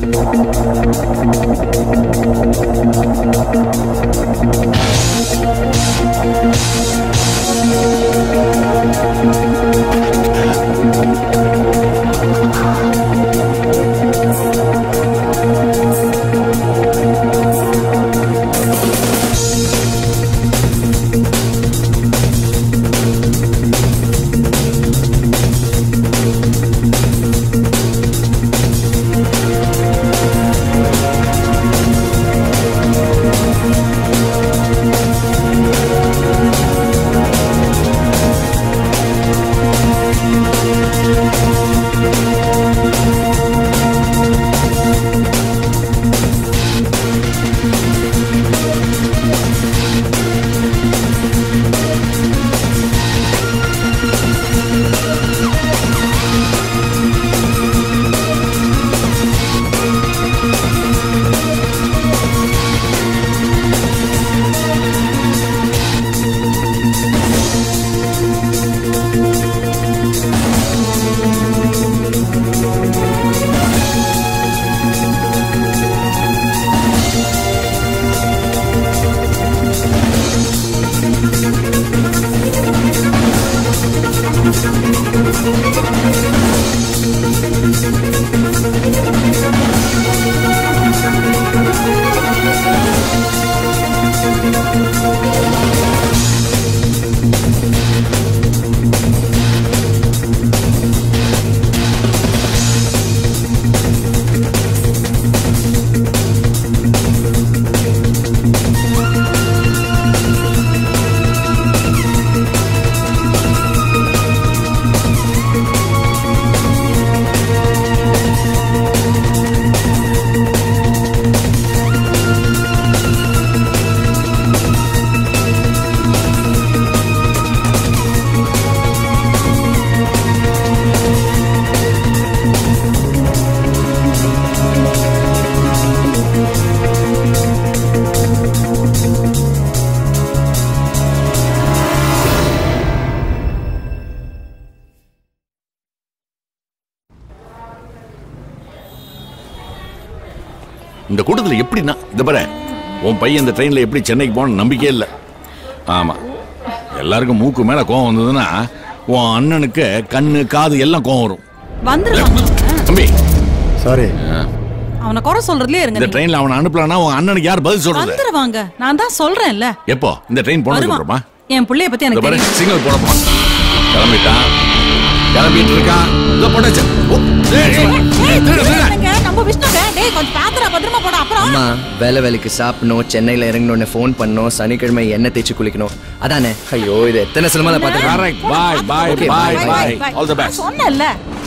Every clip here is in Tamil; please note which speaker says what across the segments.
Speaker 1: இந்த கூட்டத்தில் எப்படின்னா இந்த பாரு உன் பையன் இந்த ட்ரெயினில் எப்படி சென்னைக்கு போன நம்பிக்கையே இல்லை ஆமா எல்லாருக்கும் மூக்கு மேல கோவம் வந்ததுன்னா உன் அண்ணனுக்கு கண்ணு காது எல்லாம் கோவம் வரும்
Speaker 2: வந்துருவாங்க
Speaker 1: தம்பி
Speaker 3: சாரி
Speaker 2: அவனை குறை சொல்றதுலயே இருங்க
Speaker 1: இந்த
Speaker 2: நீங்க.
Speaker 1: ட்ரெயின்ல அவனை அனுப்பலன்னா உன் அண்ணனுக்கு யார் பதில் சொல்றது
Speaker 2: வந்துருவாங்க நான் தான் சொல்றேன்ல
Speaker 1: எப்போ இந்த ட்ரெயின் போனதுக்கு
Speaker 2: வருவான்
Speaker 1: அப்புறமா
Speaker 2: என் புள்ளைய பத்தி
Speaker 1: இந்த
Speaker 2: எனக்கு
Speaker 1: பாரு
Speaker 2: தெரியும்
Speaker 1: சிக்னல் போட போறான் கிளம்பிட்டான் கிளம்பிட்டு இருக்கான் இதோ போட்டாச்சு ஓ, ஏய், ஏய்,
Speaker 2: ஏய்,
Speaker 1: திருடு, திருடு.
Speaker 2: திருடுங்க, நம்ம விஷ்ணுங்க டேய் கொஞ்சம் பாத்துடா பத்திரமா போட அப்புறம்
Speaker 4: அம்மா வேலை வேலைக்கு சாப்பிடணும் சென்னையில் இறங்கணும்னு ஃபோன் பண்ணோம் சனிக்கிழமை எண்ணெய் தேய்ச்சி குளிக்கணும் அதானே ஐயோ இது எத்தனை சினிமாவில் பார்த்துருக்கேன்
Speaker 1: Correct. Bye, bye,
Speaker 4: Okay,
Speaker 1: bye,
Speaker 4: bye,
Speaker 1: bye.
Speaker 2: bye.
Speaker 1: All the best.
Speaker 2: சொன்னேன்ல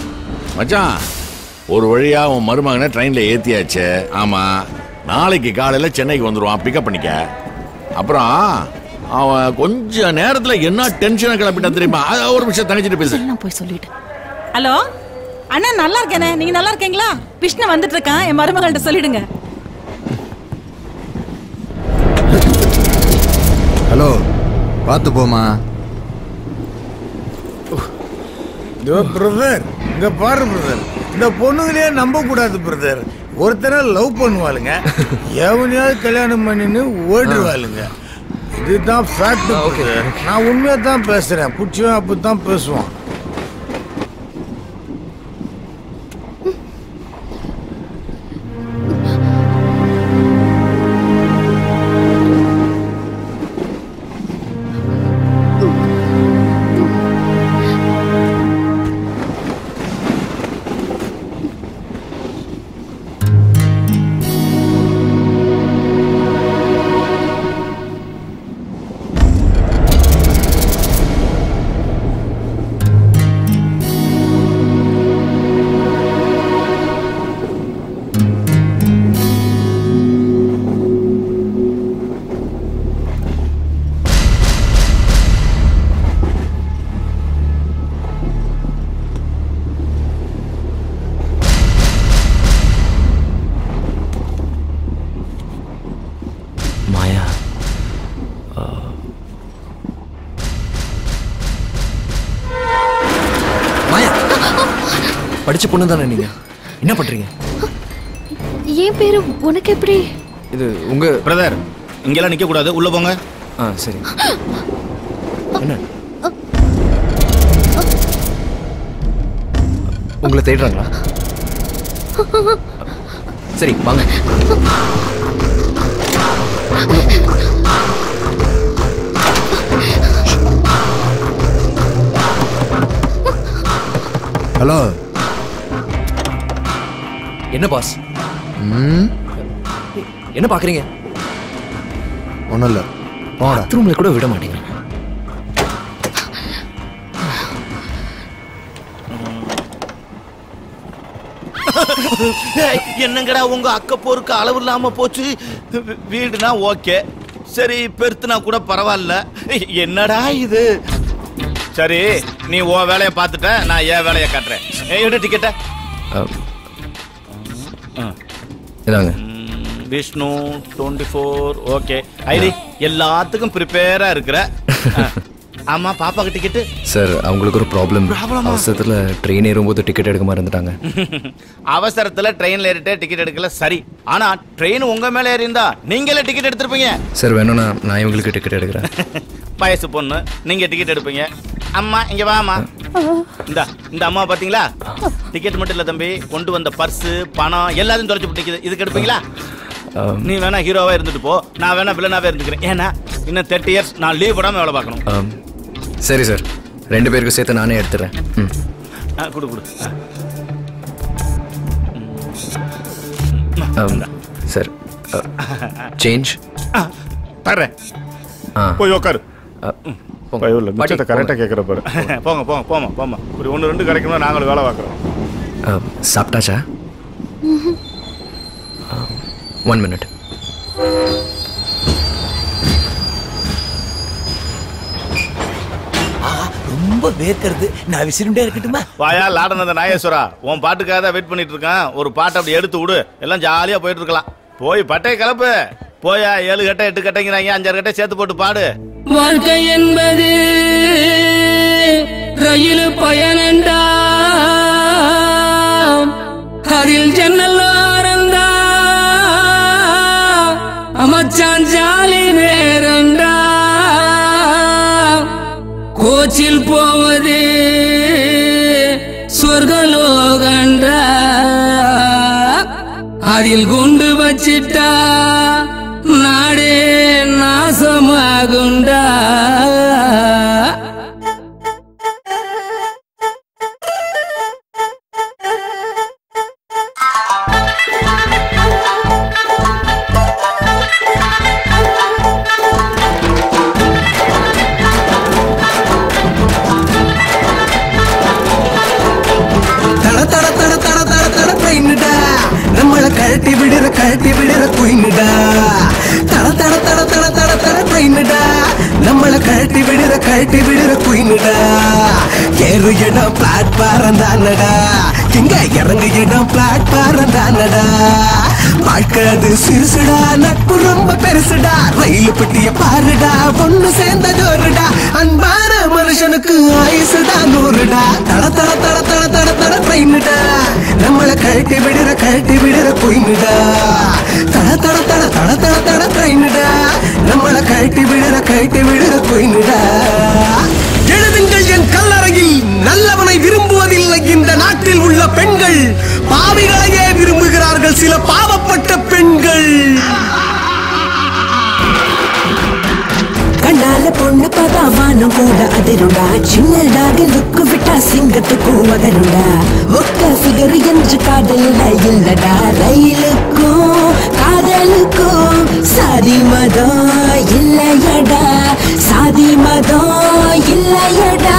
Speaker 1: மச்சான் ஒரு வழியா உன் மருமகனை ட்ரெயின்ல ஏத்தியாச்சு ஆமா நாளைக்கு காலையில சென்னைக்கு வந்துருவான் பிக்கப் பண்ணிக்க அப்புறம் அவன் கொஞ்ச நேரத்துல என்ன டென்ஷனை கிளப்பிட்டான் தெரியுமா அது ஒரு விஷயம் தங்கச்சிட்டு பேசு
Speaker 2: எல்லாம் போய் சொல்லிட்டு ஹலோ அண்ணா நல்லா இருக்கேனே நீங்க நல்லா இருக்கீங்களா விஷ்ணு வந்துட்டு இருக்கான் என் மருமகள்கிட்ட சொல்லிடுங்க
Speaker 3: ஹலோ பார்த்து போமா
Speaker 5: இதோ பிரதர் இங்க பாரு பிரதர் இந்த பொண்ணுங்களே நம்ப கூடாது பிரதர் ஒருத்தரை லவ் பண்ணுவாளுங்க எவனையாவது கல்யாணம் பண்ணின்னு ஓடிடுவாளுங்க இதுதான் ஃபேக்ட் நான் உண்மையா தான் பேசுறேன் புடிச்சவன் அப்படித்தான் பேசுவான்
Speaker 4: மாயா மாயா படிச்ச பொண்ணு தானே நீங்க என்ன பண்றீங்க
Speaker 6: என் பேரு உனக்கு எப்படி
Speaker 4: இது உங்க
Speaker 7: பிரதர் இங்கெல்லாம் நிக்க கூடாது உள்ள போங்க
Speaker 4: ஆ சரி என்ன உங்களை தேடுறாங்களா சரி வாங்க
Speaker 3: ஹலோ
Speaker 4: என்ன பாஸ்
Speaker 3: ம்
Speaker 4: என்ன பாக்குறீங்க
Speaker 3: ஒன்றும் இல்லை போடா
Speaker 4: பாத்ரூம்ல கூட விட மாட்டீங்க
Speaker 7: என்னங்கடா உங்க அக்க போருக்கு அளவு இல்லாம போச்சு வீ- வீடுனா ஓகே சரி பெருத்துனா கூட பரவாயில்ல என்னடா இது சரி நீ உன் வேலையை பார்த்துட்ட நான் என் வேலையை காட்டுறேன் ஏய், எடு டிக்கெட்ட
Speaker 4: இதாங்க
Speaker 7: Vishnu twenty four okay ID எல்லாத்துக்கும் ப்ரிப்பேரா இருக்கிற ஆ. ஆமா பாப்பாக்கு டிக்கெட்டு
Speaker 4: சார் அவங்களுக்கு ஒரு ப்ராப்ளம்
Speaker 7: Problem ஆ?
Speaker 4: அவசரத்துல ட்ரெயின் ஏறும்போது டிக்கெட் எடுக்க மாதிரி இருந்துட்டாங்க
Speaker 7: அவசரத்துல ட்ரெயின்ல ஏறிட்டு டிக்கெட் எடுக்கல சரி ஆனா ட்ரெயின் உங்க மேல ஏறி இருந்தா நீங்களே டிக்கெட் எடுத்திருப்பீங்க
Speaker 4: சார் வேணும்னா நான் இவங்களுக்கு டிக்கெட் எடுக்கிறேன்
Speaker 7: வயசு பொண்ணு நீங்க டிக்கெட் எடுப்பீங்க அம்மா இங்க வாமா இந்த இந்த அம்மா பாத்தீங்களா டிக்கெட் மட்டும் இல்ல தம்பி கொண்டு வந்த பர்ஸ் பணம் எல்லாத்தையும் தொலைச்சு போட்டு இதுக்கு எடுப்பீங்களா
Speaker 4: ஆம்,
Speaker 7: நீ வேணா ஹீரோவா இருந்துட்டு போ நான் வேணா வில்லனாவே இருந்துக்கிறேன் ஏன்னா இன்னும் தேர்ட்டி இயர்ஸ் நான் லீவ் போடாம வேலை பார்க்கணும்
Speaker 4: ஆம். சரி சார் ரெண்டு பேருக்கும் சேர்த்து நானே எடுத்துறேன் ம்
Speaker 7: ஆ, குடு குடு ஆ.
Speaker 4: ஆம், சார் சேஞ்ச்
Speaker 7: ஆ, தர்றேன்
Speaker 4: ஆ
Speaker 8: போய் உட்காரு
Speaker 4: ஆ, போங்க.
Speaker 8: பயவில்
Speaker 4: பாட்டி,
Speaker 8: மிச்சத்தை கரெக்டாக
Speaker 4: போங்க.
Speaker 8: கேட்குற பாரு
Speaker 7: போங்க போங்க போமா போமா
Speaker 8: ஒரு ஒன்று ரெண்டு கிடைக்கணும் நாங்களும் வேலை பார்க்குறோம்
Speaker 4: ஆ, சாப்பிட்டாச்சா ஒன் மினிட்
Speaker 5: ரொம்ப வேர்க்கிறது நான் விசிறிண்டே இருக்கட்டுமா
Speaker 7: வாயா லாடனந்த நாகேஸ்வரா உன் பாட்டுக்காக தான் வெயிட் பண்ணிட்டு இருக்கேன் ஒரு பாட்டை அப்படி எடுத்து விடு எல்லாம் ஜாலியா போயிட்டு இருக்கலாம் போய் பட்டை கலப்பு போயா ஏழு கட்டை எட்டு கட்டைங்கிறாங்க அஞ்சாறு கட்டை சேர்த்து போட்டு பாடு
Speaker 9: வாழ்க்கை என்பது ரயில் பயனண்டா அதில் ஜன்னலாரந்தா அமைச்சான் ஜாலி நேரண்டா கோச்சில் போவது சொர்க்கலோகண்டா அதில் குண்டு வச்சிட்டா நாடே நாசமாகுண்டா
Speaker 10: தட தட தட தட தட தட ட்ரெயினுடா நம்மள கழட்டி விடுற கழட்டி விடுற குயினுடா தட தட தட தட தட தட ட்ரெயினுடா நம்மள கழட்டி விடுற கழட்டி விடுற குயினுடா ஏறு இடம் பிளாட்பாரம் தானடா எங்க இறங்கு இடம் பிளாட்பாரம் தானடா வாழ்க்கை அது சிறுசுடா நட்பு ரொம்ப பெருசுடா ரயில் பெட்டிய பாருடா ஒண்ணு சேர்ந்த ஜோருடா அன்பான மனுஷனுக்கு ஆயுசுடா நூறுடா தட தட தட தட தட தட ட்ரெயினுடா நம்மள கழட்டி விடுற கழட்டி விடுற குயினுடா தட தட தட தட தட தட ட்ரெயினுடா நம்மள கழட்டி விடுற கழட்டி விடுற குயினுடா எழுதுங்கள் என் கல்லறையில் நல்லவனை விரும்புவதில்லை இந்த நாட்டில் உள்ள பெண்கள் பாவிகளையே விரும்புகிறார்கள் சில பாவப்பட்ட பெண்கள்
Speaker 11: கண்ணால பொண்ணு பார்த்தா வானம் கூட அதிருடா சின்னதாக லுக்கு விட்டா சிங்கத்துக்கும் மகனுடா ஒக்க ஃபிகர் என்று காதலில் இல்லடா ரயிலுக்கும் காதலுக்கும் சாதி மதம் இல்லையடா சாதி மதம் இல்லையடா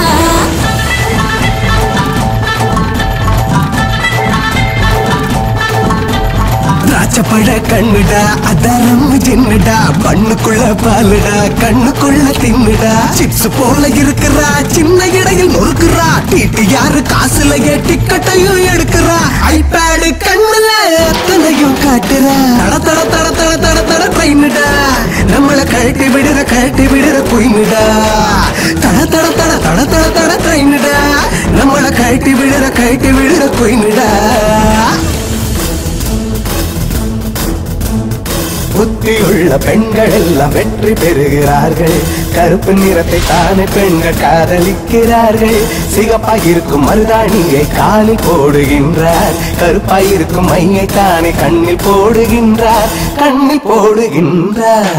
Speaker 10: திராட்சப்பழ கண்ணுடா அதரம் ஜின்னுடா பண்ணுக்குள்ள பாலுடா கண்ணுக்குள்ள தின்னுடா சிப்ஸ் போல இருக்கிறா சின்ன இடையில் நொறுக்குறா டிடி யாரு காசுலயே டிக்கெட்டையும் எடுக்கிறா ஐபேடு கண்ணுல அத்தனையும் காட்டுறா தட தட தட தட தட தட ட்ரெயினுடா நம்மள கழட்டி விடுற கழட்டி விடுற குயினுடா தட தட தட தட தட தட ட்ரெயினுடா நம்மள கழட்டி விடுற கழட்டி விடுற குயினுடா புத்தியுள்ள பெண்கள் எல்லாம் வெற்றி பெறுகிறார்கள் கருப்பு நிறத்தை தானே பெண்கள் காதலிக்கிறார்கள் சிகப்பாயிருக்கும் மருதாணியை காலில் போடுகின்றார் கருப்பாயிருக்கும் மையை தானே கண்ணில் போடுகின்றார் கண்ணில் போடுகின்றார்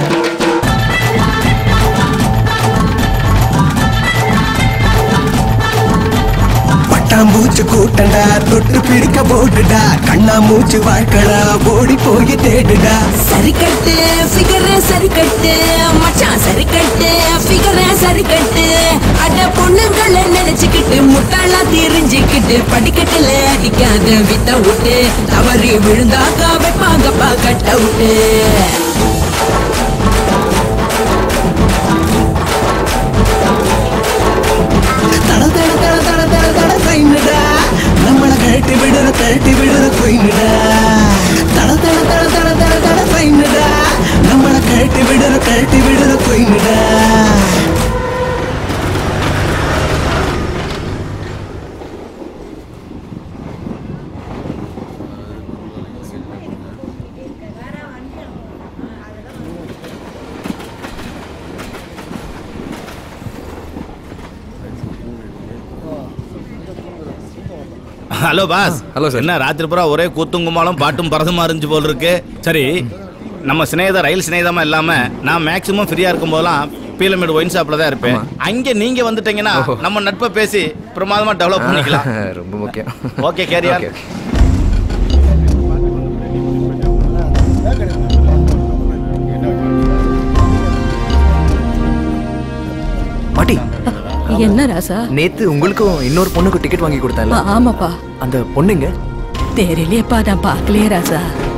Speaker 10: பட்டாம்பூச்சு கூட்டண்டா தொட்டு பிடிக்க போட்டுடா கண்ணா மூச்சு வாழ்க்கடா ஓடி போய் தேடுடா
Speaker 11: சரி கட்டு ஃபிகர் சரி கட்டு மச்சான் சரி கட்டு ஃபிகர் சரி கட்டு அட பொண்ணுங்களை நினைச்சுக்கிட்டு முட்டாளா தெரிஞ்சுக்கிட்டு படிக்கட்டுல அடிக்காத வித்த விட்டு தவறி விழுந்தாக்கா வைப்பாங்கப்பா கட்ட விட்டு
Speaker 10: தட தட தட தட தட தட ட்ரெயினுடா நம்மள கழட்டி விடுற கழட்டி விடுற ட்ரெயினுடா தட தட தட தட தட தட ட்ரெயினுடா நம்மள கழட்டி விடுற கழட்டி விடுற ட்ரெயினுடா
Speaker 7: ஹலோ பாஸ்
Speaker 4: Hello, sir.
Speaker 7: என்ன ராத்திரி பூரா ஒரே கூத்துங்குமாலும் பாட்டும் பரதமா இருந்துச்சு போல் இருக்கு சரி நம்ம சிநேகிதா ரயில் சிநேகிதமா இல்லாம நான் மேக்ஸிமம் ஃப்ரீயா இருக்கும் போதெல்லாம் பீலமேடு ஒயின் ஷாப்ல தான் இருப்பேன் அங்க நீங்க வந்துட்டீங்கன்னா
Speaker 4: ஓஹோ.
Speaker 7: நம்ம நட்பை பேசி பிரமாதமா டெவலப் பண்ணிக்கலாம்
Speaker 4: ரொம்ப முக்கியம்
Speaker 7: ஓகே கேரியா
Speaker 4: Okay. பாட்டி
Speaker 2: என்ன ராசா
Speaker 4: நேத்து உங்களுக்கும் இன்னொரு பொண்ணுக்கு டிக்கெட் வாங்கி கொடுத்தேன்ல
Speaker 2: ஆமாப்பா
Speaker 4: அந்த பொண்ணுங்க
Speaker 2: தெரியலையேப்பா நான் பார்க்கலையே ராசா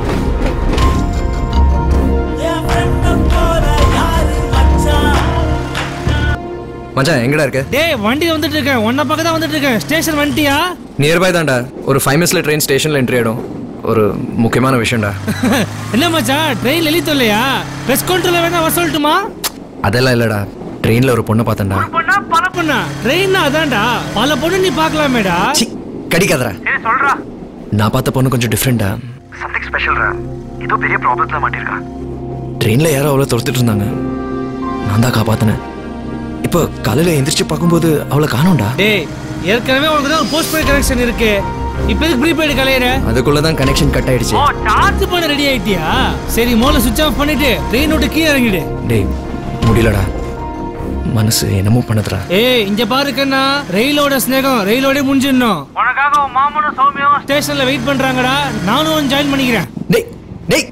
Speaker 4: மச்சான் எங்கடா இருக்க
Speaker 6: டேய் வண்டி வந்துட்டு இருக்கேன் உன்ன பக்கம் தான் வந்துட்டு இருக்கேன் ஸ்டேஷன் வந்துட்டியா
Speaker 4: நியர்பை தான்டா ஒரு ஃபைவ் மினிட்ஸ்ல ட்ரெயின் ஸ்டேஷன்ல என்ட்ரி ஆயிடும் ஒரு முக்கியமான விஷயம்டா
Speaker 6: என்ன மச்சான் ட்ரெயின் எழுதி இல்லையா பெஸ் கவுண்டர்ல வேணா வர சொல்லட்டுமா
Speaker 4: அதெல்லாம் இல்லடா ட்ரெயின்ல ஒரு பொண்ணை பார்த்தேன்டா
Speaker 6: பொண்ணா பல பொண்ணா ட்ரெயின் அதான்டா பல பொண்ணு நீ பார்க்கலாமேடா
Speaker 4: சி கடிக்காதடா
Speaker 6: சொல்றா
Speaker 4: நான் பார்த்த பொண்ணு கொஞ்சம் டிஃப்ரெண்டா
Speaker 12: சம்திங் ஸ்பெஷல்ரா ஏதோ பெரிய ப்ராப்ளத்துல மாட்டிருக்கா
Speaker 4: ட்ரெயின்ல யாரோ அவளை துரத்துட்டு இருந்தாங்க நான் தான் காப்பாத்தினேன் இப்போ காலையில எந்திரிச்சு பார்க்கும்போது அவளை காணோம்டா
Speaker 6: டேய் ஏற்கனவே உனக்கு தான் போஸ்ட் பெய்ட் கனெக்ஷன் இருக்கு இப்போ எதுக்கு ப்ரீபெய்டு கலையற
Speaker 4: அதுக்குள்ள தான் கனெக்ஷன் கட் ஆயிடுச்சு
Speaker 6: ஓ சார்ஜ் பண்ண ரெடி ஆயிட்டியா சரி மோல சுவிட்ச் ஆஃப் பண்ணிட்டு ட்ரெயின் விட்டு கீழே இறங்கிடு
Speaker 4: டேய் முடியலடா மனசு என்னமோ பண்ணுதுடா
Speaker 6: ஏய் இங்க பாரு கண்ணா ரயிலோட ஸ்நேகம் ரயிலோட முடிஞ்சிடணும் உனக்காக உன் மாமனும் சௌமியாவும் ஸ்டேஷன்ல வெயிட் பண்றாங்கடா நானும் ஜாயின் பண்ணிக்கிறேன்
Speaker 4: டேய் டேய்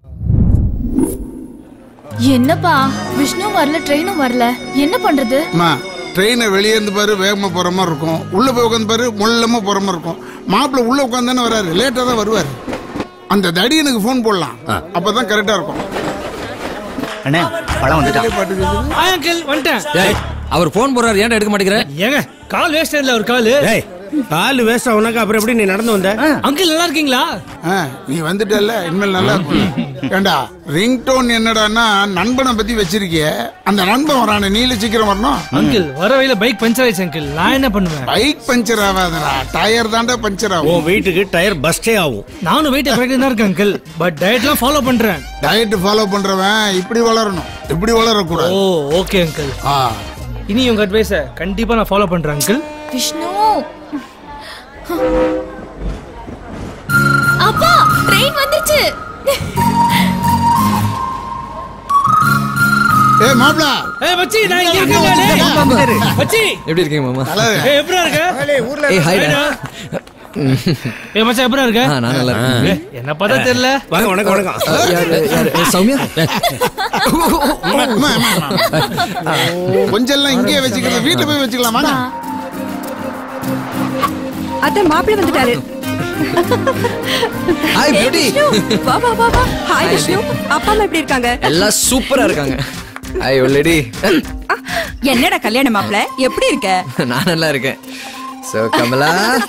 Speaker 13: என்னப்பா விஷ்ணு வரல ட்ரெயினும் வரல என்ன பண்றது
Speaker 14: அம்மா ட்ரெயினை வெளியே இருந்து பாரு வேகமா போற மாதிரி இருக்கும் உள்ள போய் உட்காந்து பாரு முள்ளமா போற மாதிரி இருக்கும் மாப்பிள்ள உள்ள உட்காந்து தானே வராரு லேட்டா தான் வருவாரு அந்த தடியனுக்கு ஃபோன் போடலாம் அப்பதான் கரெக்டா இருக்கும்
Speaker 12: அண்ணே பழம் வந்துட்டான்
Speaker 6: ஹாய் அங்கிள் வந்துட்டேன்
Speaker 15: அவர் போன் போறாரு ஏன்டா எடுக்க மாட்டேங்கிற
Speaker 6: ஏங்க கால் வேஸ்ட் இல்ல ஒரு கால்
Speaker 16: கால் வேஸ்ட் ஆகுனாக்கா அப்புறம் எப்படி நீ நடந்து வந்த
Speaker 6: அங்கிள் நல்லா இருக்கீங்களா
Speaker 14: ஆ, நீ வந்துட்டல்ல இனிமேல் நல்லா இருக்கும் ஏண்டா ரிங் டோன் என்னடான்னா நண்பனை பத்தி வச்சிருக்கிய அந்த நண்பன் வரானே நீல சீக்கிரம் வரணும்
Speaker 6: அங்கிள் வர வழியில பைக் பஞ்சர் ஆயிடுச்சு அங்கிள் நான் என்ன பண்ணுவேன்
Speaker 14: பைக் பஞ்சர் ஆகாதடா டயர் தாண்டா பஞ்சர் ஆகும்
Speaker 16: உன் வீட்டுக்கு டயர் பஸ்டே ஆகும்
Speaker 6: நானும் வெயிட் கரெக்டாக தான் இருக்கேன் அங்கிள் பட் டயட்லாம் ஃபாலோ பண்றேன்
Speaker 14: டயட் ஃபாலோ பண்றவன் இப்படி வளரணும் இப்படி வளரக்கூடாது
Speaker 6: ஓ ஓகே அங்கிள்
Speaker 14: ஆ
Speaker 6: இனி உங்க அட்வைஸ கண்டிப்பா நான் ஃபாலோ பண்றேன் அங்கிள்
Speaker 13: விஷ்ணு அப்பா ட்ரெயின் வந்துருச்சு
Speaker 14: ஏ மாப்ள
Speaker 6: ஏய் மச்சி நான் இங்க இருக்கேன் டேய். மச்சி
Speaker 4: எப்படி இருக்கீங்க மாமா
Speaker 6: ஏய் எப்படிடா இருக்க
Speaker 4: ஏய் ஹாய்டா
Speaker 6: ஹாய்டா. ஏய் மச்சான் எப்படிடா இருக்க
Speaker 4: ஆ, நான் நல்லா இருக்கேன்.
Speaker 6: ஏய், என்ன பார்த்தா தெரியல
Speaker 16: வாங்க வணக்கம் வணக்கம்
Speaker 4: யாரு யாரு ஏய், சௌமியா
Speaker 14: கொஞ்சம் எல்லாம் இங்கேயே வச்சுக்கலாம் வீட்டுல போய் வச்சுக்கலாமா
Speaker 17: அத்தை மாப்பிள்ளை வந்துட்டாரு
Speaker 4: ஹாய்
Speaker 17: ஏய்,
Speaker 4: பியூட்டி
Speaker 17: விஷ்ணு, வா வா வா வா ஹாய் விஷ்ணு அப்பா அம்மா எப்படி இருக்காங்க
Speaker 4: எல்லாம் சூப்பரா இருக்காங்க ஹாய் ஒல்லடி
Speaker 17: என்னடா கல்யாண மாப்பிள்ள எப்படி இருக்க
Speaker 4: நான் நல்லா இருக்கேன் சோ கமலா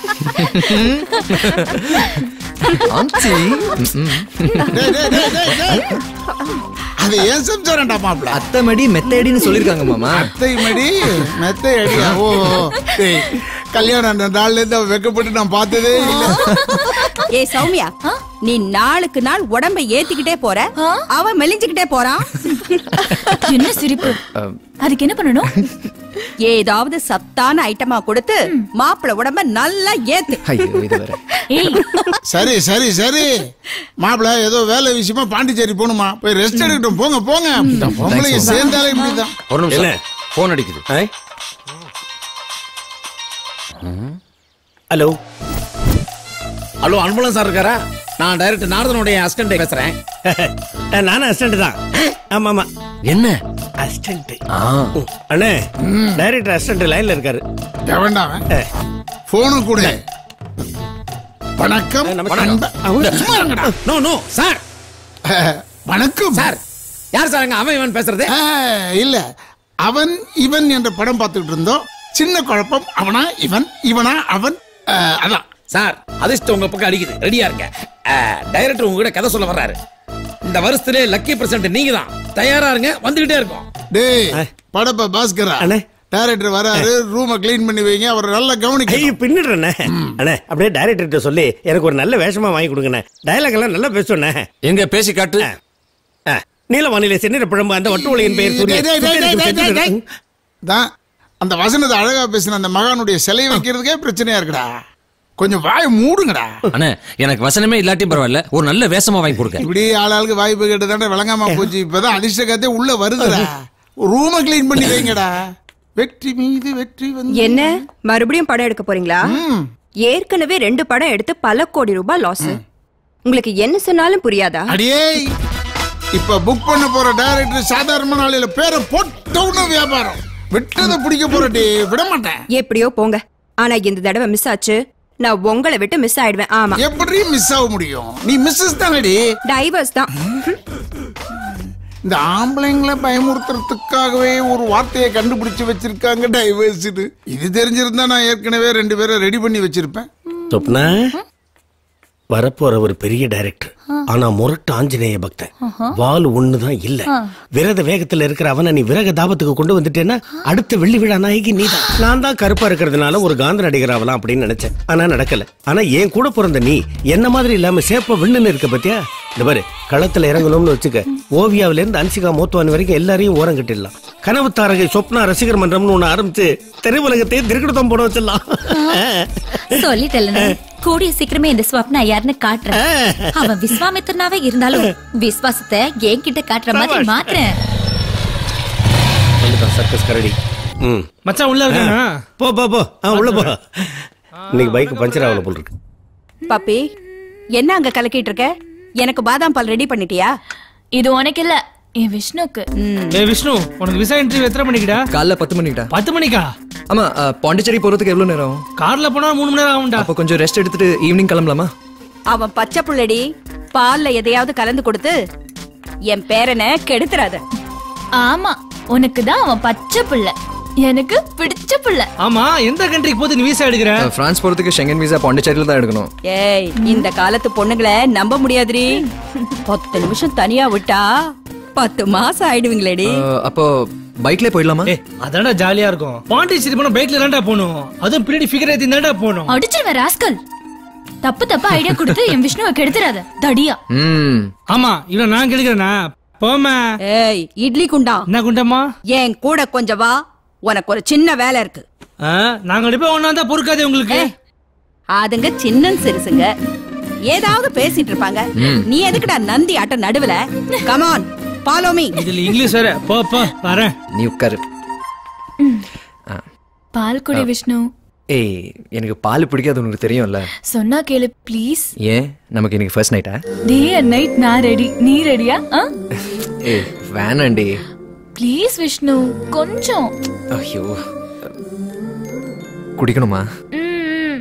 Speaker 4: ஆண்டி
Speaker 14: டேய், டேய், டேய், டேய், டேய். அது ஏன் சம்சாரம்டா மாப்ள
Speaker 4: அத்தை மடி மெத்தடின்னு சொல்லிருக்காங்க மாமா
Speaker 14: அத்தை மடி மெத்தை அடியா ஓ ஓ. டேய், கல்யாணம் அந்த நாள்ல இருந்து அவ வெக்கப்பட்டு நான் பார்த்ததே இல்ல
Speaker 17: ஏய் சௌமியா நீ நாளுக்கு நாள் உடம்ப ஏத்திக்கிட்டே போற அவன் மெலிஞ்சுக்கிட்டே போறான்
Speaker 13: என்ன சிரிப்பு அதுக்கு என்ன பண்ணணும்
Speaker 17: ஏதாவது சத்தான ஐட்டமா கொடுத்து மாப்பிள உடம்ப நல்லா ஏத்து
Speaker 4: ஐயோ இது வேற
Speaker 14: சரி சரி சரி மாப்பிள ஏதோ வேலை விஷயமா பாண்டிச்சேரி போகணுமா போய் ரெஸ்ட் எடுக்கட்டும் போங்க போங்க இந்த பொம்பளைங்க சேர்ந்தாலே இப்படிதான்
Speaker 15: ஒரு நிமிஷம் ஃபோன் அடிக்குது
Speaker 16: ஹலோ
Speaker 15: ஹலோ அன்புலம் சார் இருக்காரா நான் டைரக்டர் நாரதனுடைய அசிஸ்டன்ட் பேசுறேன்
Speaker 16: நானும் அசிஸ்டன்ட் தான் ஆமா ஆமா
Speaker 15: என்ன
Speaker 16: அசிஸ்டன்ட் அண்ணே டைரக்டர் அசிஸ்டன்ட் லைன்ல இருக்காரு
Speaker 14: வேண்டாம் போனு கூட வணக்கம் அன்ப- அவங்க சும்மா இருங்கடா.
Speaker 15: நோ நோ சார்
Speaker 14: வணக்கம்
Speaker 15: சார் யார் சார் அங்க அவன் இவன் பேசுறது
Speaker 14: ஆ, இல்ல அவன் இவன் என்ற படம் பார்த்துட்டு இருந்தோம் சின்ன குழப்பம் அவனா இவன் இவனா அவன் ஆ, அதான்
Speaker 15: சார் அதிர்ஷ்டம் உங்க பக்கம் அடிக்குது ரெடியா இருங்க டைரக்டர் உங்ககிட்ட கதை சொல்ல வர்றாரு இந்த வருஷத்திலே லக்கி பிரசன்ட் நீங்க தான் தயாரா இருங்க வந்துகிட்டே இருக்கோம்
Speaker 14: டேய் படப்ப பாஸ்கரா டைரக்டர் வராரு ரூமை க்ளீன் பண்ணி வைங்க அவர் நல்லா கவனிக்க
Speaker 16: ஐயோ பின்னிடுறேண்ணே அண்ணே அப்படியே டைரக்டர்கிட்ட சொல்லி எனக்கு ஒரு நல்ல வேஷமா வாங்கி கொடுங்கண்ணே டயலாக் எல்லாம் நல்லா பேசுவேண்ணே
Speaker 15: எங்க பேசி காட்டு
Speaker 16: நீலவானிலை சென்னிட பிழம்பு அந்த வட்டு ஒளியின் பெயர்
Speaker 14: டேய், டேய், டேய், டேய், டேய், டேய், டேய்.
Speaker 16: சூரியன்
Speaker 14: தான் அந்த வசனத்தை அழகா பேசின அந்த மகானுடைய சிலை வைக்கிறதுக்கே பிரச்சனையா இருக்குடா கொஞ்சம் வாய் மூடுங்கடா
Speaker 15: அண்ணே எனக்கு வசனமே இல்லாட்டி பரவாயில்ல ஒரு நல்ல வேஷமா வாங்கி கொடுங்க
Speaker 14: இப்படி ஆளாளுக்கு வாய்ப்பு கேட்டு தானே விளங்காம போச்சு இப்பதான் அதிர்ஷ்ட கத்தே உள்ள வருதுடா ரூமை க்ளீன் பண்ணி வைங்கடா வெற்றி மீது வெற்றி வந்து
Speaker 17: என்ன மறுபடியும் படம் எடுக்க போறீங்களா ஏற்கனவே ரெண்டு படம் எடுத்து பல கோடி ரூபாய் லாஸ் உங்களுக்கு என்ன சொன்னாலும் புரியாதா
Speaker 14: அடியே இப்ப புக் பண்ண போற டைரக்டர் சாதாரண நாளையில பேரை போட்டோன்னு வியாபாரம் விட்டதை பிடிக்க போறடி விட மாட்டேன்
Speaker 17: எப்படியோ போங்க ஆனா இந்த தடவை மிஸ் ஆச்சு நான் உங்களை விட்டு மிஸ் ஆயிடுவேன் ஆமா
Speaker 14: எப்படி மிஸ் ஆக முடியும் நீ மிஸ்ஸஸ் தானடி
Speaker 17: டைவர்ஸ் தான்
Speaker 14: இந்த ஆம்பளைங்களை பயமுறுத்துறதுக்காகவே ஒரு வார்த்தையை கண்டுபிடிச்சு வச்சிருக்காங்க டைவர்ஸ்னு இது தெரிஞ்சிருந்தா நான் ஏற்கனவே ரெண்டு பேரை ரெடி பண்ணி வச்சிருப்பேன்
Speaker 16: சொப்னா வரப்போற ஒரு பெரிய டைரக்டர் ஆனா முரட்டு ஆஞ்சநேய பக்தன் வால் ஒண்ணுதான் இல்ல விரத வேகத்துல இருக்கிற அவனை நீ விரக தாபத்துக்கு கொண்டு வந்துட்டேன்னா அடுத்த வெள்ளி விழா நாயகி நீதான் நான் தான் கருப்பா இருக்கிறதுனால ஒரு காந்த நடிகர் ஆகலாம் அப்படின்னு நினைச்சேன் ஆனா நடக்கல ஆனா என் கூட பிறந்த நீ என்ன மாதிரி இல்லாம சேப்ப விண்ணுன்னு இருக்க பத்தியா இந்த பாரு களத்துல இறங்கணும்னு வச்சுக்க ஓவியாவில இருந்து அன்சிகா மோத்துவான் வரைக்கும் எல்லாரையும் ஓரம் கட்டிடலாம் கனவு தாரகை சொப்னா ரசிகர் மன்றம்னு ஒண்ணு ஆரம்பிச்சு திரையுலகத்தையே திருக்கடம் போட வச்சிடலாம்
Speaker 13: சொல்லிட்டல கூடிய சீக்கிரமே இந்த ஸ்வப்னா யாருன்னு காட்டுறேன் அவன் விஸ்வாமித்திரனாவே இருந்தாலும் விஸ்வாசத்தை என்கிட்ட காட்டுற மாதிரி மாத்துறேன்
Speaker 16: வந்துட்டான் சர்க்கஸ் கரடி ம்
Speaker 6: மச்சான் உள்ள இருக்கானா
Speaker 16: போ போ போ ஆ உள்ள போ இன்னைக்கு பைக் பஞ்சர் ஆகல போல் இருக்கு
Speaker 17: பப்பி என்ன அங்க கலக்கிட்டு இருக்க எனக்கு பாதாம் பால் ரெடி பண்ணிட்டியா
Speaker 13: இது உனக்கு இல்ல என் விஷ்ணுக்கு
Speaker 6: ஏய் விஷ்ணு உனக்கு விசா இன்டர்வியூ எத்தனை மணிக்குடா
Speaker 4: காலைல பத்து மணிக்கிட்டா
Speaker 6: பத்து மணிக்கா
Speaker 4: ஆமா அ, பாண்டிச்சேரி போறதுக்கு எவ்வளவு நேரம் ஆகும்
Speaker 6: கார்ல போனா மூணு மணி நேரம் ஆகும்டா
Speaker 4: அப்போ கொஞ்சம் ரெஸ்ட் எடுத்துட்டு ஈவினிங் கிளம்பலாமா
Speaker 17: அவன் பச்சை புள்ளடி பால்ல எதையாவது கலந்து கொடுத்து என் பேரனை கெடுத்துறாத
Speaker 13: ஆமா உனக்கு தான் அவன் பச்சை பிள்ளை எனக்கு பிடிச்ச பிள்ளை
Speaker 6: ஆமா எந்த கண்ட்ரிக்கு போது நீ விசா எடுக்கிற
Speaker 4: அ, பிரான்ஸ் போறதுக்கு ஷெங்கன் விசா பாண்டிச்சேரியில தான் எடுக்கணும்
Speaker 17: ஏய் இந்த காலத்து பொண்ணுங்களை நம்ப முடியாதுடி பத்து நிமிஷம் தனியா விட்டா பத்து மாசம் ஆயிடுவீங்களேடி
Speaker 4: அ, அப்போ பைக்ல போயிடலாமா
Speaker 6: அதான்டா ஜாலியா இருக்கும் பாண்டிச்சேரி போனா பைக்ல தான்டா போகணும் அதுவும் பின்னாடி ஃபிகர் ஏத்தி தான்டா போகணும்
Speaker 13: அடிச்சிருவேன் ராஸ்கல் தப்பு தப்பா ஐடியா கொடுத்து என் விஷ்ணுவை கெடுத்துறாத தடியா
Speaker 4: ம்
Speaker 6: ஆமா இவன் நான் கெடுக்கிறேனா போமா
Speaker 17: ஏய் இட்லி குண்டா
Speaker 6: என்ன குண்டம்மா
Speaker 17: என் கூட கொஞ்சம் வா உனக்கு ஒரு சின்ன வேலை இருக்கு
Speaker 6: ஆ, நாங்க ரெண்டு பேரும் ஒண்ணா தான் பொறுக்காதே உங்களுக்கு
Speaker 17: அதுங்க சின்ன சிறுசுங்க ஏதாவது பேசிட்டு இருப்பாங்க
Speaker 6: ம்.
Speaker 17: நீ எதுக்குடா நந்தி ஆட்ட நடுவுல கமான் ஃபாலோ மீ
Speaker 6: இதுல இங்கிலீஷ் வேற போ போ வரேன்
Speaker 4: நீ உட்காரு
Speaker 13: பால் குடி விஷ்ணு
Speaker 4: ஏய் எனக்கு பால் பிடிக்காது உனக்கு தெரியும்ல
Speaker 13: சொன்னா கேளு ப்ளீஸ்
Speaker 4: ஏன் நமக்கு இன்னைக்கு ஃபர்ஸ்ட் நைட்டா
Speaker 13: டே அண்ட் நைட் நான் ரெடி நீ ரெடியா
Speaker 4: ஏய் வேணாண்டி
Speaker 13: ப்ளீஸ் விஷ்ணு கொஞ்சம்
Speaker 4: ஐயோ குடிக்கணுமா
Speaker 13: ம்.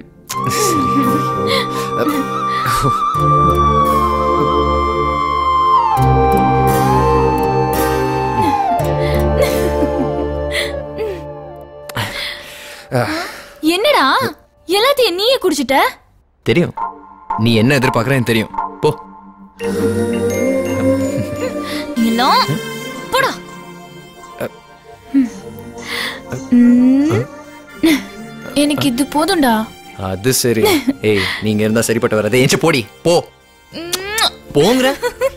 Speaker 13: என்னடா எல்லாத்தையும் நீயே குடிச்சிட்ட
Speaker 4: தெரியும் நீ என்ன எதிர்பார்க்கற எனக்கு தெரியும் போ
Speaker 13: எல்லாம் போடா ம். எனக்கு இது போதும்டா
Speaker 4: அது சரி ஏய் நீங்க இருந்தா சரிப்பட்டு வராதே ஏஞ்சி போடி போ
Speaker 13: ம்.
Speaker 4: போங்கிற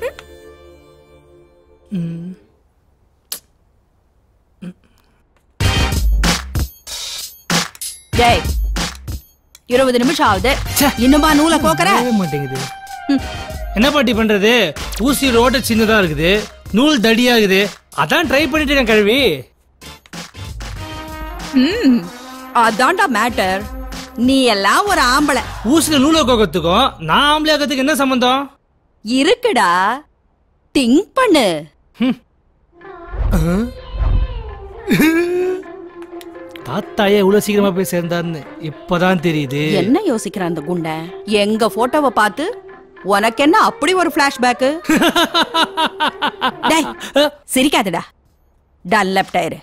Speaker 18: டேய் இருபது நிமிஷம் ஆகுது இன்னுமா நூலை கோக்கற
Speaker 6: வரவே மாட்டேங்குது என்ன பாட்டி பண்றது ஊசி ரோட்ட சின்னதா இருக்குது நூல் தடியா இருக்குது அதான் ட்ரை பண்ணிட்டு இருக்கேன் கழுவி
Speaker 18: ம் அதான்டா மேட்டர் நீ எல்லாம் ஒரு ஆம்பளை
Speaker 6: ஊசில நூலை கோக்கத்துக்கும் நான் ஆம்பளையாக்கிறதுக்கு என்ன சம்பந்தம்
Speaker 18: இருக்குடா திங்க் பண்ணு
Speaker 6: தாத்தாயே இவ்வளவு சீக்கிரமா போய் சேர்ந்தாருன்னு இப்பதான் தெரியுது
Speaker 18: என்ன யோசிக்கிற அந்த குண்ட எங்க போட்டோவை பார்த்து உனக்கு என்ன அப்படி ஒரு பிளாஷ்பேக் டேய் சிரிக்காதடா டல்லப் டயரு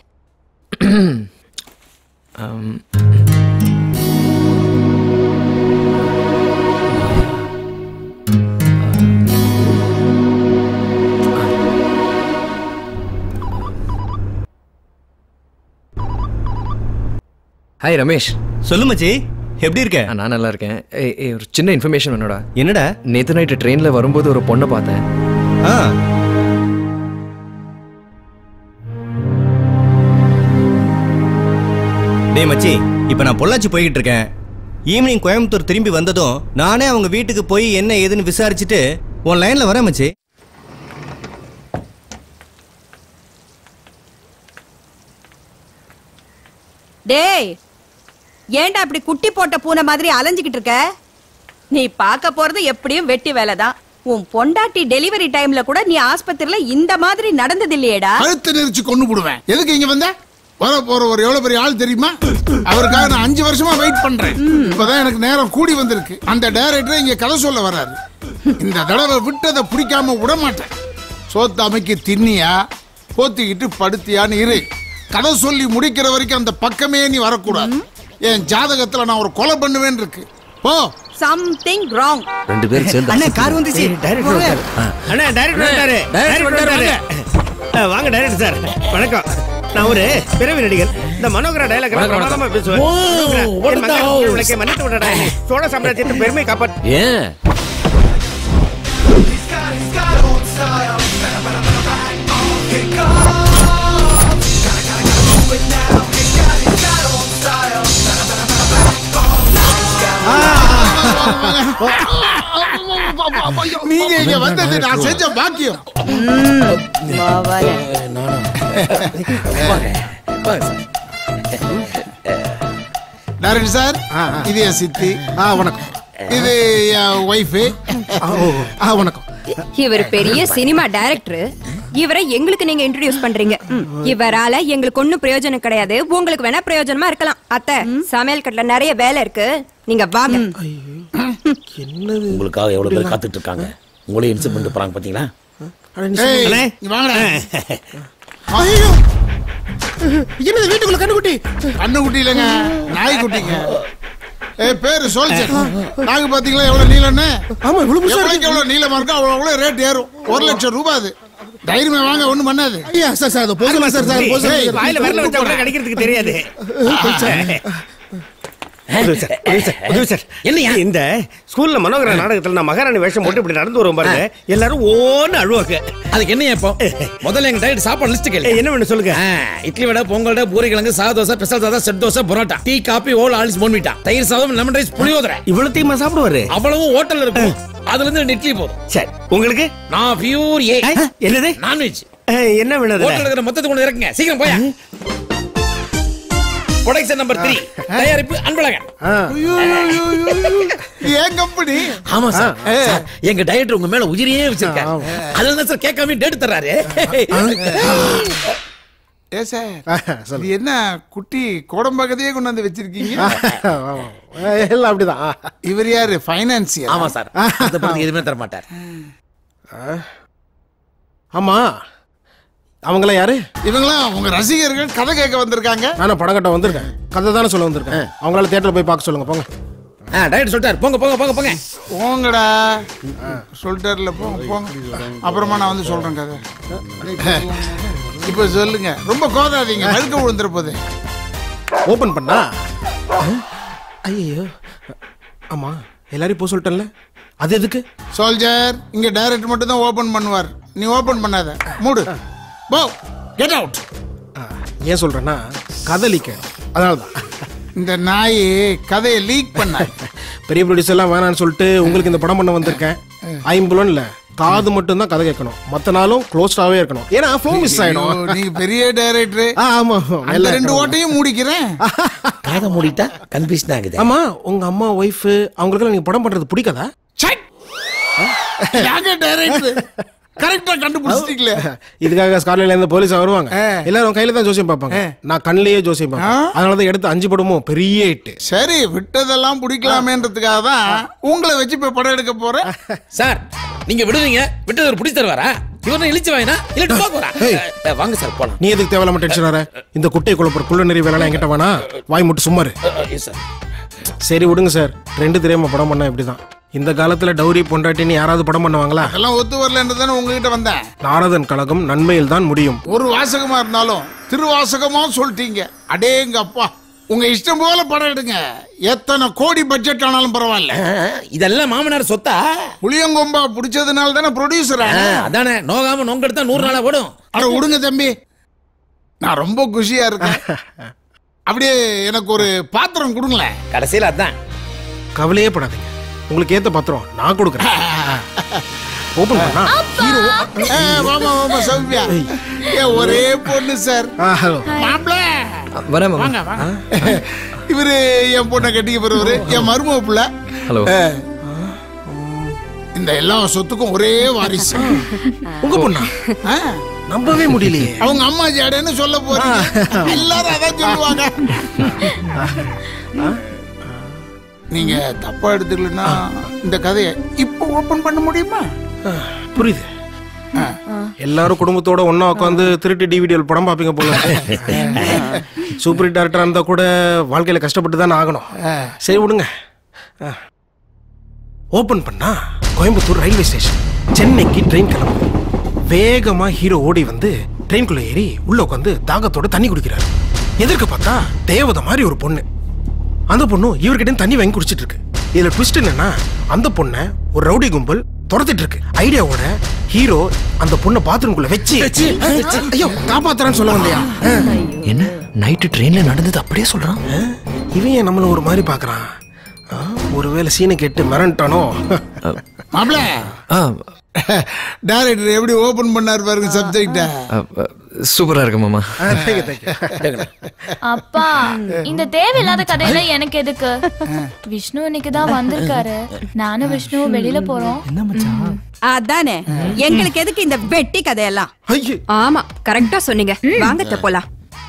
Speaker 4: ஹாய் ரமேஷ்
Speaker 19: சொல்லு மச்சி எப்படி இருக்க
Speaker 4: நான் நல்லா இருக்கேன் ஏய் ஏய், ஒரு சின்ன இன்ஃபர்மேஷன் வேணுடா
Speaker 19: என்னடா
Speaker 4: நேத்து நைட்டு ட்ரெயின்ல வரும்போது ஒரு பொண்ணை பார்த்தேன்
Speaker 19: ஆ டேய் மச்சி இப்போ நான் பொள்ளாச்சி போய்கிட்டு இருக்கேன் ஈவினிங் கோயம்புத்தூர் திரும்பி வந்ததும் நானே அவங்க வீட்டுக்கு போய் என்ன ஏதுன்னு விசாரிச்சுட்டு உன் லைன்ல வரேன் மச்சி
Speaker 18: டேய் ஏன்டா இப்படி குட்டி போட்ட பூனை மாதிரி அலைஞ்சுக்கிட்டு இருக்க நீ பார்க்க போறது எப்படியும் வெட்டி வேலை தான் உன் பொண்டாட்டி டெலிவரி டைம்ல கூட நீ ஆஸ்பத்திரியில இந்த மாதிரி நடந்தது இல்லையேடா
Speaker 14: கழுத்து நெரிச்சு கொண்டு போடுவேன் எதுக்கு இங்க வந்த வர போற ஒரு எவ்வளவு பெரிய ஆள் தெரியுமா அவருக்காக நான் அஞ்சு வருஷமா வெயிட் பண்றேன் இப்பதான் எனக்கு நேரம் கூடி வந்திருக்கு அந்த டைரக்டர் இங்க கதை சொல்ல வராரு இந்த தடவை விட்டதை பிடிக்காம விட மாட்டேன் சோத்து அமைக்க தின்னியா போத்திக்கிட்டு படுத்தியான்னு இரு கதை சொல்லி முடிக்கிற வரைக்கும் அந்த பக்கமே நீ வரக்கூடாது என் ஜாதகத்துல நான் ஒரு கொலை பண்ணுவேன் இருக்கு போ
Speaker 18: சம்திங் ராங்
Speaker 4: ரெண்டு பேரும் சேர்ந்து
Speaker 12: அண்ணே கார் வந்துச்சு
Speaker 16: டைரக்டர் வந்துட்டாரு.
Speaker 8: அண்ணா டைரக்டர் வந்துட்டாரு டைரக்டர் வந்துட்டாரு அஹ், வாங்க டைரக்டர் சார் வணக்கம் நான் ஒரு பிறவி நடிகர் இந்த மனோகர டைலாக்
Speaker 4: வணக்கம்,
Speaker 8: பிரமாதமா பேசுவேன்
Speaker 4: ஓ,
Speaker 8: மனோகரா, என்
Speaker 4: வணக்கம்.
Speaker 8: மகன் உனக்கு மன்னித்து விடடா சோழ சாம்ராஜ்யத்தின் பெருமை காப்பாற்று
Speaker 4: ஏன்
Speaker 14: நீங்க இங்க வந்தது நான் செஞ்ச பாக்கியம் டைரக்டர் சார் இது என் சித்தி ஆ வணக்கம் இது என் ஒய்ஃபு ஆ வணக்கம்
Speaker 17: இவர் பெரிய சினிமா டைரக்டர் இவரை எங்களுக்கு நீங்க இன்ட்ரோடியூஸ் பண்றீங்க ம். இவரால எங்களுக்கு ஒண்ணும் பிரயோஜனம் கிடையாது உங்களுக்கு வேணா பிரயோஜனமா இருக்கலாம் அத்தை சமையல் கட்டுல நிறைய வேலை இருக்கு நீங்க வாங்க
Speaker 15: உங்களுக்காக எவ்வளவு பேர் காத்துட்டு இருக்காங்க உங்களையும் இன்சல்ட் பண்ணிட்டு போறாங்க பாத்தீங்களா
Speaker 14: ஏய்,
Speaker 15: அண்ணே.
Speaker 14: இங்க வாங்கடா ஐயோ
Speaker 16: என்னது வீட்டுக்குள்ள கண்ணுக்குட்டி
Speaker 14: கண்ணுக்குட்டி இல்லைங்க நாய்க்குட்டிங்க ஏ பேரு சோல்ஜர் நாங்க பாத்தீங்களா எவ்வளவு நீளம்னு
Speaker 16: ஆமா இவ்வளவு புதுசா
Speaker 14: எவ்வளவுக்கு எவ்வளவு நீளமா இருக்கோ அவ்வளவு அவ்வளவு ரேட் ஏறும் ஒரு லட்சம் ரூபாய் அது தைரியமா வாங்க ஒண்ணும் பண்ணாது
Speaker 16: ஐயா சார் சார் அது போதுமா சார் சார் போதும்
Speaker 14: ஏய்,
Speaker 8: வாயில வரல வச்சா கூட கிடைக்கிறதுக்கு தெரியாது
Speaker 16: உதவி சார், உதவி சார், உதவி சார்.
Speaker 15: என்னையா
Speaker 8: இந்த ஸ்கூல்ல மனோகர நாடகத்துல நான் மகாராணி வேஷம் போட்டு இப்படி நடந்து வரும் பாருங்க எல்லாரும் ஓன்னு அழுவாங்க
Speaker 15: அதுக்கு என்ன இப்போ முதல்ல எங்க டயட் சாப்பாடு லிஸ்ட் கேளு
Speaker 8: என்ன வேணும் சொல்லுங்க
Speaker 15: ஆ, இட்லி வடை பொங்கல் வடை பூரி கிழங்கு சாத dosa special dosa set dosa parotta tea coffee ஓல் ஆலிஸ் போன்விட்டா தயிர் சாதம் லெமன் ரைஸ் புளியோதரை
Speaker 16: இவ்வளத்தையுமா சாப்பிடுவாரு
Speaker 15: அவ்வளவும் ஹோட்டல்ல இருக்கும் அதுல இருந்து ரெண்டு இட்லி போதும்
Speaker 8: சரி உங்களுக்கு
Speaker 15: நான் பியூர் ஏ
Speaker 8: என்னது
Speaker 15: நான்வெஜ்
Speaker 8: என்ன வேணும் அதுல?
Speaker 15: ஹோட்டல் இருக்கிற மொத்தத்தை கொண்டு இறக்குங்க சீக்கிரம் போயா ப்ரொடக்ஷன் நம்பர் த்ரீ தயாரிப்பு அன்பழகன்
Speaker 14: ஏன் கம்பெனி
Speaker 15: ஆமா சார் சார், எங்க டைரக்டர் உங்க மேல உயிரையே வச்சிருக்காரு அதுல தான் சார் கேட்காம டேட் தர்றாரு
Speaker 14: ஏ சார் இது என்ன குட்டி கோடம்பாக்கத்தையே கொண்டு வந்து வச்சிருக்கீங்க
Speaker 16: எல்லாம் அப்படிதான்
Speaker 14: இவர் யாரு ஃபைனான்சியர்
Speaker 15: ஆமா சார் அதை பத்தி எதுவுமே தர மாட்டார்
Speaker 16: ஆமா அவங்களாம் யாரு
Speaker 14: இவங்களாம் உங்க ரசிகர்கள் கதை கேட்க வந்திருக்காங்க
Speaker 16: நானும் படம் கட்ட வந்திருக்கேன் கதை தானே சொல்ல வந்திருக்கேன் அவங்களால தியேட்டர்ல போய் பார்க்க சொல்லுங்க போங்க
Speaker 15: ஆ டைரக்டர் சொல்லிட்டாரு போங்க போங்க போங்க போங்க
Speaker 14: போங்கடா சொல்லிட்டார்ல போங்க போங்க அப்புறமா நான் வந்து சொல்றேன் கதை இப்ப சொல்லுங்க ரொம்ப கோதாதீங்க நடுக்க விழுந்துற போது
Speaker 16: ஓபன் பண்ணா ஐயோ ஆமா எல்லாரையும் போக சொல்லிட்டேன்ல அது எதுக்கு
Speaker 14: சோல்ஜர் இங்க டைரக்டர் மட்டும் தான் ஓபன் பண்ணுவார் நீ ஓபன் பண்ணாத மூடு போ கெட் அவுட்
Speaker 16: ஏன் சொல்றேன்னா கதலிக்க அதனால தான்
Speaker 14: இந்த நாய் கதையை லீக் பண்ண
Speaker 16: பெரிய ப்ரொடியூசர் எல்லாம் வேணாம்னு சொல்லிட்டு உங்களுக்கு இந்த படம் பண்ண வந்திருக்கேன் ஐம்புலன் இல்ல காது மட்டும் தான் கதை கேட்கணும் மத்த நாளும் க்ளோஸ்டாவே இருக்கணும் ஏன்னா ஃப்ளோ மிஸ் ஆயிடும்
Speaker 14: நீ பெரிய டைரக்டர்
Speaker 16: ஆமா
Speaker 14: அந்த ரெண்டு ஓட்டையும் மூடிக்கிறேன்
Speaker 15: காதை மூடிட்டா கன்ஃபியூஷன் ஆகுது
Speaker 16: ஆமா உங்க அம்மா ஒய்ஃப் அவங்களுக்கெல்லாம் நீங்க படம் பண்றது பிடிக்காதா
Speaker 14: யாங்க டைரக்டர் கரெக்டா கண்டுபிடிச்சிட்டீங்களே
Speaker 16: இதுக்காக ஸ்கார்ல இருந்து போலீஸ் வருவாங்க எல்லாரும் கையில தான் ஜோசியம் பார்ப்பாங்க நான் கண்ணிலேயே ஜோசியம் பார்ப்பேன் அதனால தான் எடுத்து அஞ்சு படமும் பெரிய ஹிட்
Speaker 14: சரி விட்டதெல்லாம் பிடிக்கலாமேன்றதுக்காக தான் உங்களை வச்சு இப்ப படம் எடுக்க போறேன்
Speaker 15: சார் நீங்க விடுவீங்க விட்டது ஒரு பிடிச்சி தருவாரா இவனை இழிச்சு வாங்கினா இல்ல டுபா போறா அஹ், வாங்க சார் போலாம்
Speaker 16: நீ எதுக்கு தேவையில்லாம டென்ஷன் வர இந்த குட்டை குழப்பர் குள்ள நிறைய வேலை என்கிட்ட வேணா வாய் மட்டும் சும்மாரு
Speaker 15: எஸ் சார்
Speaker 16: சரி விடுங்க சார் ரெண்டு தெரியாம படம் பண்ணா இப்படிதான் இந்த காலத்துல டௌரி பொண்டாட்டின்னு யாராவது படம் பண்ணுவாங்களா
Speaker 14: அதெல்லாம் ஒத்து வரலன்னு தானே உங்ககிட்ட வந்தேன்
Speaker 16: நாரதன் கழகம் நன்மையில் தான் முடியும்
Speaker 14: ஒரு வாசகமா இருந்தாலும் திருவாசகமா சொல்லிட்டீங்க அடேங்க அப்பா உங்க இஷ்டம் போல படம் எடுங்க எத்தனை கோடி பட்ஜெட் ஆனாலும் பரவாயில்ல
Speaker 15: இதெல்லாம் மாமனார் சொத்தா
Speaker 14: புளியங்கொம்பா பிடிச்சதுனால தானே ப்ரொடியூசர்
Speaker 15: அஹ், அதானே நோகாம நோங்க எடுத்தா நூறு நாளா ஓடும்
Speaker 14: அட விடுங்க தம்பி நான் ரொம்ப குஷியா இருக்கேன் அப்படியே எனக்கு ஒரு பாத்திரம் கொடுங்களேன்
Speaker 15: கடைசியில அதான்
Speaker 16: கவலையே படாதீங்க உங்களுக்கு ஏத்த பத்திரம் நான் கொடுக்குறேன் ஓபன் பண்ணா
Speaker 14: ஹீரோ வாமா வாமா சௌமியா ஏன் ஒரே பொண்ணு சார்
Speaker 16: ஹலோ
Speaker 14: மாப்பிள்ள
Speaker 4: வரேன்
Speaker 14: வாங்க வாங்க இவரு என் பொண்ணை கட்டிக்க போறவரு என் மருமக புள்ள
Speaker 4: ஹலோ
Speaker 14: அஹ், இந்த எல்லா சொத்துக்கும் ஒரே வாரிசு
Speaker 16: உங்க பொண்ணா
Speaker 14: ஆ,
Speaker 16: நம்பவே முடியலையே
Speaker 14: அவங்க அம்மா ஜாடன்னு சொல்ல போறீங்க எல்லாரும் அதான் சொல்லுவாங்க நீங்க தப்பா எடுத்துக்கலன்னா இந்த கதையை இப்போ ஓபன் பண்ண முடியுமா
Speaker 16: புரியுது எல்லாரும் குடும்பத்தோட ஒண்ணா உட்காந்து திருட்டு டிவிடியில் படம் பார்ப்பீங்க போல சூப்பர் ஹிட் டேரக்டரா இருந்தா கூட வாழ்க்கையில கஷ்டப்பட்டு தானே ஆகணும் சரி விடுங்க ஓபன் பண்ணா கோயம்புத்தூர் ரயில்வே ஸ்டேஷன் சென்னைக்கு ட்ரெயின் கிளம்பும் வேகமா ஹீரோ ஓடி வந்து ட்ரெயின்குள்ள ஏறி உள்ள உட்காந்து தாகத்தோட தண்ணி குடிக்கிறாரு எதிர்க்க பார்த்தா தேவதை மாதிரி ஒரு பொண்ணு அந்த பொண்ணு இவர்கிட்ட தண்ணி வாங்கி குடிச்சிட்டு இருக்கு இதுல ட்விஸ்ட் என்னன்னா அந்த பொண்ணை ஒரு ரவுடி கும்பல் துரத்திட்டு இருக்கு ஐடியாவோட ஹீரோ அந்த பொண்ணை பாத்ரூம்குள்ள வச்சு ஐயோ காப்பாத்துறான்னு சொல்ல வந்தியா
Speaker 4: என்ன நைட்டு ட்ரெயின்ல நடந்தது அப்படியே சொல்றான்
Speaker 16: இவன் ஏன் நம்மள ஒரு மாதிரி பாக்குறான் ஆ, ஒருவேளை சீனை கேட்டு மிரண்டானோ
Speaker 14: மாப்பிள்ள டைரக்டர் எப்படி ஓபன் பண்ணாரு பாருங்க சப்ஜெக்ட
Speaker 4: சூப்பரா இருக்கு மாமா
Speaker 20: அப்பா இந்த தேவையில்லாத கதையெல்லாம் எனக்கு எதுக்கு விஷ்ணு இன்னைக்கு தான் வந்திருக்காரு நானும் விஷ்ணுவும் வெளியில போறோம்
Speaker 18: அதானே எங்களுக்கு எதுக்கு இந்த வெட்டி கதையெல்லாம்
Speaker 17: ஆமா கரெக்டா சொன்னீங்க வாங்கத்த போலாம்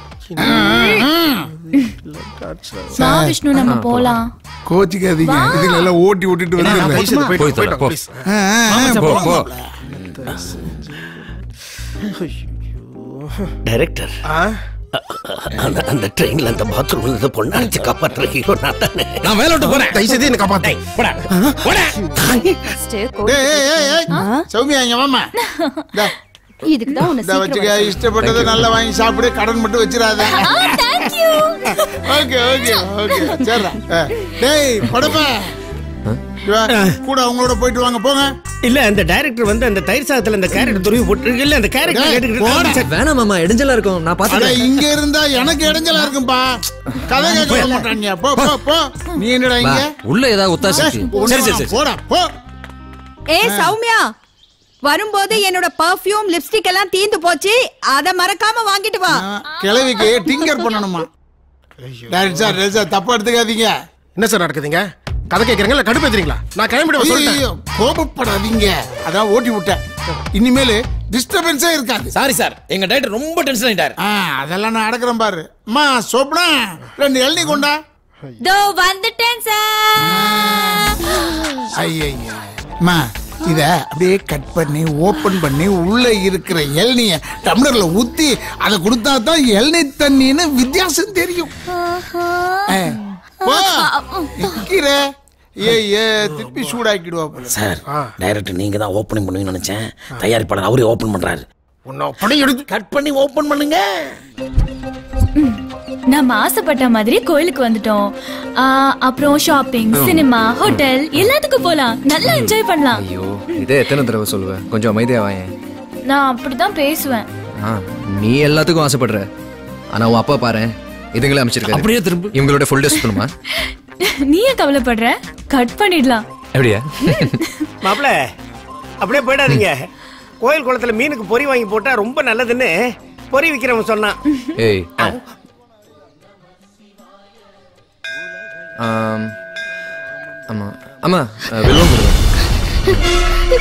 Speaker 20: வா விஷ்ணு நம்ம போலாம்
Speaker 14: கோச்சிக்காதீங்க இதுல எல்லாம் ஓட்டி விட்டுட்டு வந்துடுறேன்
Speaker 16: போய் தரேன், போ.
Speaker 14: ஆ, ஆ, ஆ,
Speaker 16: போ,
Speaker 14: போங்க
Speaker 16: போ.
Speaker 14: மாப்பிள்ள.
Speaker 21: டைரக்டர் அந்த அந்த ட்ரெயின்ல அந்த பாத்ரூம்ல இருந்து பொண்ணு அடிச்சு காப்பாற்றுற ஹீரோ நான் தானே
Speaker 15: நான் வேலை விட்டு போறேன்
Speaker 16: தயவு செய்து என்ன காப்பாத்து
Speaker 15: போடா போடா
Speaker 14: ஏய், ஏய், ஏய், ஏய். சௌமியா இங்க வாமா இந்தா,
Speaker 18: இதுக்கு தான் உன்னை
Speaker 14: இந்தா
Speaker 18: சீக்கிரம்
Speaker 14: வச்சுக்க
Speaker 18: வர
Speaker 14: இஷ்டப்பட்டதை நல்லா வாங்கி சாப்பிடு கடன் மட்டும் வச்சிடாத ஓகே ஓகே ஓகே சரிடா ஆ. டேய் படப்பா இவா, கூட அவங்களோட போயிட்டு வாங்க போங்க
Speaker 8: இல்ல அந்த டைரக்டர் வந்து அந்த தயிர் சாதத்துல அந்த கேரட் துருவி போட்டு இல்ல அந்த கேரட்
Speaker 14: டேய், போடா.
Speaker 8: கேட்டுக்கிட்டு
Speaker 4: வேணாம் மாமா இடைஞ்சலா இருக்கும் நான்
Speaker 14: அட
Speaker 4: பாத்துக்கிறேன்
Speaker 14: இங்க இருந்தா எனக்கு இடைஞ்சலா இருக்கும்பா கதை கேட்க விட மாட்டாங்க போ போ போ நீ என்னடா இங்க
Speaker 4: உள்ள ஏதாவது ஒத்தாசை
Speaker 14: ஏய்,
Speaker 4: இருக்கு.
Speaker 14: ஒண்ணு
Speaker 4: சரி சரி
Speaker 14: வேணாம்,
Speaker 4: சரி
Speaker 14: போடா போ
Speaker 18: ஏய் சௌமியா வரும்போது என்னோட பர்ஃப்யூம் லிப்ஸ்டிக் எல்லாம் தீந்து போச்சு அத மறக்காம வாங்கிட்டு வா
Speaker 14: கிழவிக்கு டிங்கர் பண்ணணுமா டேரக்டர் சார் டேரக்டர் சார் தப்பா எடுத்துக்காதீங்க
Speaker 16: என்ன சார் நடக்குதுங்க கதை கேட்கறீங்களா கடுப்பேத்துறீங்களா நான் கிளம்பிட்டு
Speaker 14: ஐயோ,
Speaker 16: சொல்லிட்டேன்
Speaker 14: ஐயோ, கோபப்படாதீங்க அதான் ஓட்டி விட்டேன் இனிமேல் டிஸ்டர்பன்ஸே இருக்காது
Speaker 15: சாரி சார் எங்க டைரக்டர் ரொம்ப டென்ஷன் ஆயிட்டாரு
Speaker 14: ஆ அதெல்லாம் நான் அடக்குறேன் பாரு அம்மா சோப்னா ரெண்டு இளநீ கொண்டா
Speaker 20: தோ வந்துட்டேன் சார்
Speaker 14: ஐயா அம்மா இத அப்படியே கட் பண்ணி ஓபன் பண்ணி உள்ள இருக்கிற இளநிய டம்ளர்ல ஊத்தி அதை கொடுத்தா தான் இளநீ தண்ணின்னு வித்தியாசம் தெரியும் ஆ, போ, நிக்கிற ஏ ஏ திருப்பி சூடாக்கிடுவா போல
Speaker 15: சார் டைரக்டர் நீங்க தான் ஓப்பனிங் பண்ணுவீங்கன்னு நினைச்சேன் தயாரிப்பாளர் அவரே ஓபன் பண்றாரு
Speaker 16: உன்னை படம் எடுத்து
Speaker 15: கட் பண்ணி ஓபன் பண்ணுங்க
Speaker 20: நம்ம ஆசைப்பட்ட மாதிரி கோயிலுக்கு வந்துட்டோம் ஆ, அப்புறம் ஷாப்பிங் சினிமா ஹோட்டல் எல்லாத்துக்கும் போலாம் நல்லா என்ஜாய் பண்ணலாம்
Speaker 4: ஐயோ இதே எத்தனை தடவை சொல்லுவேன் கொஞ்சம் அமைதியா வாயேன்
Speaker 20: நான் அப்படிதான் பேசுவேன்
Speaker 4: ஆ நீ எல்லாத்துக்கும் ஆசைப்படுற ஆனா உன் அப்பா பாரு இதுங்களே அமைச்சிருக்காரு
Speaker 15: அப்படியே திரும்ப
Speaker 4: இவங்களோட ஃபுல் டே சுத்தணுமா
Speaker 20: நீ ஏன் கவலைப்படுற கட் பண்ணிடலாம்
Speaker 4: எப்படியா
Speaker 16: மாப்பிள அப்படியே போயிடாதீங்க கோயில் குளத்துல மீனுக்கு பொறி வாங்கி போட்டா ரொம்ப நல்லதுன்னு பொறி விக்கிறவன் சொன்னான்
Speaker 4: ஏய் ஆம், ஆமா ஆமா அஹ், வெல்வம் கொடுங்க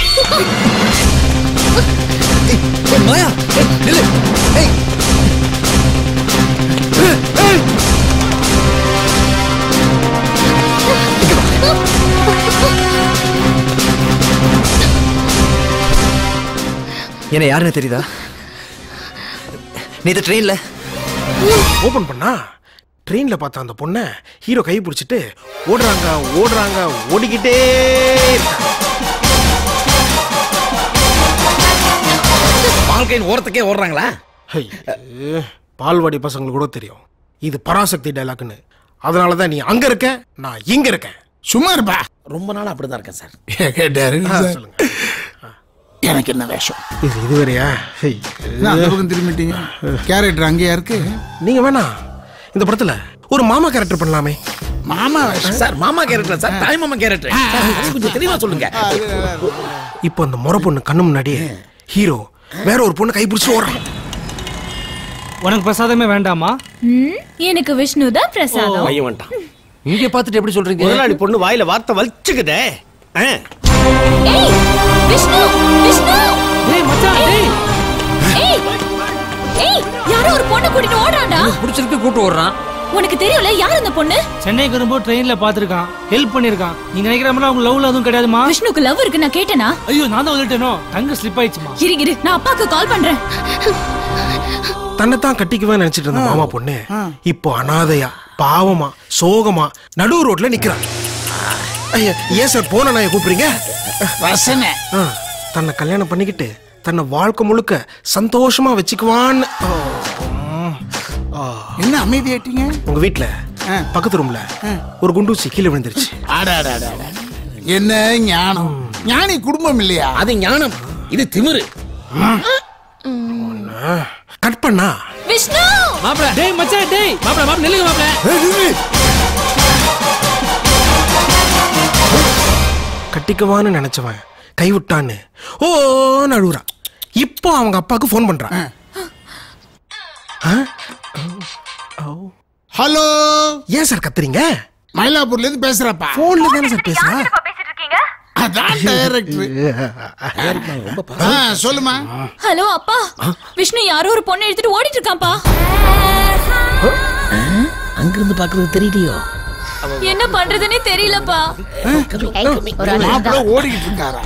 Speaker 4: மாயா ஏய், நில்லு ஏய் ஏய், ஏய். என்ன யாருன்னு தெரியுதா நீ இந்த ட்ரெயின்ல
Speaker 8: ஓபன் பண்ணா ட்ரெயின்ல பார்த்த அந்த பொண்ணை ஹீரோ கை பிடிச்சிட்டு ஓடுறாங்க ஓடுறாங்க ஓடிக்கிட்டே இருக்காங்க.
Speaker 15: வாழ்க்கையின் ஓரத்துக்கே ஓடுறாங்களா
Speaker 8: ஐயே, பால்வாடி பசங்களுக்கு கூட தெரியும் இது பராசக்தி டைலாக்னு அதனால தான் நீ அங்க இருக்க நான் இங்க இருக்கேன்
Speaker 14: சும்மா இருப்பா
Speaker 15: ரொம்ப நாள் அப்படிதான் இருக்கேன் சார்
Speaker 14: கேட்டாரு
Speaker 8: ஆ,
Speaker 14: சார்.
Speaker 8: சொல்லுங்க
Speaker 14: எனக்கு என்ன வேஷம்
Speaker 8: இது இது வேறையா ஐயே.
Speaker 14: என்ன அந்த பக்கம் திரும்பிட்டீங்க கேரக்டர் அங்கேயா இருக்கு
Speaker 8: நீங்க வேணா இந்த படத்துல ஒரு மாமா கேரக்டர் பண்ணலாமே
Speaker 14: மாமா வேஷம்
Speaker 15: சார் மாமா கேரக்டர் சார் தாய் மாமா கேரக்டர் கொஞ்சம் தெளிவா சொல்லுங்க
Speaker 8: இப்போ அந்த முறை பொண்ணு கண்ணு முன்னாடியே ஹீரோ வேற ஒரு பொண்ணு கை பிடிச்சி ஓடுறான்
Speaker 6: உனக்கு பிரசாதமே வேண்டாமா
Speaker 20: ம், எனக்கு விஷ்ணு தான் பிரசாதம்
Speaker 16: பையன் வந்துட்டான்
Speaker 15: இங்க பார்த்துட்டு எப்படி சொல்றீங்க
Speaker 16: முதலாளி பொண்ணு வாயில வார்த்தை வலிச்சுக்குதே ஆ.
Speaker 20: ஏய் விஷ்ணு விஷ்ணு
Speaker 6: டேய் மச்சான் டேய்
Speaker 20: ஏய் ஏய் யாரோ ஒரு பொண்ணு கூட்டிட்டு ஓடுறான்டா
Speaker 15: பிடிச்சிருக்கு கூட்டு ஓடுறான்
Speaker 20: உனக்கு தெரியும்ல யார் அந்த பொண்ணு
Speaker 6: சென்னைக்கு வரும்போது ட்ரெயின்ல பாத்துருக்கான் ஹெல்ப் பண்ணிருக்கான் நீங்க நினைக்கிற மாதிரி அவங்க லவ்ல எதுவும் கிடையாதுமா
Speaker 20: விஷ்ணுக்கு லவ் இருக்கு நான் கேட்டேனா
Speaker 6: ஐயோ நான் தான் வந்துட்டேனோ தங்க ஸ்லிப் ஆயிடுச்சுமா
Speaker 20: இரு இரு நான் அப்பாக்கு கால் பண்றேன்
Speaker 8: தன்னைத்தான் கட்டிக்குவேன் நினைச்சிட்டு இருந்த மாமா பொண்ணு இப்போ அனாதையா பாவமா சோகமா நடு ரோட்ல நிக்கிறான் ஐயா ஏன் சார் போன நான் கூப்பிடுறீங்க
Speaker 14: ரசனை
Speaker 8: ஆ, தன்னை கல்யாணம் பண்ணிக்கிட்டு தன்னை வாழ்க்கை முழுக்க சந்தோஷமா வச்சுக்குவான்னு ஓ, ம், ஆ.
Speaker 14: என்ன அமைதியாயிட்டீங்க
Speaker 8: உங்க வீட்ல பக்கத்து ரூம்ல ஒரு குண்டூசி கீழே விழுந்துருச்சு
Speaker 14: ஆடாடாடா என்ன ஞானம் ஞானி குடும்பம் இல்லையா
Speaker 15: அது ஞானம் இது திமிரு
Speaker 8: கட் பண்ணா
Speaker 20: விஷ்ணு
Speaker 6: மாப்ள டேய் மச்சான் டேய்
Speaker 15: மாப்பிள மாப்பிள நில்லுங்க மாப்பிள
Speaker 8: கட்டிக்குவான்னு நினைச்சவன் கைவிட்டான்னு ஓ அழுகுறான் இப்போ அவங்க அப்பாவுக்கு ஃபோன் பண்றான்
Speaker 14: ஹலோ
Speaker 8: ஏன் சார் கத்துறீங்க
Speaker 14: மயிலாப்பூர்ல இருந்து பேசுறப்பா
Speaker 8: போன்ல தானே சார் பேசுறா
Speaker 14: அதான் டைரக்டர் ஆ, சொல்லுமா
Speaker 20: ஹலோ அப்பா விஷ்ணு யாரோ ஒரு பொண்ணு எடுத்துட்டு ஓடிட்டு இருக்கான்ப்பா
Speaker 15: அங்கிருந்து பாக்குறது தெரியலையோ
Speaker 20: என்ன பண்றதுன்னே தெரியலப்பா
Speaker 14: மாப்பிள்ள ஓடிக்கிட்டு இருக்காரா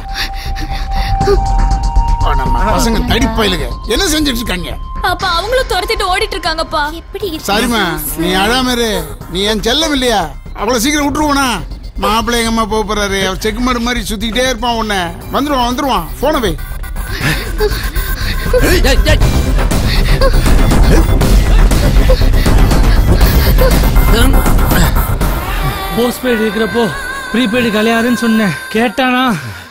Speaker 14: ஓ, நம்ம பசங்க தடிப்பயிலுங்க என்ன செஞ்சுட்டு இருக்காங்க
Speaker 20: அப்பா அவங்களும் துரத்திட்டு ஓடிட்டு இருக்காங்கப்பா
Speaker 14: சரிம்மா நீ அழாம இரு நீ என் செல்லம் இல்லையா அவ்வளவு சீக்கிரம் விட்டுருவோனா மாப்பிள்ளை எங்க அம்மா போக போறாரு அவர் செக் மாடு மாதிரி சுத்திக்கிட்டே இருப்பான் உன்னை வந்துருவான் வந்துருவான் போன வை
Speaker 6: போஸ்ட் பெய்டு இருக்கிறப்போ ப்ரீபெய்டு கல்யாணம்னு சொன்னேன் கேட்டானா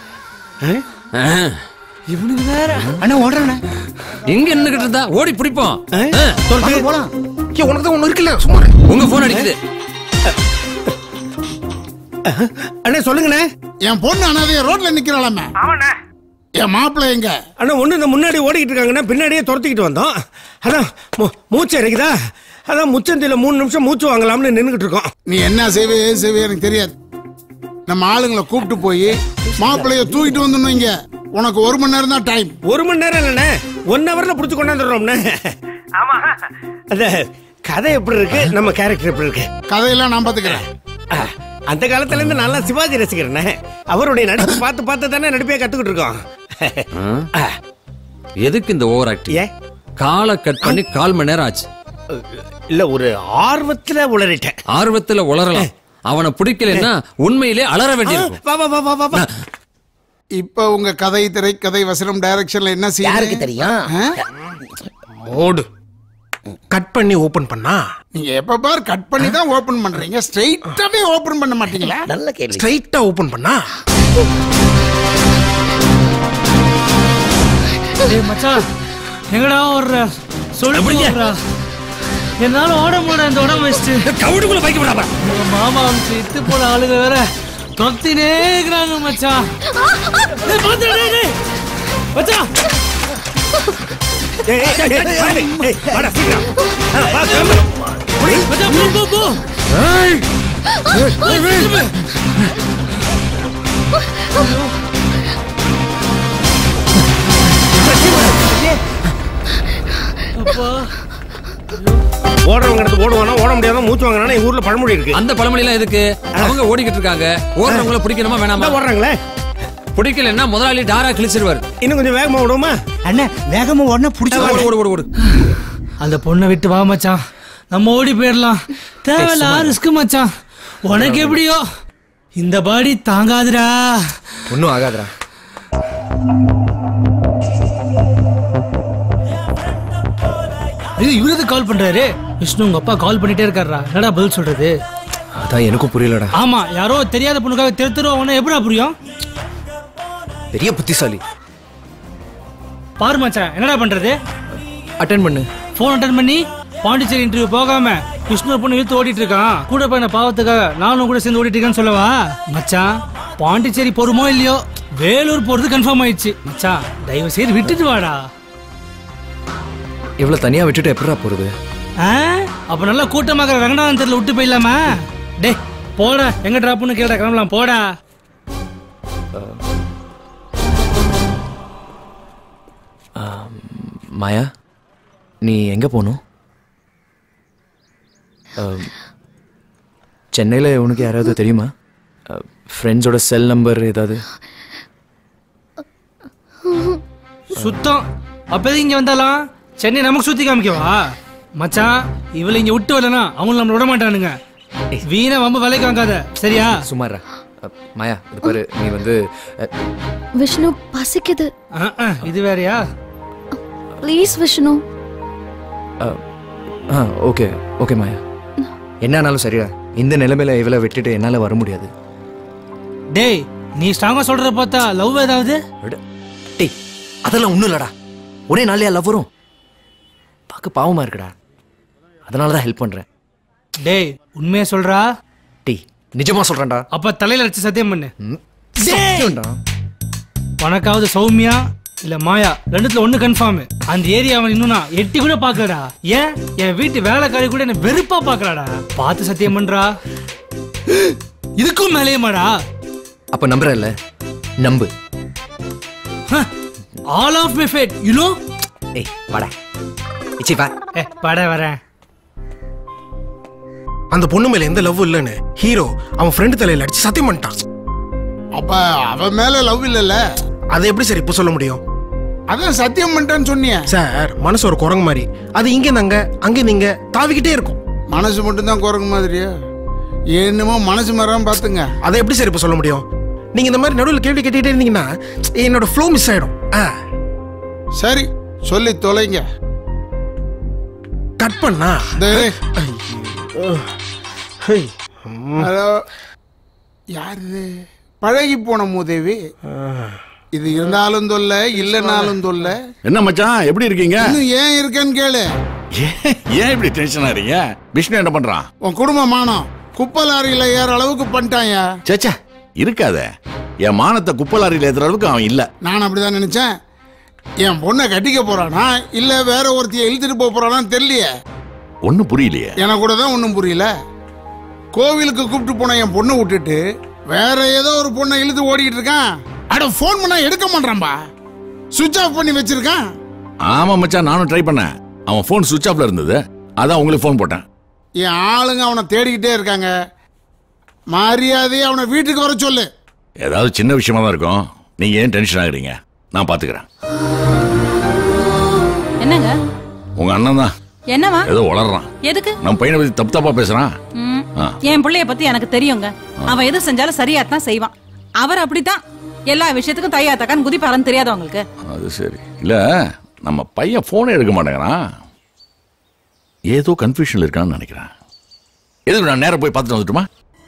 Speaker 15: இவனுக்கு வேற அண்ணா ஓடுறானே எங்க நின்னுகிட்டு இருந்தா ஓடி பிடிப்போம் ஆ,
Speaker 8: வாங்க போலாம் ஏன் உனக்கு தான் ஒண்ணு இருக்குல்ல சும்மா
Speaker 15: உங்க போன் அடிக்குது
Speaker 16: அண்ணே சொல்லுங்கண்ணே
Speaker 14: என் பொண்ணு அனாதைய ரோட்ல நிக்கிறாளாமே என் மாப்பிள்ளை எங்க
Speaker 16: அண்ணா ஒண்ணு இந்த முன்னாடி ஓடிக்கிட்டு இருக்காங்கன்னா பின்னாடியே துரத்திக்கிட்டு வந்தோம் அதான் மூ- மூச்சு இறக்குதா அதான் முச்சந்தில மூணு நிமிஷம் மூச்சு வாங்கலாம்னு நின்னுகிட்டு இருக்கோம்
Speaker 14: நீ என்ன செய்வே ஏது செய்வே எனக்கு தெரியாது நம்ம ஆளுங்களை கூப்பிட்டு போய் மாப்பிள்ளைய தூக்கிட்டு வந்துடணும் இங்க உனக்கு ஒரு மணி நேரம் தான் டைம்
Speaker 16: ஒரு மணி நேரம் இல்லைண்ணே ஒன் ஹவர்ல புடிச்சு கொண்டாந்துடுறோம்ண்ணே ஆமா அந்த கதை எப்படி இருக்கு நம்ம கேரக்டர் எப்படி இருக்கு
Speaker 14: கதையெல்லாம் நான் பாத்துக்கிறேன்
Speaker 16: அஹ், அந்த காலத்துல இருந்து நல்லா சிவாஜி ரசிக்கிறேனே அவருடைய நடிப்பு பார்த்து பார்த்து தானே நடிப்பே கத்துக்கிட்டு இருக்கோம்
Speaker 15: எதுக்கு இந்த ஓவர் ஆக்டிங் காலை கட் பண்ணி கால் மணி நேரம் ஆச்சு
Speaker 16: இல்ல ஒரு ஆர்வத்துல உளறிட்டேன்
Speaker 15: ஆர்வத்துல உளரலாம் அவனை பிடிக்கலன்னா உண்மையிலே அலற வேண்டியிருக்கும்
Speaker 16: வா வா வா வா வா வா
Speaker 14: இப்ப உங்க கதை திரை கதை வசனம் டைரக்ஷன்ல என்ன செய்ய
Speaker 15: யாருக்கு தெரியும்?
Speaker 14: ஓடு
Speaker 8: கட் பண்ணி ஓபன் பண்ணா
Speaker 14: நீங்க எப்ப பார் கட் பண்ணி தான் ஓபன் பண்றீங்க ஸ்ட்ரைட்டாவே ஓபன் பண்ண மாட்டீங்களா
Speaker 8: நல்ல கேள்வி ஸ்ட்ரைட்டா ஓபன் பண்ணா
Speaker 6: டேய் மச்சான் எங்கடா ஓடுற சொல்லு ஓடுறா என்னால ஓட முடியல இந்த உடம்பு வச்சுட்டு
Speaker 15: கவுடுக்குள்ள பைக்க விடாம
Speaker 6: மாமா வந்து இத்து போன ஆளுங்க வேற தொத்தினே இருக்கிறாங்க மச்சான் டேய், பாத்துடா, டேய், டேய். மச்சான்
Speaker 16: ஏய், ஏய், ஏய், ஏய், ஏய், வாடா, சீக்கிரம். ஆ, வா, கிளம்பு.
Speaker 6: மச்சான் போ போ போ
Speaker 16: ஏய்.
Speaker 6: ஏய், திரும்பு. அப்பா
Speaker 16: ஓடுறவங்க இடத்து ஓடுவானா ஓட முடியாத மூச்சு வாங்கினா எங்க ஊர்ல பழமொழி இருக்கு
Speaker 1: அந்த பழமொழி எல்லாம் எதுக்கு அவங்க ஓடிக்கிட்டு இருக்காங்க ஓடுறவங்கள பிடிக்கணுமா வேணாமா
Speaker 16: ஓடுறாங்களே
Speaker 1: பிடிக்கலன்னா முதலாளி டாரா கிழிச்சிருவாரு
Speaker 16: இன்னும் கொஞ்சம் வேகமா ஓடுமா
Speaker 6: அண்ணே வேகமா உடனே
Speaker 1: ஓடு ஓடு ஓடு ஓடு
Speaker 6: அந்த பொண்ணை விட்டு வா மச்சான் நம்ம ஓடி போயிடலாம் தேவையில்ல ரிஸ்க் மச்சான் உனக்கு எப்படியோ இந்த பாடி தாங்காதுடா
Speaker 4: ஒன்றும் ஆகாதுடா
Speaker 6: இது இவரது கால் பண்றாரு விஷ்ணு உங்க அப்பா கால் பண்ணிட்டே இருக்காருடா என்னடா பதில் சொல்றது
Speaker 4: அதான் எனக்கும் புரியலடா
Speaker 6: ஆமா யாரோ தெரியாத பொண்ணுக்காக தெரு தெருவாங்கன்னா எப்படா புரியும்
Speaker 4: பெரிய புத்திசாலி
Speaker 6: பாரு மச்சான் என்னடா பண்றது
Speaker 4: அட்டன் பண்ணு
Speaker 6: ஃபோன் அட்டன் பண்ணி பாண்டிச்சேரி இன்டர்வியூ போகாம விஷ்ணு ஒரு பொண்ணு இழுத்து ஓடிட்டு இருக்கான் கூட பையன பாவத்துக்காக நானும் கூட சேர்ந்து ஓடிட்டு இருக்கேன்னு சொல்லவா மச்சான் பாண்டிச்சேரி போறோமோ இல்லையோ வேலூர் போறது கன்ஃபார்ம் ஆயிடுச்சு மச்சான் தயவு செய்து விட்டுட்டு வாடா
Speaker 4: இவ்வளோ தனியாக விட்டுட்டு எப்படிடா போகிறது
Speaker 6: ஆ? அப்ப நல்லா கூட்டமாக ரங்கநாதன் தெருல விட்டு போயிடலாமா டே போடா எங்க டிராப்னு கேட்டா கிளம்பலாம் போடா
Speaker 4: மாயா நீ எங்கே போகணும் சென்னையில் உனக்கு யாராவது தெரியுமா ஃப்ரெண்ட்ஸோட செல் நம்பர் ஏதாவது
Speaker 6: சுத்தம் அப்பதான் இங்க வந்தாலாம் சென்னை நமக்கு சுத்தி காமிக்கவா மச்சான் இவளை இங்க விட்டு வரலனா அவங்க நம்மள விட மாட்டானுங்க வீணா வம்ப விலைக்கு வாங்காத சரியா
Speaker 4: சுமாரா மாயா இது பாரு நீ வந்து அஹ்,
Speaker 22: விஷ்ணு பசிக்குது
Speaker 6: ஆ, ஆ, இது வேறயா
Speaker 22: ப்ளீஸ் விஷ்ணு
Speaker 4: அஹ், ஆ ஓகே ஓகே மாயா என்னானாலும் சரியா இந்த நிலைமையில இவளை விட்டுட்டு என்னால் வர முடியாது
Speaker 6: டேய் நீ ஸ்ட்ராங்கா சொல்றத பார்த்தா லவ் ஏதாவது
Speaker 4: டேய் அதெல்லாம் ஒன்றும் இல்லடா ஒரே நாளையா லவ் வரும் பார்க்க பாவமா இருக்குடா அதனால தான் ஹெல்ப் பண்ணுறேன்
Speaker 6: டேய் உண்மையா சொல்றா
Speaker 4: டேய் நிஜமா சொல்கிறேன்டா
Speaker 6: அப்ப தலையில அடிச்சு சத்தியம் பண்ணு
Speaker 4: சத்தியம்டா
Speaker 6: உனக்காவது சௌமியா இல்ல மாயா ரெண்டுத்துல ஒண்ணு கன்ஃபார்ம் அந்த ஏரியாவை இன்னும் நான் எட்டி கூட பாக்கலடா ஏன் என் வீட்டு வேலைக்காரி கூட என்ன வெறுப்பா பாக்கலாடா பார்த்து சத்தியம் பண்றா இதுக்கும் மேலேயுமாடா
Speaker 4: அப்போ நம்புறேன்ல நம்பு
Speaker 6: all of my fate you know
Speaker 4: ஏய் வாடா இச்சி வா
Speaker 6: ஏ பட வரேன்
Speaker 8: அந்த பொண்ணு மேல எந்த லவ் இல்லைன்னு ஹீரோ அவன் ஃப்ரெண்டு தலையில அடிச்சு சத்தியம் பண்ணிட்டான்
Speaker 14: அப்ப அவன் மேல லவ் இல்லல்ல
Speaker 8: அதை எப்படி சார் இப்போ சொல்ல முடியும்
Speaker 14: அதான் சத்தியம் பண்ணிட்டேன்னு சொன்னியே
Speaker 8: சார் மனசு ஒரு குரங்கு மாதிரி அது இங்க அங்க அங்க நீங்க தாவிக்கிட்டே இருக்கும்
Speaker 14: மனசு மட்டும்தான் குரங்கு மாதிரியா என்னமோ மனசு மரம் பாத்துங்க
Speaker 8: அதை எப்படி சார் இப்போ சொல்ல முடியும் நீங்க இந்த மாதிரி நடுவில் கேள்வி கேட்டுட்டே இருந்தீங்கன்னா என்னோட ஃப்ளோ மிஸ் ஆயிடும் ஆ
Speaker 14: சரி சொல்லி தொலைங்க
Speaker 8: கட் பண்ணா
Speaker 14: ஹலோ யாரு பழகி போன மூதேவி இது இருந்தாலும் தொல்ல இல்லைனாலும் தொல்ல
Speaker 23: என்ன மச்சான் எப்படி இருக்கீங்க
Speaker 14: இன்னும் ஏன் இருக்கேன்னு கேளு
Speaker 23: ஏன் இப்படி டென்ஷன் ஆறீங்க விஷ்ணு என்ன பண்றான்
Speaker 14: உன் குடும்ப மானம் குப்பை லாரியில ஏற அளவுக்கு பண்ணிட்டாயா
Speaker 23: சேச்சா இருக்காத என் மானத்தை குப்பை லாரியில் ஏத்துற அளவுக்கு அவன் இல்ல
Speaker 14: நான் அப்படிதான் நினைச்சேன் என் பொண்ணை கட்டிக்க போறானா இல்ல வேற ஒருத்திய இழுத்துட்டு போக போறானான்னு தெரியலையே
Speaker 23: ஒன்னும் புரியலையே
Speaker 14: எனக்கு கூட தான் ஒன்றும் புரியல கோவிலுக்கு கூப்பிட்டு போன என் பொண்ணை விட்டுட்டு வேற ஏதோ ஒரு பொண்ணை இழுத்து ஓடிக்கிட்டு இருக்கான் அட ஃபோன் பண்ணா எடுக்க மாட்டான்பா சுவிட்ச் ஆஃப் பண்ணி வச்சிருக்கான்
Speaker 23: ஆமா மச்சான் நானும் ட்ரை பண்ணேன் அவன் ஃபோன் சுவிட்ச் ஆஃப்ல இருந்தது அதான் உங்களுக்கு ஃபோன் போட்டேன்
Speaker 14: என் ஆளுங்க அவனை தேடிக்கிட்டே இருக்காங்க மரியாதையை அவனை வீட்டுக்கு வர சொல்லு
Speaker 23: ஏதாவது சின்ன விஷயமா தான் இருக்கும் நீங்க ஏன் டென்ஷன் ஆகுறீங்க நான் பாத்துக்கிறேன்
Speaker 2: என்னங்க
Speaker 23: உங்க அண்ணன் தான்
Speaker 2: என்னவா
Speaker 23: ஏதோ வளர்றான்
Speaker 2: எதுக்கு
Speaker 23: நம்ம பையனை பத்தி தப்பு தப்பா பேசுறான்
Speaker 2: ம்.
Speaker 23: ஆ.
Speaker 2: என் பிள்ளைய பத்தி எனக்கு தெரியுங்க அவன் எது செஞ்சாலும் சரியா தான் செய்வான் அவர் அப்படித்தான் எல்லா விஷயத்துக்கும் தையா தக்கான்னு குதிப்பாருன்னு தெரியாத உங்களுக்கு
Speaker 23: அது சரி இல்ல நம்ம பையன் போனே எடுக்க மாட்டேங்கிறான் ஏதோ கன்ஃபியூஷன்ல இருக்கான்னு நினைக்கிறேன் எதுக்கு நான் நேரா போய் பார்த்துட்டு வந்துட்டுமா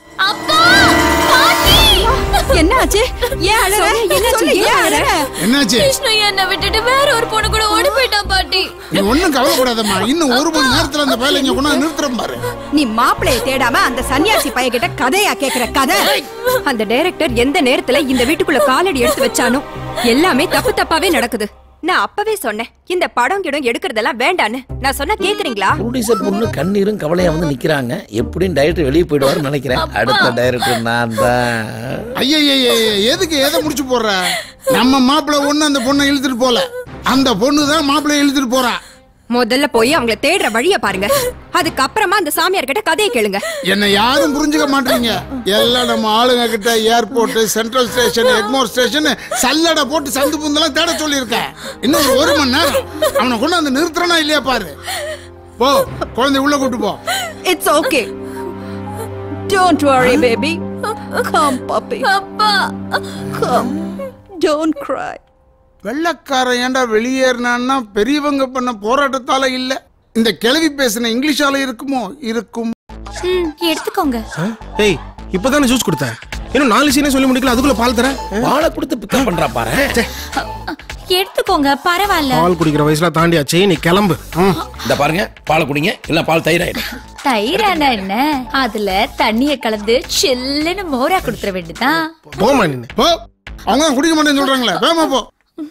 Speaker 18: என்ன ஆச்சு ஏன் அழற என்னாச்சு ஏன் அழற
Speaker 14: என்னாச்சு
Speaker 20: விஷ்ணு என்ன விட்டுட்டு வேற ஒரு பொண்ணு கூட ஓடி போயிட்டான் பாட்டி
Speaker 14: நீ ஒண்ணும் கவலைப்படாதம்மா இன்னும் ஒரு மணி நேரத்துல அந்த பயில இங்க கொண்டாந்து நிறுத்துறேன் பாரு
Speaker 18: நீ மாப்பிளைய தேடாம அந்த சன்னியாசி பையகிட்ட கதையா கேக்குற கதை
Speaker 17: அந்த டைரக்டர் எந்த நேரத்துல இந்த வீட்டுக்குள்ள காலடி எடுத்து வச்சானோ எல்லாமே தப்பு தப்பாவே நடக்குது நான் அப்பவே சொன்னேன் இந்த படம் கிடம் எடுக்கிறதெல்லாம் வேண்டான்னு நான் சொன்னா கேக்குறீங்களா
Speaker 15: ப்ரொடியூசர் பொண்ணு கண்ணீரும் கவலையா வந்து நிக்கிறாங்க எப்படியும் டைரக்டர் வெளியே போயிடுவாருன்னு நினைக்கிறேன் அடுத்த டைரக்டர் நான் தான்
Speaker 14: ஐயய்ய எதுக்கு எதை முடிச்சு போடுற நம்ம மாப்பிள்ளை ஒண்ணு அந்த பொண்ணை இழுத்துட்டு போல அந்த பொண்ணு தான் மாப்பிள்ளை இழுத்துட்டு போறா
Speaker 17: முதல்ல போய் அவங்கள தேடுற வழிய பாருங்க அதுக்கப்புறமா அந்த சாமியார் கிட்ட கதையை கேளுங்க
Speaker 14: என்ன யாரும் புரிஞ்சுக்க மாட்டீங்க எல்லாம் நம்ம ஆளுங்க கிட்ட airport central station Egmore station சல்லடை போட்டு சந்து புந்தெல்லாம் தேட சொல்லியிருக்கேன் இன்னும் ஒரு ஒரு மணி நேரம் அவனை கொண்டு வந்து நிறுத்துறனா இல்லையா பாரு போ குழந்தை உள்ள கூட்டு போ
Speaker 18: it's okay don't worry baby come puppy
Speaker 20: அப்பா
Speaker 18: கம் டோன்ட் cry
Speaker 14: வெள்ளக்காரன் ஏன்டா வெளியேறினான்னா பெரியவங்க பண்ண போராட்டத்தால இல்ல இந்த கிழவி பேசின இங்கிலீஷால இருக்குமோ இருக்கும்
Speaker 13: ம், எடுத்துக்கோங்க
Speaker 8: ஏய் இப்பதானே ஜூஸ் கொடுத்தேன் இன்னும் நாலு சீனே சொல்லி முடிக்கல அதுக்குள்ள பால் தரேன்
Speaker 15: பாலை கொடுத்து பிக்கப் பண்றா பாரு
Speaker 13: எடுத்துக்கோங்க பரவாயில்ல
Speaker 8: பால் குடிக்கிற வயசுல தாண்டியாச்சு நீ கிளம்பு ம்.
Speaker 15: இந்த பாருங்க பாலை குடிங்க இல்ல பால் தயிராயிடும்
Speaker 13: தயிரானா என்ன அதுல தண்ணிய கலந்து சில்லுன்னு மோரா கொடுத்துற வேண்டியதான்
Speaker 8: போமா நின்னு
Speaker 14: போ அவங்க தான் குடிக்க மாட்டேன்னு சொல்றாங்களே வேமா போ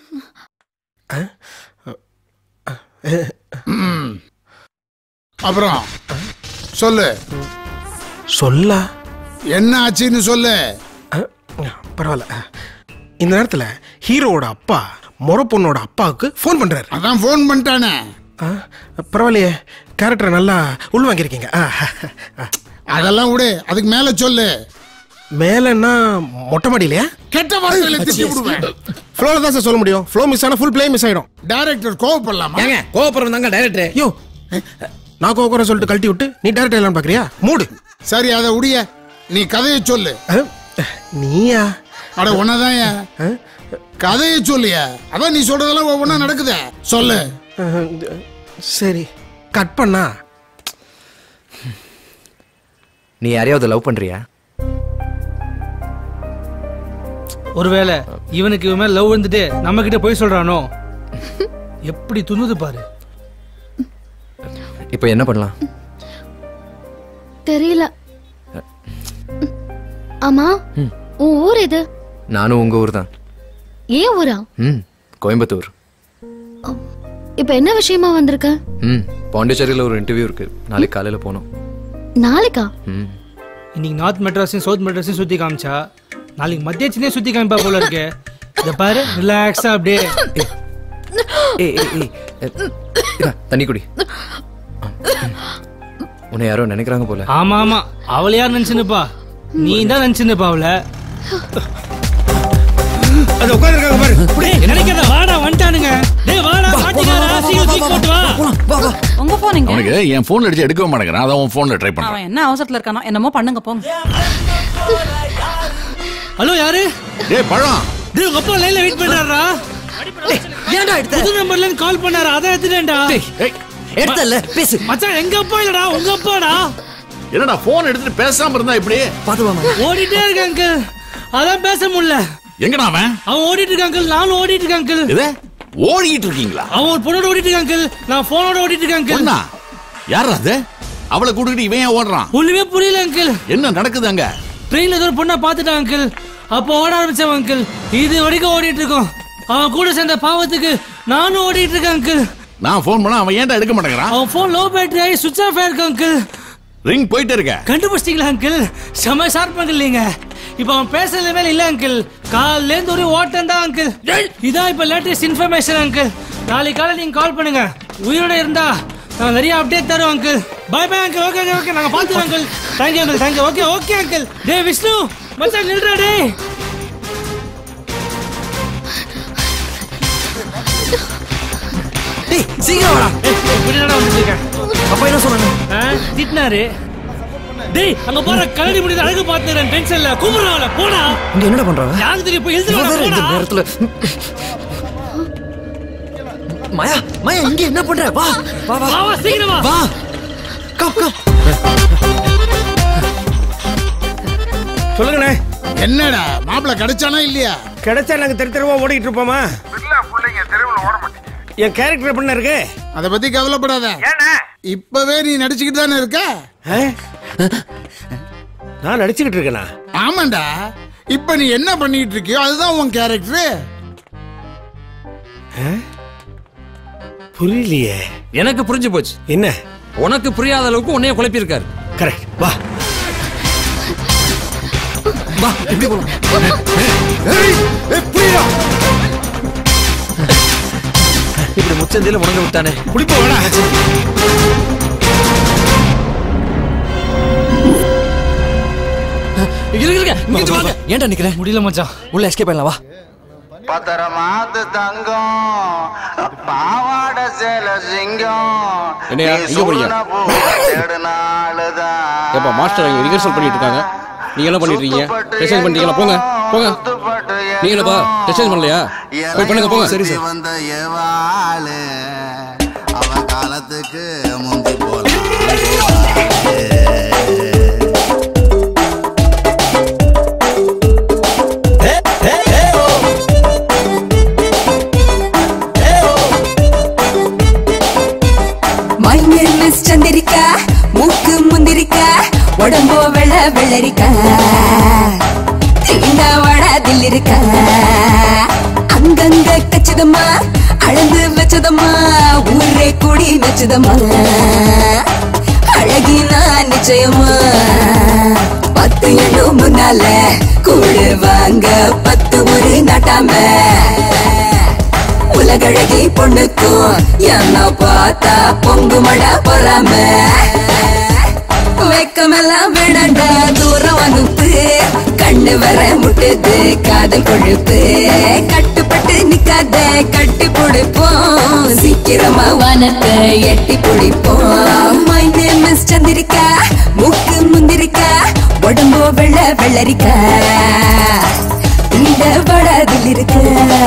Speaker 14: ம். அப்புறம் சொல்லு
Speaker 8: சொல்ல
Speaker 14: என்ன ஆச்சுன்னு சொல்லு
Speaker 8: பரவாயில்ல இந்த நேரத்துல ஹீரோவோட அப்பா முறை பொண்ணோட அப்பாவுக்கு ஃபோன் பண்றாரு
Speaker 14: அதான் ஃபோன் பண்ணிட்டானே
Speaker 8: பரவாயில்லையே கேரக்டரை நல்லா உள் வாங்கியிருக்கீங்க ஆ, ஆ.
Speaker 14: அதெல்லாம் விடு அதுக்கு மேல சொல்லு
Speaker 8: மேலன்னா மொட்டை மாடியிலையா
Speaker 14: கெட்ட வார்த்தையில திட்டி விடுவேன்
Speaker 8: ஃப்ளோல தான் சார் சொல்ல முடியும் ஃப்ளோ மிஸ் ஆனா ஃபுல் ப்ளே மிஸ் ஆயிடும்
Speaker 14: டைரக்டர் கோவப்படலாமா
Speaker 15: ஏங்க கோபுரம் தாங்க டைரக்டர்
Speaker 8: யோ நான் கோக்குற சொல்லிட்டு கழட்டி விட்டு நீ டேரக்ட் எல்லாம் பாக்குறியா மூடு
Speaker 14: சரி அதை உடைய நீ கதையை சொல்லு
Speaker 8: நீயா
Speaker 14: அட உன்னதான் கதையை சொல்லியா அதான் நீ சொல்றதெல்லாம் ஒவ்வொன்றா நடக்குதே சொல்லு
Speaker 8: சரி கட் பண்ணா
Speaker 4: நீ யாரையாவது லவ் பண்றியா
Speaker 6: ஒருவேளை இவனுக்கு இவன் மேல லவ் வந்துட்டு நம்ம கிட்ட போய் சொல்றானோ எப்படி துணுது பாரு
Speaker 4: இப்போ என்ன பண்ணலாம்
Speaker 22: தெரியல ஆமா
Speaker 4: ம்.
Speaker 22: உன் ஊர் எது
Speaker 4: நானும் உங்க ஊர் தான்
Speaker 22: ஏன் ஊரா
Speaker 4: ம் கோயம்புத்தூர்
Speaker 22: இப்ப என்ன விஷயமா வந்திருக்க
Speaker 4: ம் பாண்டிச்சேரியில் ஒரு இன்டர்வியூ இருக்கு நாளைக்கு காலையில் போகணும்
Speaker 22: நாளைக்கா
Speaker 4: ம்
Speaker 6: இன்னைக்கு நார்த் மெட்ராஸையும் சவுத் மெட்ராஸையும் சுத்தி காமிச்சா நாளைக்கு மத்திய சென்னையும் சுத்தி காமிப்பா போல இருக்கு இத பாரு ரிலாக்ஸா அப்படியே
Speaker 4: ஏய் ஏய் ஏய் இதா, தண்ணி குடி உன்னை யாரோ நினைக்கிறாங்க போல
Speaker 6: ஆமா ஆமா அவள யார் நினைச்சுன்னுப்பா நீ தான் நினைச்சுன்னுப்பா அவள அது உட்கார்ந்திருக்காங்க பாரு டேய் நினைக்கிறத வாடா வந்துட்டானுங்க டேய் வாடா பாட்டிக்காரா சீக்கிரம் தூக்கி போட்டு வா
Speaker 2: உங்க போனீங்க
Speaker 23: அவனுக்கு என் போன்ல அடிச்சு எடுக்கவே மாட்டேங்கிறான் அதான் உன் போன்ல ட்ரை பண்றான்
Speaker 2: அவன் என்ன அவசரத்துல இருக்கானோ என்னமோ பண்ணுங்க போங்க
Speaker 6: ஹலோ யாரு
Speaker 23: டேய் பழம்
Speaker 6: டேய் உங்க அப்பா லைன்ல வெயிட் பண்றாரா
Speaker 4: ஏன்டா எடுத்த
Speaker 6: புது நம்பர்ல இருந்து கால் பண்ணாரு அத எடுத்துட்டேன்டா
Speaker 4: எடுத்தல்ல பேசு
Speaker 6: மச்சான் எங்க அப்பா இல்லடா உங்க அப்பாடா
Speaker 23: என்னடா போன் எடுத்துட்டு பேசாம இருந்தா இப்படி
Speaker 4: பாத்து
Speaker 6: ஓடிட்டே இருக்க அங்கிள் அதான் பேச முடியல
Speaker 23: எங்கடா அவன்
Speaker 6: அவன் ஓடிட்டு இருக்க அங்கிள் நானும் ஓடிட்டு இருக்கேன் அங்கிள்
Speaker 23: இது ஓடிக்கிட்டு இருக்கீங்களா
Speaker 6: அவன் ஒரு பொண்ணோட ஓடிட்டு இருக்க அங்கிள் நான் போனோட ஓடிட்டு இருக்கேன் அங்கிள்
Speaker 23: பொண்ணா யாரா அது அவளை கூட்டிட்டு இவன் ஏன் ஓடுறான்
Speaker 6: ஒண்ணுமே புரியல அங்கிள்
Speaker 23: என்ன நடக்குது அங்க
Speaker 6: ட்ரெயின்ல ஏதோ ஒரு பொண்ணை பார்த்துட்டான் அங்கிள் அப்போ ஓட ஆரம்பிச்சவன் அங்கிள் இது வரைக்கும் ஓடிட்டு இருக்கோம் அவன் கூட சேர்ந்த பாவத்துக்கு நானும் ஓடிட்டு இருக்கேன் அங்கிள்
Speaker 23: நான் ஃபோன் பண்ணா அவன் ஏன்டா எடுக்க மாட்டேங்கிறான்
Speaker 6: அவன் ஃபோன் லோ பேட்டரி ஆகி சுவிட்ச் ஆஃப் ஆயிருக்கு அங்கிள்
Speaker 23: ரிங் போயிட்டே இருக்க
Speaker 6: கண்டுபிடிச்சிட்டீங்களா அங்கிள் செம ஷார்ப் அங்கிள் நீங்க இப்போ அவன் பேசுறது மேல இல்ல அங்கிள் காலையில இருந்து ஒரு ஓட்டம் தான் அங்கிள் இதான் இப்ப லேட்டஸ்ட் இன்ஃபர்மேஷன் அங்கிள் நாளைக்கு காலை நீங்க கால் பண்ணுங்க உயிரோட இருந்தா நான் நிறைய அப்டேட் தரோம் uncle bye bye uncle okay okay நாங்க பாத்துறோம் uncle thank you uncle thank you okay okay uncle டேய் விஷ்ணு மச்சான் நில்றா டேய்
Speaker 4: டேய் சீக்கிரம் வாடா
Speaker 6: இப்படிடா வந்துட்டு இருக்கேன்
Speaker 4: அப்பா என்ன சொன்னாங்க
Speaker 6: ஆ, திட்டினாரு டேய் அங்க போற கரடி முடிது அழகு பாத்துறேன் டென்ஷன்ல கூப்பிடுறாங்கள போடா
Speaker 4: இங்க என்னடா பண்றாங்க
Speaker 6: யாருக்கு தெரியும் போய்
Speaker 4: இவன் வேற
Speaker 6: எழுதுறா
Speaker 4: இந்த
Speaker 6: போடா
Speaker 4: நேரத்துல மாயா மாயா இங்க என்ன பண்ற வா வா வா
Speaker 6: வா, வா, சீக்கிரம் வா.
Speaker 4: வா
Speaker 16: சொல்லுங்கண்ணே
Speaker 14: என்னடா மாப்பிள்ள கிடைச்சானா இல்லையா
Speaker 16: கிடைச்சா நாங்க தெரு தெருவா ஓடிட்டு இருப்போமா என் கேரக்டர் எப்படிண்ணே இருக்கு
Speaker 14: அத பத்தி கவலைப்படாத இப்பவே நீ நடிச்சுக்கிட்டு தானே இருக்க
Speaker 16: நான் நடிச்சுக்கிட்டு இருக்கேனா
Speaker 14: ஆமாண்டா இப்ப நீ என்ன பண்ணிட்டு இருக்கியோ அதுதான் உன் கேரக்டர்
Speaker 16: புரியலையே
Speaker 1: எனக்கு புரிஞ்சு போச்சு
Speaker 16: என்ன
Speaker 1: உனக்கு புரியாத அளவுக்கு உன்னைய குழப்பி இருக்காரு
Speaker 16: கரெக்ட் வா
Speaker 1: வா எப்படி போலாம் இப்படி முச்சந்தில முடங்க விட்டானே
Speaker 16: குடிப்போடா
Speaker 1: இருங்க இருங்க இங்க வாங்க ஏன்டா நிக்கிற
Speaker 6: முடியல மச்சான்
Speaker 1: உள்ள எஸ்கேப் பண்ணலாம் வா
Speaker 3: பத்திரமாத்து தங்கம் பாவாட சேல சிங்கம்
Speaker 23: என்னையா, எங்க போறீங்க? ஏப்பா மாஸ்டர் இங்க ரிஹர்சல் பண்ணிட்டு இருக்காங்க நீங்க என்ன பண்ணிட்டு இருக்கீங்க டெஸ்ட் பண்ணிட்டீங்களா போங்க போங்க நீங்க என்னப்பா டெஸ்ட் பண்ணலையா போய் பண்ணுங்க போங்க
Speaker 3: சரி சார் வந்த எவாளு அவன் காலத்துக்கு முந்தி போல
Speaker 11: மை நேம் இஸ் சந்திரிகா மூக்கு முந்திரிக்கா உடம்போ வெள்ள வெள்ளரிக்கா தீண்டா வடாதில் இருக்கா அங்கங்க கச்சிதமா அளந்து வச்சதம்மா ஊரே கூடி வச்சதம்மா அழகினா நிச்சயமா பத்து எண்ணும் முன்னால கூடு வாங்க பத்து ஒரு நாட்டாம உலகழகி பொண்ணுக்கும் என்ன பார்த்தா பொங்கு மழை பொறாம வெக்கமெல்லாம் விடண்ட தூரம் அனுப்பு கண்ணு வர முட்டுது காதல் கொழுப்பு கட்டுப்பட்டு நிக்காத கட்டி பிடிப்போம் சீக்கிரமா வானத்தை எட்டி பிடிப்போம் மை நேம் இஸ் சந்திரிக்கா மூக்கு முந்திரிக்கா உடம்போ வெள்ள வெள்ளரிக்கா இந்த வடாதில் இருக்கா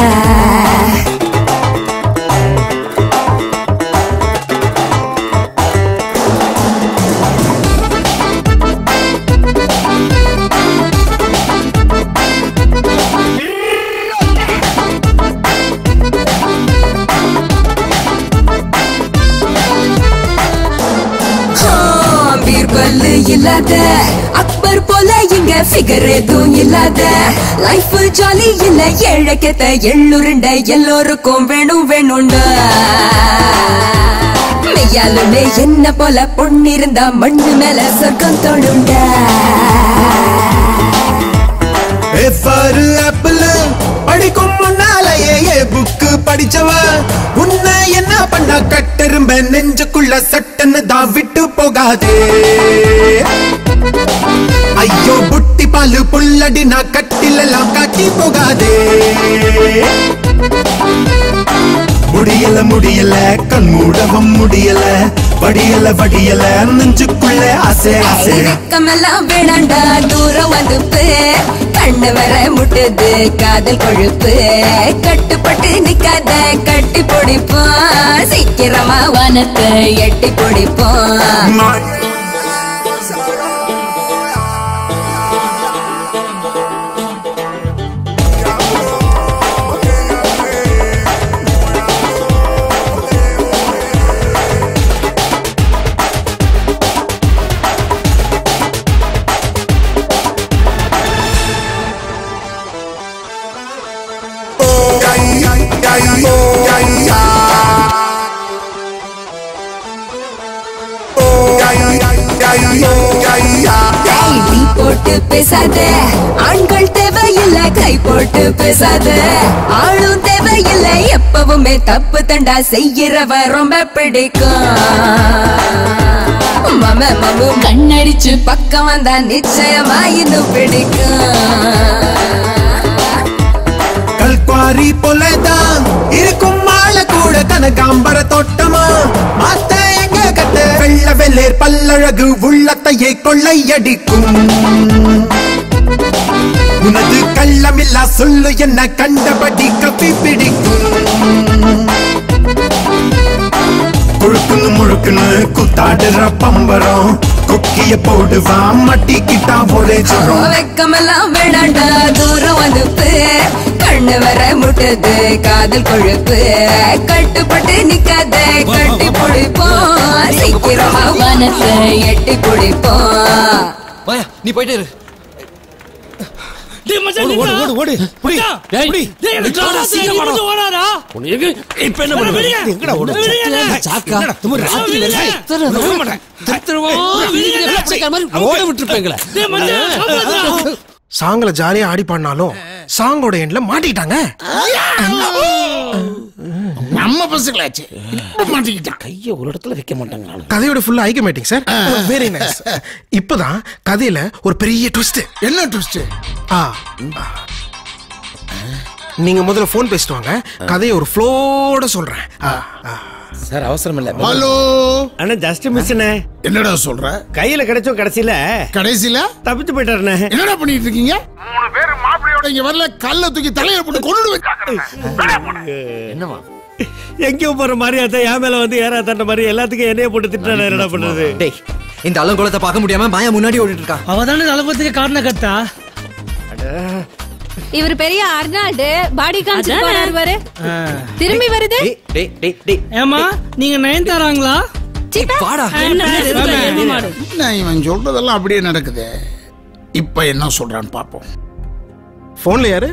Speaker 11: பீர்பல் இல்லாத அக்பர் போல இங்க ஃபிகர் எதுவும் இல்லாத லைஃப் ஜாலி இல்ல ஏழக்கத்த எள்ளுருண்ட எல்லோருக்கும் வேணும் வேணும்டா மெய்யாலுமே என்ன போல பொண்ணிருந்தா மண்ணு மேல சொர்க்கம் தோணுண்டா
Speaker 10: எஃப்ஆர் ஆப்பிள் படிக்கும் முன்னாலேயே ஏ புக்கு படிச்சவ உன்னை என்ன பண்ண கட்டெரும்ப நெஞ்சுக்குள்ள சட்டன்னு தான் விட்டு போகாதே ஐயோ புட்டி பாலு புல்லடி நான் கட்டிலெல்லாம் காட்டி போகாதே முடியல முடியல கண் மூடவும் முடியல வடியல வடியல நெஞ்சுக்குள்ள ஆசை ஆசை
Speaker 11: வெக்கமெல்லாம் வேணாண்டா தூரம் அனுப்பு கண்ணு வர முட்டுது காதல் கொழுப்பு கட்டுப்பட்டு நிக்காத கட்டி பிடிப்போம் சீக்கிரமா வானத்தை எட்டி பிடிப்போம் ஏய், நீ போட்டு பேசாத ஆண்கள் தேவையில்ல கை போட்டு பேசாத ஆளும் தேவையில்ல எப்பவுமே தப்பு தண்டா செய்யறவ ரொம்ப பிடிக்கும் மம மமு கண்ணடிச்சு பக்கம் வந்தா நிச்சயமா இன்னும் பிடிக்கும்
Speaker 10: கல்குவாரி போலதான் இருக்கும் மாலை கூட கனகாம்பர தோட்டமா மாத்த எங்க கட்ட வெள்ள வெள்ளேர் பல்லழகு உள்ளத்தையே கொள்ளையடிக்கும் உனது கள்ளமில்லா சொல்லு என்ன கண்டபடி கப்பி பிடிக்கும் கொழுக்குன்னு முழுக்குன்னு குத்த கூத்தாடுற பம்பரம் கொக்கிய போடுவான் மட்டிக்கிட்டா ஒரே ஜரம்
Speaker 11: வெக்கமெல்லாம் வேணாண்டா தூரம் அனுப்பு கண்ணு வர முட்டுது காதல் கொழுப்பு கட்டுப்பட்டு நிக்காத கட்டி பிடிப்போம் சீக்கிரமா வனத்தை எட்டி பிடிப்போம்
Speaker 4: வாயா நீ போயிட்டே இரு
Speaker 6: டேய் மச்சான்
Speaker 16: ஓடு, ஓடு, ஓடு, ஓடு. புடி,
Speaker 6: டேய்,
Speaker 16: புடி.
Speaker 6: டேய், எனக்கு
Speaker 16: வாடா,
Speaker 6: வாடா,
Speaker 16: சீக்கிரம்
Speaker 6: நீ
Speaker 16: வாடா.
Speaker 6: மட்டும் ஓடாதா?
Speaker 16: உனக்கு இப்ப என்ன பண்ணுவ?
Speaker 6: விடுங்க.
Speaker 16: எங்கடா ஓடு?
Speaker 6: விடுங்க.
Speaker 16: சாக்கா? என்னடா, திமிரு? ராத்திரில
Speaker 6: விடுங்க.
Speaker 16: ஏய், திரு, விட மாட்டேன்.
Speaker 4: ஓட விட்டுருப்பேங்களே
Speaker 6: டேய் மச்சான், காப்பாத்துடா.
Speaker 8: சாங்ல ஜாலியா ஆடி பாடினாலும் சாங்கோட எண்ட்ல மாட்டிக்கிட்டாங்க
Speaker 14: நம்ம பசங்களாச்சு இப்ப மாட்டிக்கிட்டான்
Speaker 16: கைய ஒரு இடத்துல வைக்க மாட்டாங்க
Speaker 8: கதையோட ஃபுல்லா ஐக்க மேட்டிங் சார் வெரி நைஸ் இப்பதான் கதையில ஒரு பெரிய ட்விஸ்ட்
Speaker 14: என்ன ட்விஸ்ட்
Speaker 8: ஆ நீங்க முதல்ல ஃபோன் பேசிட்டு வாங்க கதையை ஒரு ஃப்ளோட சொல்றேன் ஆ, ஆ.
Speaker 15: சார் அவசரம் இல்ல
Speaker 14: ஹலோ
Speaker 16: அண்ணா ஜஸ்ட் மிஸ்ண்ணே
Speaker 14: என்னடா சொல்ற
Speaker 16: கையில கிடைச்சோம் கடைசியில
Speaker 14: கடைசியில
Speaker 16: தப்பிச்சு போயிட்டாருண்ணே
Speaker 14: என்னடா பண்ணிட்டு இருக்கீங்க மூணு பேர் மாப்பிளையோட இங்க வரல கல்ல தூக்கி தலையில போட்டு கொண்டு வச்சாங்க
Speaker 16: என்னவா எங்கேயோ போற மாதிரி அதான் என் மேல வந்து ஏறா தட்ட மாதிரி எல்லாத்துக்கும் என்னைய போட்டு திட்டான என்னடா பண்றது
Speaker 4: டேய் இந்த அலங்கோலத்தை பார்க்க முடியாம மாயா முன்னாடி ஓடிட்டு இருக்கா
Speaker 6: அவ தானே தளபதிக்கு காரண கத்தா
Speaker 17: இவர் பெரிய அர்னால்டு பாடி காமிச்சு
Speaker 2: அதானே.
Speaker 17: போறாரு பாரு திரும்பி வருது
Speaker 4: டேய் டேய் டேய்
Speaker 6: ஏமா நீங்க நயன் தராங்களா
Speaker 4: வாடா
Speaker 2: என்ன எதுக்கு எருமை மாடு?
Speaker 14: என்ன இவன் சொல்றதெல்லாம் அப்படியே நடக்குது இப்ப என்ன சொல்றான்னு பாப்போம்
Speaker 8: போன்ல யாரு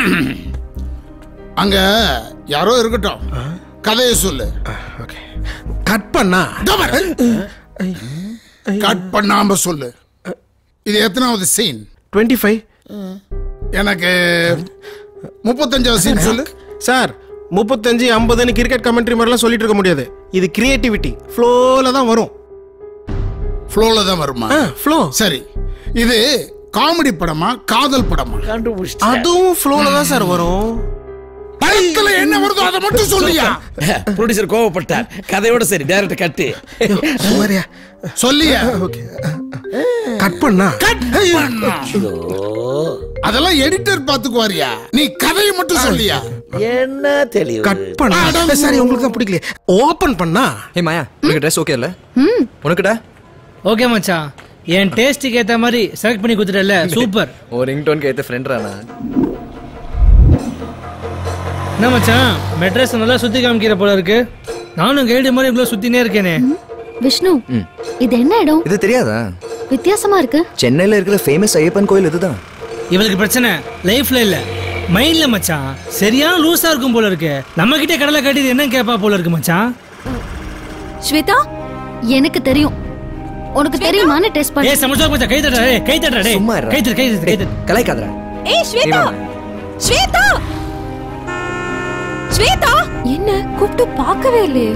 Speaker 14: அங்க யாரோ இருக்கட்டும் கதையை சொல்லு
Speaker 8: கட் பண்ணா
Speaker 14: கட் பண்ணாம சொல்லு இது எத்தனாவது சீன்
Speaker 8: டுவெண்ட்டி ஃபைவ்
Speaker 14: எனக்கு முப்பத்தஞ்சாவது சீன் சொல்லு
Speaker 8: சார் முப்பத்தஞ்சு ஐம்பதுன்னு கிரிக்கெட் கமெண்ட்ரி மாதிரிலாம் சொல்லிட்டு இருக்க முடியாது இது கிரியேட்டிவிட்டி ஃப்ளோல தான் வரும்
Speaker 14: ஃப்ளோல தான் வருமா
Speaker 8: ஃப்ளோ
Speaker 14: சரி இது காமெடி படமா காதல் படமா
Speaker 8: அதுவும் ஃப்ளோல தான் சார் வரும்
Speaker 14: படத்துல என்ன வருதோ அதை மட்டும் சொல்லியா
Speaker 15: ப்ரொடியூசர் கோவப்பட்டார் கதையோட சரி டைரக்ட் கட்டு
Speaker 8: சுமாரியா
Speaker 14: சொல்லியா
Speaker 8: கட் பண்ணா
Speaker 14: அதெல்லாம் எடிட்டர் பாத்துக்குவாரியா நீ கதையை மட்டும் சொல்லியா
Speaker 16: என்ன தெளிவு
Speaker 8: கட் பண்ணா சரி உங்களுக்கு தான் பிடிக்கல ஓபன் பண்ணா
Speaker 4: ஏ மாயா உனக்கு ட்ரெஸ் ஓகே இல்ல உனக்குடா
Speaker 6: ஓகே மச்சான் என் டேஸ்ட்டுக்கு ஏத்த மாதிரி செலக்ட் பண்ணி கொடுத்துட்டல சூப்பர்
Speaker 4: ஒரு ரிங்டோனுக்கு ஏத்த ஃப்ரெண்ட்ரா நான்
Speaker 6: என்ன மச்சான் மெட்ரஸ் நல்லா சுத்தி காமிக்கிற போல இருக்கு நானும் கைடு மாதிரி இவ்வளவு சுத்தினே இருக்கேனே
Speaker 22: விஷ்ணு இது என்ன இடம்
Speaker 4: இது தெரியாதா
Speaker 22: வித்தியாசமா இருக்கு
Speaker 4: சென்னையில இருக்கிற ஃபேமஸ் ஐயப்பன் கோயில் இதுதான்
Speaker 6: இவளுக்கு பிரச்சனை லைஃப்ல இல்ல மைண்ட்ல மச்சான் சரியான லூசா இருக்கும் போல இருக்கு நம்ம கிட்ட கடலை காட்டி என்ன கேப்பா போல இருக்கு மச்சான்
Speaker 22: ஸ்வேதா எனக்கு தெரியும் உனக்கு தெரியுமான்னு டெஸ்ட் பண்ண
Speaker 6: ஏய் சமச்சா மச்சான் கை தட்டடா டேய் கை தட்டடா டேய்
Speaker 4: சும்மா இருடா.
Speaker 6: கை தட்டு கை தட்டு கை தட்டு
Speaker 4: கலாய்க்காதடா
Speaker 17: ஏய் ஸ்வேதா ஸ்வேதா ஸ்வேதா என்ன கூப்பிட்டு பார்க்கவே இல்லையே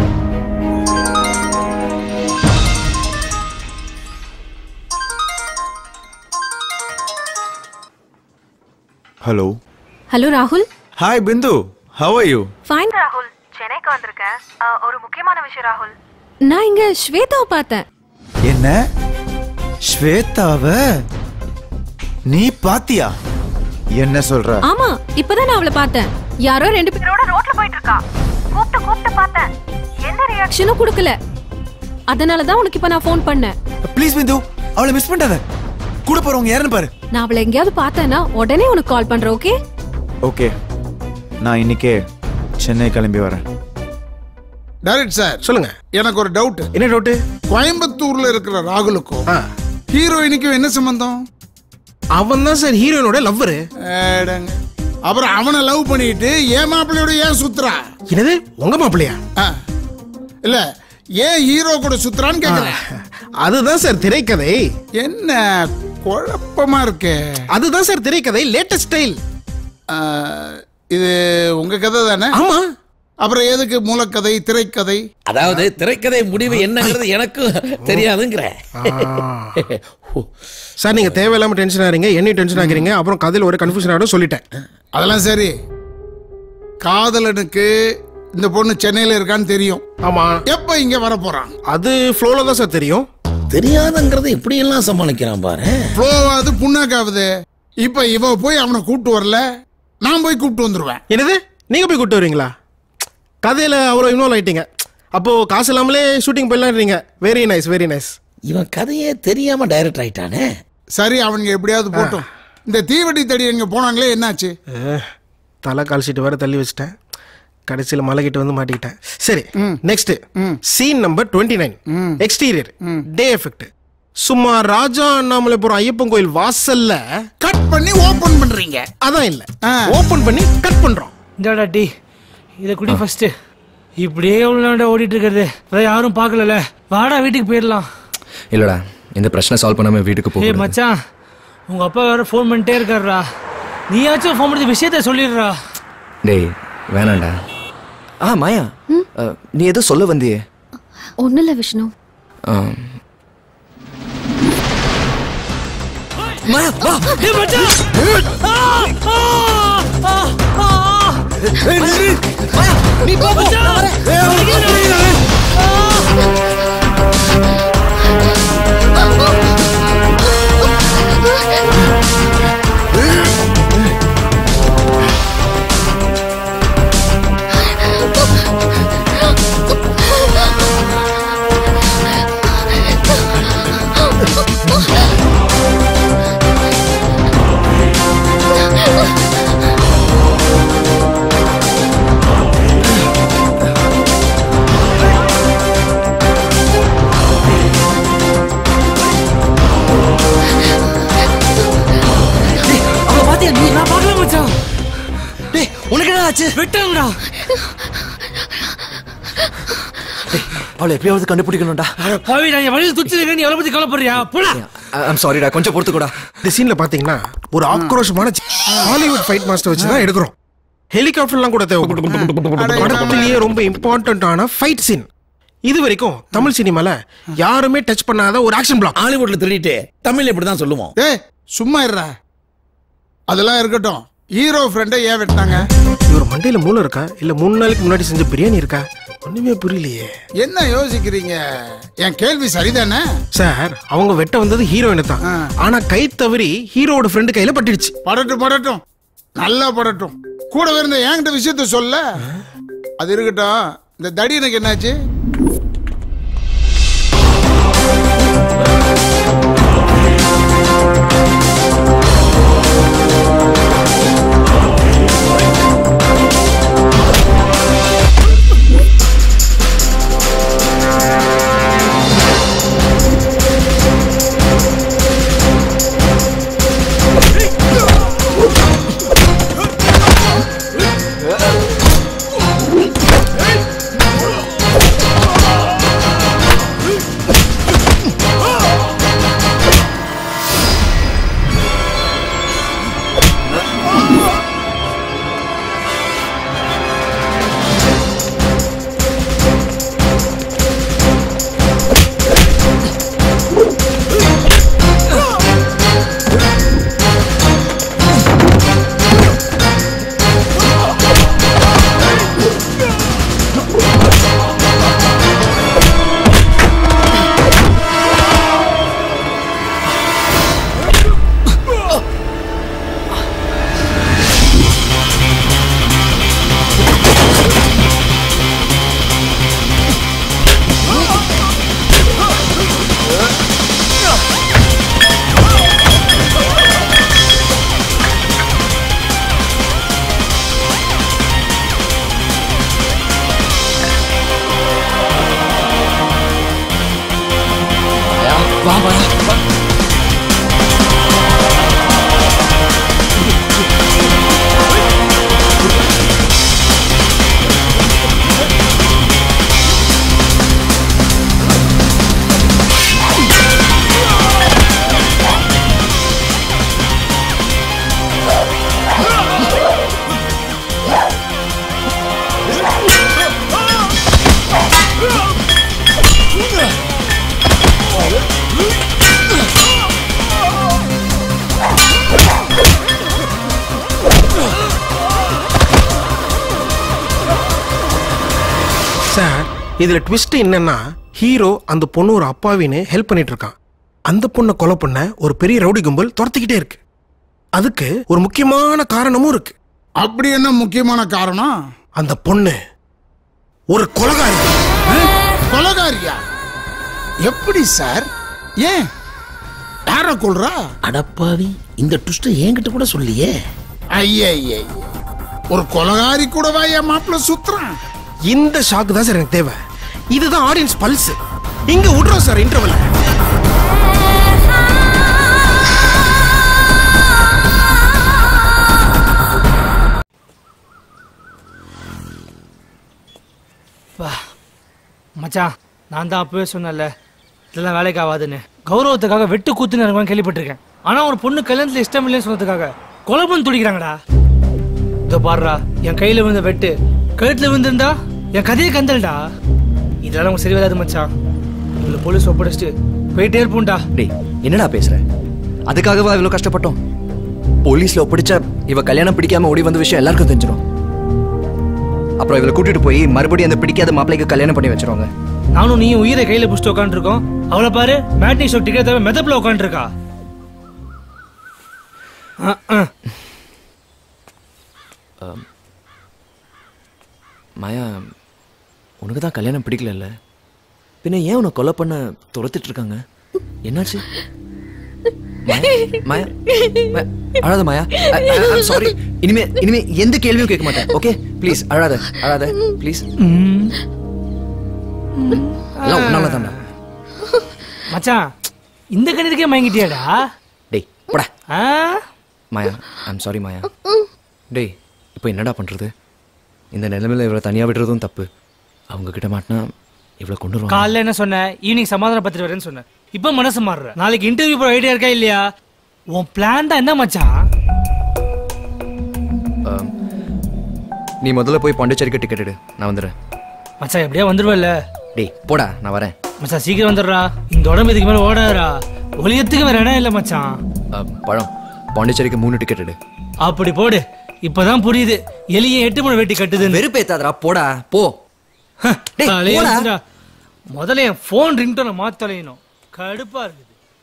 Speaker 5: ஹலோ
Speaker 17: ஹலோ ராகுல்
Speaker 5: hi Bindu how are you
Speaker 17: fine
Speaker 7: ராகுல் சென்னைக்கு வந்திருக்கேன் அஹ், ஒரு முக்கியமான விஷயம் ராகுல்
Speaker 17: நான் இங்க ஸ்வேதாவை பார்த்தேன்
Speaker 5: என்ன ஸ்வேதாவ நீ பாத்தியா என்ன சொல்ற
Speaker 17: ஆமா இப்பதான் நான் அவளை பார்த்தேன் யாரோ ரெண்டு பேரோட
Speaker 7: இவரோட ரோட்ல போயிட்டு இருக்கா கூப்பிட்டு கூப்பிட்டு பார்த்தேன் எந்த ரியாக்ஷன்
Speaker 17: ஆக்ஷனும் கொடுக்கல அதனால தான் உனக்கு இப்ப நான் ஃபோன் பண்ணேன்
Speaker 5: ப்ளீஸ் பிந்து அவளை மிஸ் பண்ணாத கூட போறவங்க யாருன்னு பாரு
Speaker 17: நான் அவளை எங்கேயாவது பார்த்தேன்னா உடனே உனக்கு கால் பண்றேன் ஓகே
Speaker 5: ஓகே நான் இன்னைக்கே சென்னை கிளம்பி வரேன்
Speaker 14: டைரக்ட் சார்
Speaker 8: சொல்லுங்க
Speaker 14: எனக்கு ஒரு டவுட்
Speaker 8: என்ன டவுட்
Speaker 14: கோயம்புத்தூர்ல இருக்கிற ராகுலுக்கும் ஹீரோயினுக்கும் என்ன சம்பந்தம்
Speaker 8: அவன் தான் சார் ஹீரோயினோட லவ்வரு
Speaker 14: ஏடங்க. அப்புறம் அவனை லவ் பண்ணிட்டு ஏன் மாப்பிள்ளையோட ஏன் சுத்துறா
Speaker 8: என்னது உங்க மாப்பிள்ளையா
Speaker 14: ஆ. இல்ல ஏன் ஹீரோ கூட சுத்துறான்னு கேக்குறேன்
Speaker 8: அதுதான் சார் திரைக்கதை
Speaker 14: என்ன குழப்பமா இருக்கே
Speaker 8: அதுதான் சார் திரைக்கதை லேட்டஸ்ட் ஸ்டைல்
Speaker 14: ஆ, இது உங்க கதை தானே
Speaker 8: ஆமா
Speaker 14: அப்புறம் எதுக்கு மூலக்கதை திரைக்கதை
Speaker 15: அதாவது திரைக்கதை முடிவு என்னங்கிறது எனக்கும் தெரியாதுங்கிற
Speaker 8: சார் நீங்க தேவையில்லாம டென்ஷன் ஆறீங்க என்ன டென்ஷன் ஆகிறீங்க அப்புறம் கதையில ஒரு கன்ஃபியூஷன் ஆகிடும் சொல்லிட்டேன்
Speaker 14: அதெல்லாம் சரி காதலனுக்கு இந்த பொண்ணு சென்னையில இருக்கான்னு தெரியும்
Speaker 8: ஆமா
Speaker 14: எப்ப இங்க வர போறான்
Speaker 8: அது ஃப்ளோல தான் சார் தெரியும்
Speaker 15: தெரியாதங்கிறத எப்படி எல்லாம் சமாளிக்கிறான் பாரு
Speaker 14: ஃப்ளோவாது புண்ணாக்காவது இப்ப இவ போய் அவனை கூப்பிட்டு வரல நான் போய் கூப்பிட்டு வந்துருவேன்
Speaker 8: என்னது நீங்க போய் கூட்டு வரீங்களா கதையில அவ்வளோ இன்வால்வ் ஆயிட்டீங்க அப்போ காசு இல்லாமலே ஷூட்டிங் போயிடலான்றீங்க வெரி நைஸ் வெரி நைஸ்
Speaker 15: இவன் கதையே தெரியாம டைரக்டர் ஆயிட்டானே
Speaker 14: சரி அவனுங்க எப்படியாவது போட்டும் இந்த தீவெட்டி தடி எங்க போனாங்களே என்னாச்சு
Speaker 8: தலை கால் ஷீட் வேற தள்ளி வச்சிட்டேன் கடைசியில் மலை கிட்ட வந்து மாட்டிக்கிட்டேன் சரி next scene number twenty nine exterior day effect சும்மா ராஜா அண்ணாமலைபுரம் ஐயப்பன் கோயில் வாசல்ல
Speaker 14: கட் பண்ணி ஓபன் பண்றீங்க
Speaker 8: அதான் இல்ல ஓபன் பண்ணி கட் பண்றோம்
Speaker 6: இந்தாடா டீ இதை குடி ஃபர்ஸ்ட் இப்படியே உள்ள ஓடிட்டு இருக்கிறது அதான் யாரும் பார்க்கலல வாடா வீட்டுக்கு போயிடலாம்
Speaker 4: இல்லடா இந்த பிரச்சனை சால்வ் பண்ணாம வீட்டுக்கு
Speaker 6: ஏய்
Speaker 4: போக
Speaker 6: மச்சான் உங்க அப்பா வேற ஃபோன் பண்ணிட்டே இருக்காருடா நீயாச்சும் ஃபோன் பண்ணி விஷயத்த சொல்லிடுறா
Speaker 4: டேய் வேணாம்டா ஆ மாயா அஹ், நீ ஏதோ சொல்ல வந்தியே
Speaker 22: ஒன்றும் இல்லை விஷ்ணு
Speaker 4: ஆம்.
Speaker 6: மாயா வா ஏய் மச்சான் ஆ ஆ ஆ ஆ நீ போ மச்சான்
Speaker 4: அவளை பாத்தியா நீ
Speaker 6: நான் பார்க்கல மச்சான்
Speaker 4: டேய் உனக்கு என்ன ஆச்சு
Speaker 6: விட்டாங்கடா
Speaker 4: அவளை எப்படியாவது கண்டுபிடிக்கணும்டா
Speaker 6: பாவி நான் என் வழியில் துச்சிருக்கேன் நீ எவ்வளோ பத்தி கவலைப்படுறியா போடா
Speaker 4: ஐம் சாரிடா கொஞ்சம் பொறுத்துக்கூடா
Speaker 8: இந்த சீன்ல பாத்தீங்கன்னா ஒரு ஆக்ரோஷமான ஹாலிவுட் ஃபைட் மாஸ்டர் வச்சு தான் எடுக்கிறோம் ஹெலிகாப்டர்லாம் கூட தேவைப்படும் படத்திலேயே ரொம்ப இம்பார்ட்டன்டான ஃபைட் சீன் இது வரைக்கும் தமிழ் சினிமால யாருமே டச் பண்ணாத ஒரு ஆக்ஷன் பிளாக்
Speaker 15: ஹாலிவுட்ல திருடிட்டு தமிழ் இப்படி தான் சொல்லுவோம்
Speaker 14: ஏய் சும்மா இருடா அதெல்லாம் இருக்கட்டும் ஹீரோ ஃப்ரெண்டை ஏன் வெட்டினாங்க
Speaker 8: இவர் மண்டையில மூளை இருக்கா இல்ல மூணு நாளைக்கு முன்னாடி செஞ்ச பிரியாணி இருக்கா ஒண்ணுமே புரியலையே
Speaker 14: என்ன யோசிக்கிறீங்க என் கேள்வி சரிதானே
Speaker 8: சார் அவங்க வெட்ட வந்தது ஹீரோயினை தான் ஆனா கை தவறி ஹீரோவோட ஃப்ரெண்டு கையில பட்டுடுச்சு
Speaker 14: படட்டும் படட்டும் நல்லா படட்டும் கூடவே இருந்த என்கிட்ட விஷயத்த சொல்ல அது இருக்கட்டும் இந்த தடி எனக்கு என்னாச்சு
Speaker 1: வா வா
Speaker 8: சார் இதுல ட்விஸ்ட் என்னன்னா ஹீரோ அந்த பொண்ணு ஒரு அப்பாவின்னு ஹெல்ப் பண்ணிட்டு இருக்கான் அந்த பொண்ணை கொலை பண்ண ஒரு பெரிய ரவுடி கும்பல் துரத்திக்கிட்டே இருக்கு அதுக்கு ஒரு முக்கியமான காரணமும் இருக்கு
Speaker 14: அப்படி என்ன முக்கியமான காரணம்
Speaker 8: அந்த பொண்ணு ஒரு கொலகாரி
Speaker 14: கொலகாரியா எப்படி சார் ஏன் யார கொள்றா
Speaker 15: அடப்பாவி இந்த ட்விஸ்ட் என்கிட்ட கூட சொல்லியே
Speaker 14: ஐயே ஒரு கொலகாரி கூடவா என் மாப்பிள்ள சுத்துறான்
Speaker 8: இந்த ஷாக்கு தான் சார் எனக்கு தேவை இதுதான் ஆடியன்ஸ் பல்ஸ் இங்க விடுறோம் சார் இன்டர்வல்
Speaker 6: வா மச்சான் நான் தான் அப்பவே சொன்னேன்ல இதெல்லாம் வேலைக்கு ஆகாதுன்னு கௌரவத்துக்காக வெட்டு கூத்துன்னு இறங்குவான்னு கேள்விப்பட்டிருக்கேன் ஆனா ஒரு பொண்ணு கல்யாணத்துல இஷ்டம் இல்லைன்னு சொன்னதுக்காக கொலை பண்ணி துடிக்கிறாங்கடா இதோ பாடுறா என் கையில விழுந்த வெட்டு கழுத்துல விழுந்திருந்தா என் கதையை கந்தல்டா இதெல்லாம் உங்க சரி வராது மச்சான் உங்களை போலீஸ் ஒப்படைச்சிட்டு போயிட்டே இருப்போம்டா
Speaker 4: டேய் என்னடா பேசுற அதுக்காகவா இவ்வளவு கஷ்டப்பட்டோம் போலீஸ்ல ஒப்படைச்சா இவ கல்யாணம் பிடிக்காம ஓடி வந்த விஷயம் எல்லாருக்கும் தெரிஞ்சிடும் அப்புறம் இவளை கூட்டிட்டு போய் மறுபடியும் அந்த பிடிக்காத மாப்பிள்ளைக்கு கல்யாணம் பண்ணி வச்சிருவாங்க
Speaker 6: நானும் நீயும் உயிரை கையில புடிச்சிட்டு உட்காந்துருக்கோம் அவளை பாரு மேட்னி ஷோ டிக்கெட் தவிர மெதப்பில் உட்காந்துருக்கா
Speaker 4: ஆம். மாயா உனக்கு தான் கல்யாணம் பிடிக்கலல்ல பின்ன ஏன் உன்னை கொலை பண்ண துரத்திட்டு இருக்காங்க என்னாச்சு மாயா மாயா மா- அழாத மாயா சாரி இனிமே இனிமே எந்த கேள்வியும் கேட்க மாட்டேன் ஓகே ப்ளீஸ் அழாத அழாத ப்ளீஸ் எல்லாம் உன்னால தான்டா
Speaker 6: மச்சான் இந்த கணிதக்கே மயங்கிட்டியாடா
Speaker 4: டேய் போடா
Speaker 6: ஆ
Speaker 4: மாயா ஐம் சாரி மாயா டேய் இப்போ என்னடா பண்ணுறது இந்த நிலைமையில இவளை தனியாக விடுறதும் தப்பு அவங்க கிட்ட மாட்டினா இவளை கொண்டு வருவாங்க
Speaker 6: காலைல என்ன சொன்ன ஈவினிங் சமாதான பத்திரி வரேன்னு சொன்னேன் இப்போ மனசு மாறுற நாளைக்கு இன்டர்வியூ போற ஐடியா இருக்கா இல்லையா உன் பிளான் தான் என்ன மச்சான்
Speaker 4: ஆம். நீ முதல்ல போய் பாண்டிச்சேரிக்கு டிக்கெட் எடு நான் வந்துடுறேன்
Speaker 6: மச்சான் எப்படியா வந்துருவல்ல
Speaker 4: டேய் போடா நான் வரேன்
Speaker 6: மச்சான் சீக்கிரம் வந்துடுறா இந்த உடம்பு இதுக்கு மேல ஓடாதடா ஒளியத்துக்கு வேற இடம் இல்ல மச்சான்
Speaker 4: ஆ, பழம் பாண்டிச்சேரிக்கு மூணு டிக்கெட் எடு
Speaker 6: அப்படி போடு இப்பதான் புரியுது எலிய எட்டு மணி வெட்டி கட்டுது
Speaker 4: வெறுப்பேத்தாதடா போடா போ டேய், போடா.
Speaker 6: முதல்ல என் போன் ரிங்டோனை மாத்தலையணும் கடுப்பா இருக்குது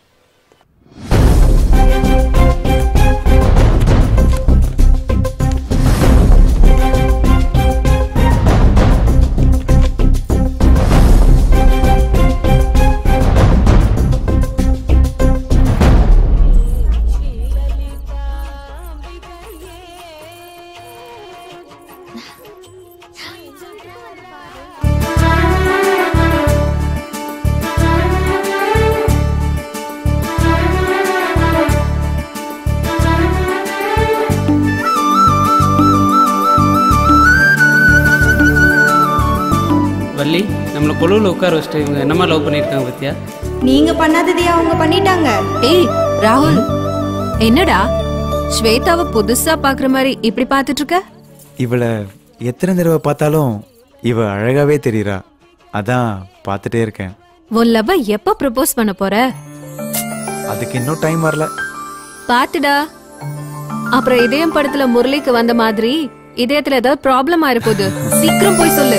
Speaker 9: வள்ளி நம்மளை கொழுவில் உட்கார வச்சுட்டு இவங்க என்னமா லவ் பண்ணியிருக்காங்க பத்தியா
Speaker 17: நீங்க பண்ணாததையா அவங்க பண்ணிட்டாங்க
Speaker 12: ஏய் ராகுல் என்னடா ஸ்வேதாவை புதுசா பாக்குற மாதிரி இப்படி பாத்துட்டு இருக்க
Speaker 5: இவளை எத்தனை தடவை பார்த்தாலும் இவ அழகாவே தெரியறா அதான் பார்த்துட்டே இருக்கேன்
Speaker 12: உன் லவ் எப்ப ப்ரப்போஸ் பண்ண போற
Speaker 5: அதுக்கு இன்னும் டைம் வரல
Speaker 12: பாத்துடா அப்புறம் இதயம் படத்துல முரளிக்கு வந்த மாதிரி இதயத்துல ஏதாவது ப்ராப்ளம் ஆயிருப்போகுது சீக்கிரம் போய் சொல்லு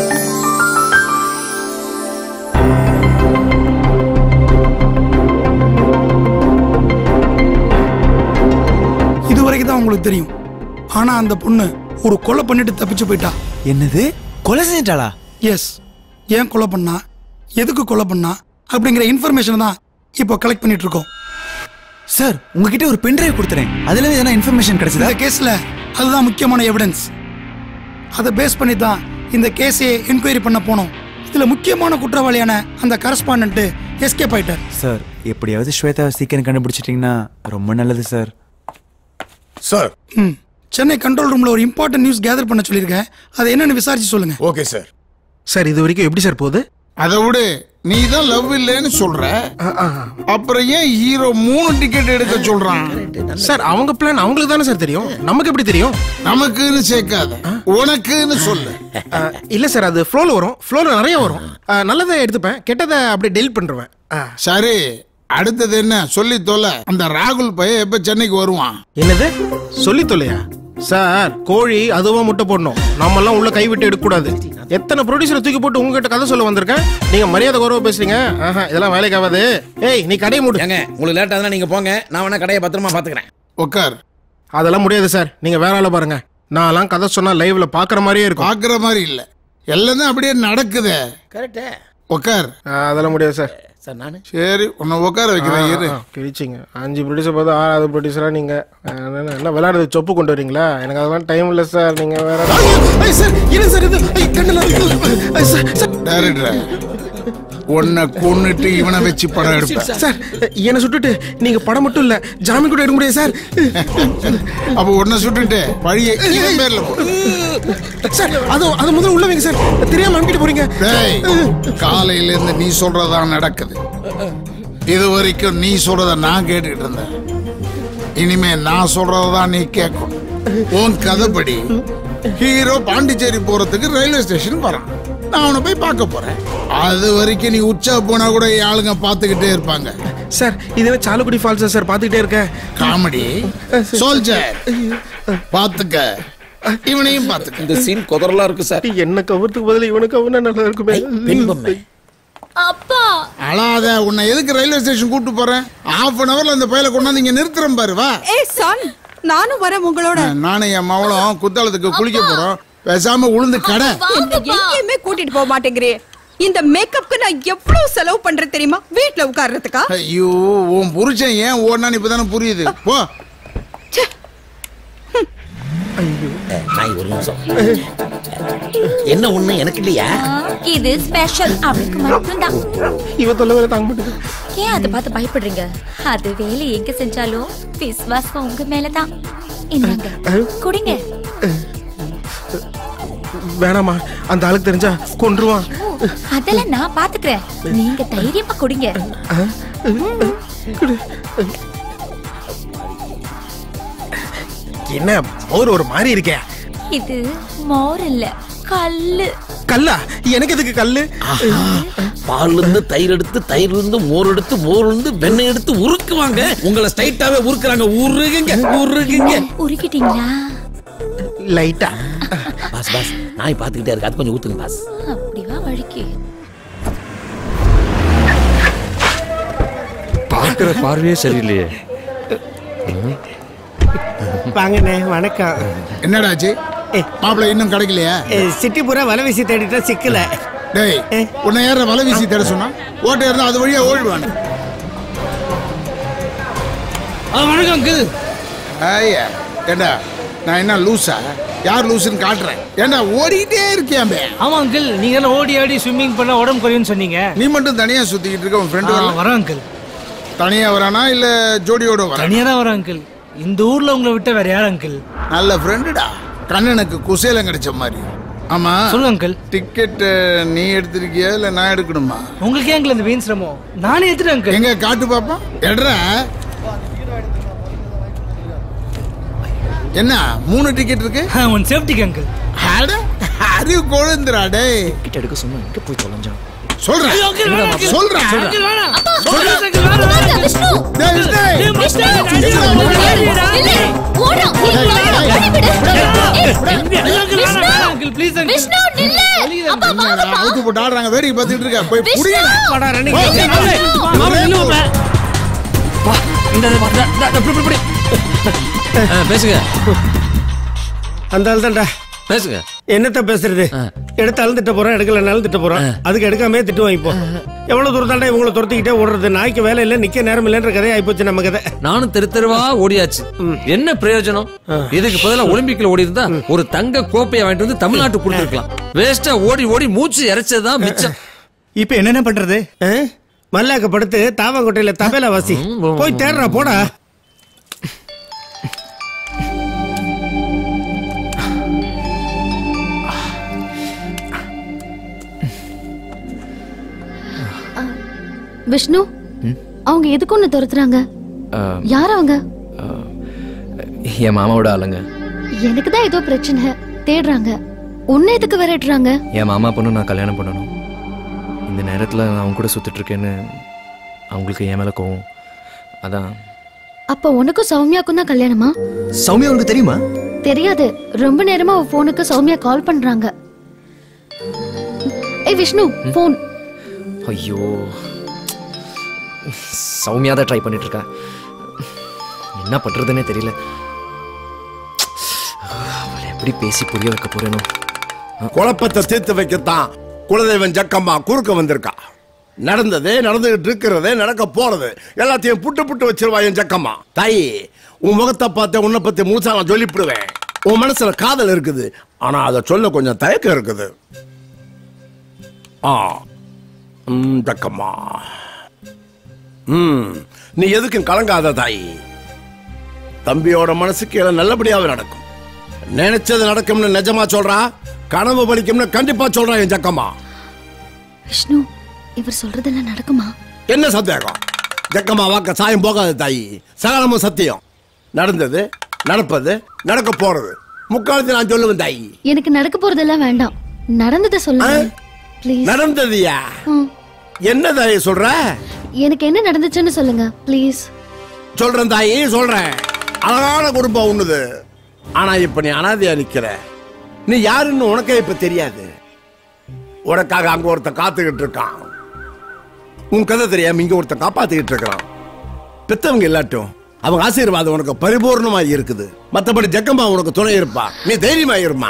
Speaker 19: இது வரைக்கும் தான் உங்களுக்கு தெரியும் ஆனா அந்த பொண்ணு ஒரு கொலை பண்ணிட்டு தப்பிச்சு போயிட்டா
Speaker 5: என்னது கொலை செஞ்சிட்டாளா
Speaker 19: எஸ் ஏன் கொலை பண்ணா எதுக்கு கொலை பண்ணா அப்படிங்கிற இன்ஃபர்மேஷன் தான் இப்போ கலெக்ட் பண்ணிட்டு இருக்கோம்
Speaker 5: சார் உங்ககிட்ட ஒரு பென்ட்ரைவ் கொடுத்துறேன் அதுல எதனா இன்ஃபர்மேஷன் கிடைச்சதா
Speaker 19: இந்த கேஸ்ல அதுதான் முக்கியமான எவிடன்ஸ் அதை பேஸ் பண்ணி தான் இந்த கேஸையே என்கொயரி பண்ண போனோம் இதுல முக்கியமான குற்றவாளியான அந்த கரஸ்பாண்டன்ட் எஸ்கேப் ஆயிட்டார்
Speaker 5: சார் எப்படியாவது ஸ்வேதாவை சீக்கிரம் கண்டுபிடிச்சிட்டிங்கன்னா ரொம்ப நல்லது சார்
Speaker 14: சார்
Speaker 19: ம் சென்னை கண்ட்ரோல் ரூம்ல ஒரு இம்பார்ட்டன்ட் நியூஸ் கேதர் பண்ண சொல்லியிருக்கேன் அதை என்னன்னு விசாரிச்சு சொல்லுங்க
Speaker 14: ஓகே சார்
Speaker 8: சார் இது வரைக்கும் எப்படி சார் போகுது
Speaker 14: அதை விடு நீ தான் லவ் இல்லைன்னு சொல்ற அப்புறம் ஏன் ஹீரோ மூணு டிக்கெட் எடுக்க சொல்றான்
Speaker 8: சார் அவங்க பிளான் அவங்களுக்கு தானே சார் தெரியும் நமக்கு எப்படி தெரியும்
Speaker 14: நமக்குன்னு சேர்க்காத உனக்குன்னு சொல்லு
Speaker 8: அஹ், இல்ல சார் அது ஃப்ளோல வரும் ஃப்ளோல நிறைய வரும் அஹ், நல்லதை எடுத்துப்பேன் கெட்டதை அப்படியே டெலிட் பண்ணிருவேன்
Speaker 14: சரி அடுத்தது என்ன சொல்லி தொலை அந்த ராகுல் பையன் எப்ப சென்னைக்கு வருவான்
Speaker 8: என்னது சொல்லி தொலையா சார் கோழி அதுவா முட்டை போடணும் நம்ம எல்லாம் உள்ள கைவிட்டு எடுக்க கூடாது எத்தனை ப்ரொடியூசரை தூக்கி போட்டு உங்ககிட்ட கதை சொல்ல வந்திருக்கேன் நீங்க மரியாதை குறைவா பேசுறீங்க ஆஹா இதெல்லாம் வேலைக்கு ஆகாது ஏய் நீ கடையை மூடு
Speaker 15: ஏங்க உங்களுக்கு லேட் ஆகுதுன்னா நீங்க போங்க நான் வேணா கடையை பத்திரமா பாத்துக்கிறேன்
Speaker 14: உட்கார்
Speaker 8: அதெல்லாம் முடியாது சார் நீங்க வேற ஆளை பாருங்க நான்லாம் கதை சொன்னா லைவ்ல பாக்குற மாதிரியே இருக்கும்
Speaker 14: பாக்குற மாதிரி இல்ல எல்லாம் தான் அப்படியே நடக்குது
Speaker 15: கரெக்டே
Speaker 14: உட்கார்
Speaker 8: அதெல்லாம் முடியாது சார்
Speaker 15: சார் நானு
Speaker 14: சரி உன்னை உட்கார வைக்கிறேன் இரு
Speaker 8: கிழிச்சிங்க அஞ்சு ப்ரொடியூசர் பார்த்து ஆறாவது ப்ரொடியூசரா நீங்க அஹ், என்ன என்ன விளையாடுறது சொப்பு கொண்டு வரீங்களா எனக்கு அதெல்லாம் டைம் இல்லை சார் நீங்க வேற
Speaker 14: சார் என்ன சார் இது டைரக்டர் உன்னை கொன்னுட்டு இவனை வச்சு படம் எடுப்பேன்
Speaker 8: சார் என்னை சுட்டுட்டு நீங்க படம் மட்டும் இல்ல ஜாமீன் கூட எடுக்க முடியாது சார்
Speaker 14: அப்ப உன்னை சுட்டுட்டு பழிய இவன் பேர்ல போடு.
Speaker 8: சார் அது அது முதல்ல உள்ள வைங்க சார் தெரியாம அனுப்பிட்டு போறீங்க
Speaker 14: டேய் காலையில இருந்து நீ சொல்றதா நடக்குது இது வரைக்கும் நீ சொல்றத நான் கேட்டுக்கிட்டு இருந்தேன் இனிமே நான் சொல்றதான் நீ கேட்கும் உன் கதைப்படி ஹீரோ பாண்டிச்சேரி போறதுக்கு ரயில்வே ஸ்டேஷன் வரான் நான் அவனை போய் பார்க்க போறேன் அது வரைக்கும் நீ உச்சா போனா கூட என் ஆளுங்க பார்த்துக்கிட்டே இருப்பாங்க
Speaker 8: சார் இது என்ன சாலுக்குடி ஃபால்ஸா சார் பார்த்துக்கிட்டே இருக்கேன்
Speaker 14: காமெடி சோல்ஜர் பார்த்துக்க இவனையும் பார்த்துக்க
Speaker 15: இந்த சீன் குதறலா இருக்கு சார்
Speaker 8: என்ன கவர்த்துக்கு பதிலா இவனுக்கு கவர்னா நல்லா இருக்குமே
Speaker 15: பின்பம்மே
Speaker 13: அப்பா
Speaker 14: அழாத உன்னை எதுக்கு ரயில்வே ஸ்டேஷன் கூட்டு போறேன் ஹாஃப் அன் ஹவர்ல அந்த பையலை கொண்டாந்து இங்க நிறுத்துறேன் பாரு வா
Speaker 18: ஏய் சன் நானும் வரேன் உங்களோட
Speaker 14: நானும் என் மவளும் குத்தாலத்துக்கு குளிக்க போறோம் பேசாம உளுந்து கடை
Speaker 18: என்ன எங்கேயுமே கூட்டிட்டு போக மாட்டேங்கிறே இந்த மேக்கப்க்கு நான் எவ்வளவு செலவு பண்றேன் தெரியுமா வீட்ல உட்கார்றதுக்கா
Speaker 14: ஐயோ உன் புருஷன் ஏன் ஓடுனான்னு இப்பதானே புரியுது போ
Speaker 15: நாய் ஒரு நிமிஷம் என்ன ஒண்ணு எனக்கு இல்லையா
Speaker 13: இது ஸ்பெஷல் அவளுக்கு மட்டும்தான்
Speaker 8: இவ தொல்லை வேற தாங்க மாட்டேங்குது
Speaker 13: ஏன் அதை பார்த்து பயப்படுறீங்க அது வேலை எங்க செஞ்சாலும் விசுவாசம் உங்க மேலதான் இந்தாங்க குடிங்க
Speaker 8: வேணாமா அந்த ஆளுக்கு தெரிஞ்சா கொன்றுவான்
Speaker 13: அதெல்லாம் நான் பாத்துக்கிறேன் நீங்க தைரியமா குடிங்க
Speaker 8: என்ன மோர் ஒரு மாதிரி இருக்கே
Speaker 13: இது மோர் இல்ல கல்லு
Speaker 8: கல்லா எனக்கு எதுக்கு கல்லு
Speaker 15: பால்ல இருந்து தயிர் எடுத்து தயிர்ல இருந்து மோர் எடுத்து மோர்ல இருந்து வெண்ணெய் எடுத்து உருக்குவாங்க உங்களை ஸ்ட்ரைட்டாவே உருக்குறாங்க உருகுங்க உருகுங்க
Speaker 13: உருக்கிட்டீங்களா
Speaker 8: லைட்டா
Speaker 15: பாஸ் பாஸ் நாய் பாத்துக்கிட்டே இருக்கு அது கொஞ்சம் ஊத்துங்க பாஸ்
Speaker 13: அப்படிவா வழிக்கு
Speaker 4: பார்க்குற பார்வையே சரியில்லையே
Speaker 16: வாங்கண்ணே வணக்கம்
Speaker 14: என்னடாச்சு மாப்பிள்ள இன்னும் கிடைக்கலையா
Speaker 16: சிட்டி பூரா வலை வீசி தேடிட்டா சிக்கல
Speaker 14: டேய் உன்னை யார வலை வீசி தேட சொன்னா ஓட்டை இருந்தா அது வழியா ஓடிடுவானு
Speaker 6: வணக்கம் அங்கிள்
Speaker 14: ஐயா ஏண்டா நான் என்ன லூசா யார் லூசுன்னு காட்டுறேன் ஏண்டா ஓடிக்கிட்டே இருக்கியாமே
Speaker 6: ஆமா அங்கிள் நீங்க எல்லாம் ஓடி ஆடி ஸ்விம்மிங் பண்ணா உடம்பு குறையும்னு சொன்னீங்க
Speaker 14: நீ மட்டும் தனியா சுத்திக்கிட்டு இருக்க உன் ஃப்ரெண்டு
Speaker 6: ஆ,
Speaker 14: வரல
Speaker 6: வரேன் அங்கிள்
Speaker 14: தனியா வரானா இல்ல ஜோடியோட வரா
Speaker 6: தனியா தான் வரேன் அங்கிள் இந்த ஊர்ல உங்களை விட்ட வேற யார் அங்கிள்
Speaker 14: நல்ல ஃப்ரெண்டுடா கண்ணனுக்கு குசேலம் கிடைச்ச மாதிரி ஆமா
Speaker 6: சொல்லுங்க அங்கிள்
Speaker 14: டிக்கெட் நீ எடுத்திருக்கியா இல்ல நான் எடுக்கணுமா
Speaker 6: உங்களுக்கு ஏன் அங்கிள் இந்த வீண் சிரமம் நானே எடுத்துட்டேன் அங்கிள்
Speaker 14: எங்க காட்டு பாப்போம் எடுறா என்ன மூணு டிக்கெட் இருக்கு
Speaker 6: ஒன் சேஃப்டிக்கு அங்கிள்
Speaker 14: அட அறிவு கொழுந்துடா டேய்
Speaker 4: டிக்கெட் எடுக்க சொன்னா எங்க போய் தொலைஞ்சான்
Speaker 14: சொல்றேன்
Speaker 6: ஐயோ, uncle, வேணாம், uncle.
Speaker 14: சொல்றேன்
Speaker 6: Uncle, வேணாம்.
Speaker 14: சொல்றேன்.
Speaker 6: Uncle, வேணாம், வேணாம்.
Speaker 13: விஷ்ணு
Speaker 14: டேய், விஷ்ணு.
Speaker 6: ஏய், விஷ்ணு,
Speaker 14: விஷ்ணு,
Speaker 13: இல்ல ஓடும்
Speaker 6: அங்கிள் ப்ளீஸ் அங்கிள்
Speaker 13: விஷ்ணு நில்லு அப்பா
Speaker 14: என்னடா, அவுத்து போட்டு ஆடுறாங்க வேடிக்கை பார்த்துட்டு இருக்க போய் புடிங்க
Speaker 16: வாடா, ரெண்டு
Speaker 14: வா,
Speaker 16: கேஜி.
Speaker 14: வா, வா,
Speaker 16: மாமா,
Speaker 14: வா,
Speaker 16: நில்லு,
Speaker 14: வா.
Speaker 16: வா.
Speaker 4: இந்த இந்த, இந்த, இந்த, இந்த, இப்படி, இப்படி, இப்படி. ஆ, பேசுங்க
Speaker 16: அந்த ஆள் தான்டா
Speaker 4: பேசுங்க
Speaker 16: என்னத்த பேசுறது எடுத்து அழுந்துட்ட போறோம் எடுக்கலனாலும் திட்ட போறோம் அதுக்கு எடுக்காமே திட்டு வாங்கிப்போம் எவ்வளவு தூரம் தாண்டா இவங்களை துரத்திக்கிட்டே ஓடுறது நாய்க்கு வேலை இல்ல நிக்க நேரம் இல்லைன்ற கதை ஆயிப்போச்சு நம்ம கதை
Speaker 4: நானும் தெரு தெருவா ஓடியாச்சு என்ன பிரயோஜனம் இதுக்கு பதிலா ஒலிம்பிக்ல ஓடி இருந்தா ஒரு தங்க கோப்பையை வாங்கிட்டு வந்து தமிழ்நாட்டுக்கு கொடுத்துருக்கலாம் வேஸ்டா ஓடி ஓடி மூச்சு இறைச்சதுதான் மிச்சம்
Speaker 16: இப்ப என்னென்ன பண்றது மல்லாக்க படுத்து தாவங்கோட்டையில தபேலா வாசி போய் தேடுறா போடா
Speaker 22: விஷ்ணு அவங்க எதுக்கு ஒண்ணு துரத்துறாங்க
Speaker 4: ஆ,
Speaker 22: யார் அவங்க
Speaker 4: என் மாமாவோட ஆளுங்க
Speaker 22: எனக்கு தான் ஏதோ பிரச்சனை தேடுறாங்க உன்னை எதுக்கு விரட்டுறாங்க
Speaker 4: என் மாமா பொண்ணு நான் கல்யாணம் பண்ணணும் இந்த நேரத்தில் நான் அவங்க கூட சுத்திட்டு இருக்கேன்னு அவங்களுக்கு என் மேலே கோவம் அதான்
Speaker 22: அப்ப உனக்கும் சௌமியாக்கும் தான் கல்யாணமா
Speaker 4: சௌமியா உனக்கு தெரியுமா
Speaker 22: தெரியாது ரொம்ப நேரமா அவ போனுக்கு சௌமியா கால் பண்றாங்க ஏய் விஷ்ணு போன்
Speaker 4: ஐயோ சௌமியா தான் ட்ரை பண்ணிட்டு இருக்கா என்ன பண்றதுன்னே தெரியல அவளை எப்படி பேசி புரிய வைக்க போறேனோ
Speaker 20: குழப்பத்தை தீர்த்து வைக்கத்தான் குலதெய்வம் ஜக்கம்மா குறுக்க வந்திருக்கா நடந்தது நடந்துகிட்டு இருக்கிறது நடக்க போறது எல்லாத்தையும் புட்டு புட்டு வச்சிருவா என் ஜக்கம்மா தாயி உன் முகத்தை பார்த்து உன்னை பத்தி முழுசா நான் சொல்லிவிடுவேன் உன் மனசுல காதல் இருக்குது ஆனா அதை சொல்ல கொஞ்சம் தயக்கம் இருக்குது ஆ ம், ஜக்கம்மா ம் நீ எதுக்கும் கலங்காத தாயி தம்பியோட மனசுக்கு எல்லாம் நல்லபடியாவே நடக்கும் நினைச்சது நடக்கும்னு நிஜமா சொல்றா கனவு பலிக்கும்னு கண்டிப்பா சொல்றான் என் ஜக்கம்மா
Speaker 22: விஷ்ணு இவர் சொல்றதெல்லாம் நடக்குமா
Speaker 20: என்ன சந்தேகம் ஜக்கம்மா வாக்க சாயம் போகாது தாயி சகலமும் சத்தியம் நடந்தது நடப்பது நடக்க போறது முக்காலத்தில் நான் சொல்லுவேன் தாயி
Speaker 22: எனக்கு நடக்க போறதெல்லாம் வேண்டாம் நடந்ததை சொல்லுங்க ப்ளீஸ்
Speaker 20: நடந்ததுயா என்ன தாயி சொல்ற
Speaker 22: எனக்கு என்ன நடந்துச்சுன்னு சொல்லுங்க ப்ளீஸ்
Speaker 20: சொல்றேன் தாயி சொல்றேன் அழகான குடும்பம் உண்ணுது ஆனா இப்ப நீ அனாதையா நிக்கிற நீ யாருன்னு உனக்கே இப்ப தெரியாது உனக்காக அங்க ஒருத்தன் காத்துக்கிட்டு இருக்கான் உன் கதை தெரியாம இங்க ஒருத்தன் காப்பாத்திக்கிட்டு இருக்கிறான் பெத்தவங்க இல்லாட்டும் அவங்க ஆசீர்வாதம் உனக்கு பரிபூர்ணமா இருக்குது மத்தபடி ஜக்கம்மா உனக்கு துணை இருப்பா நீ தைரியமா இருமா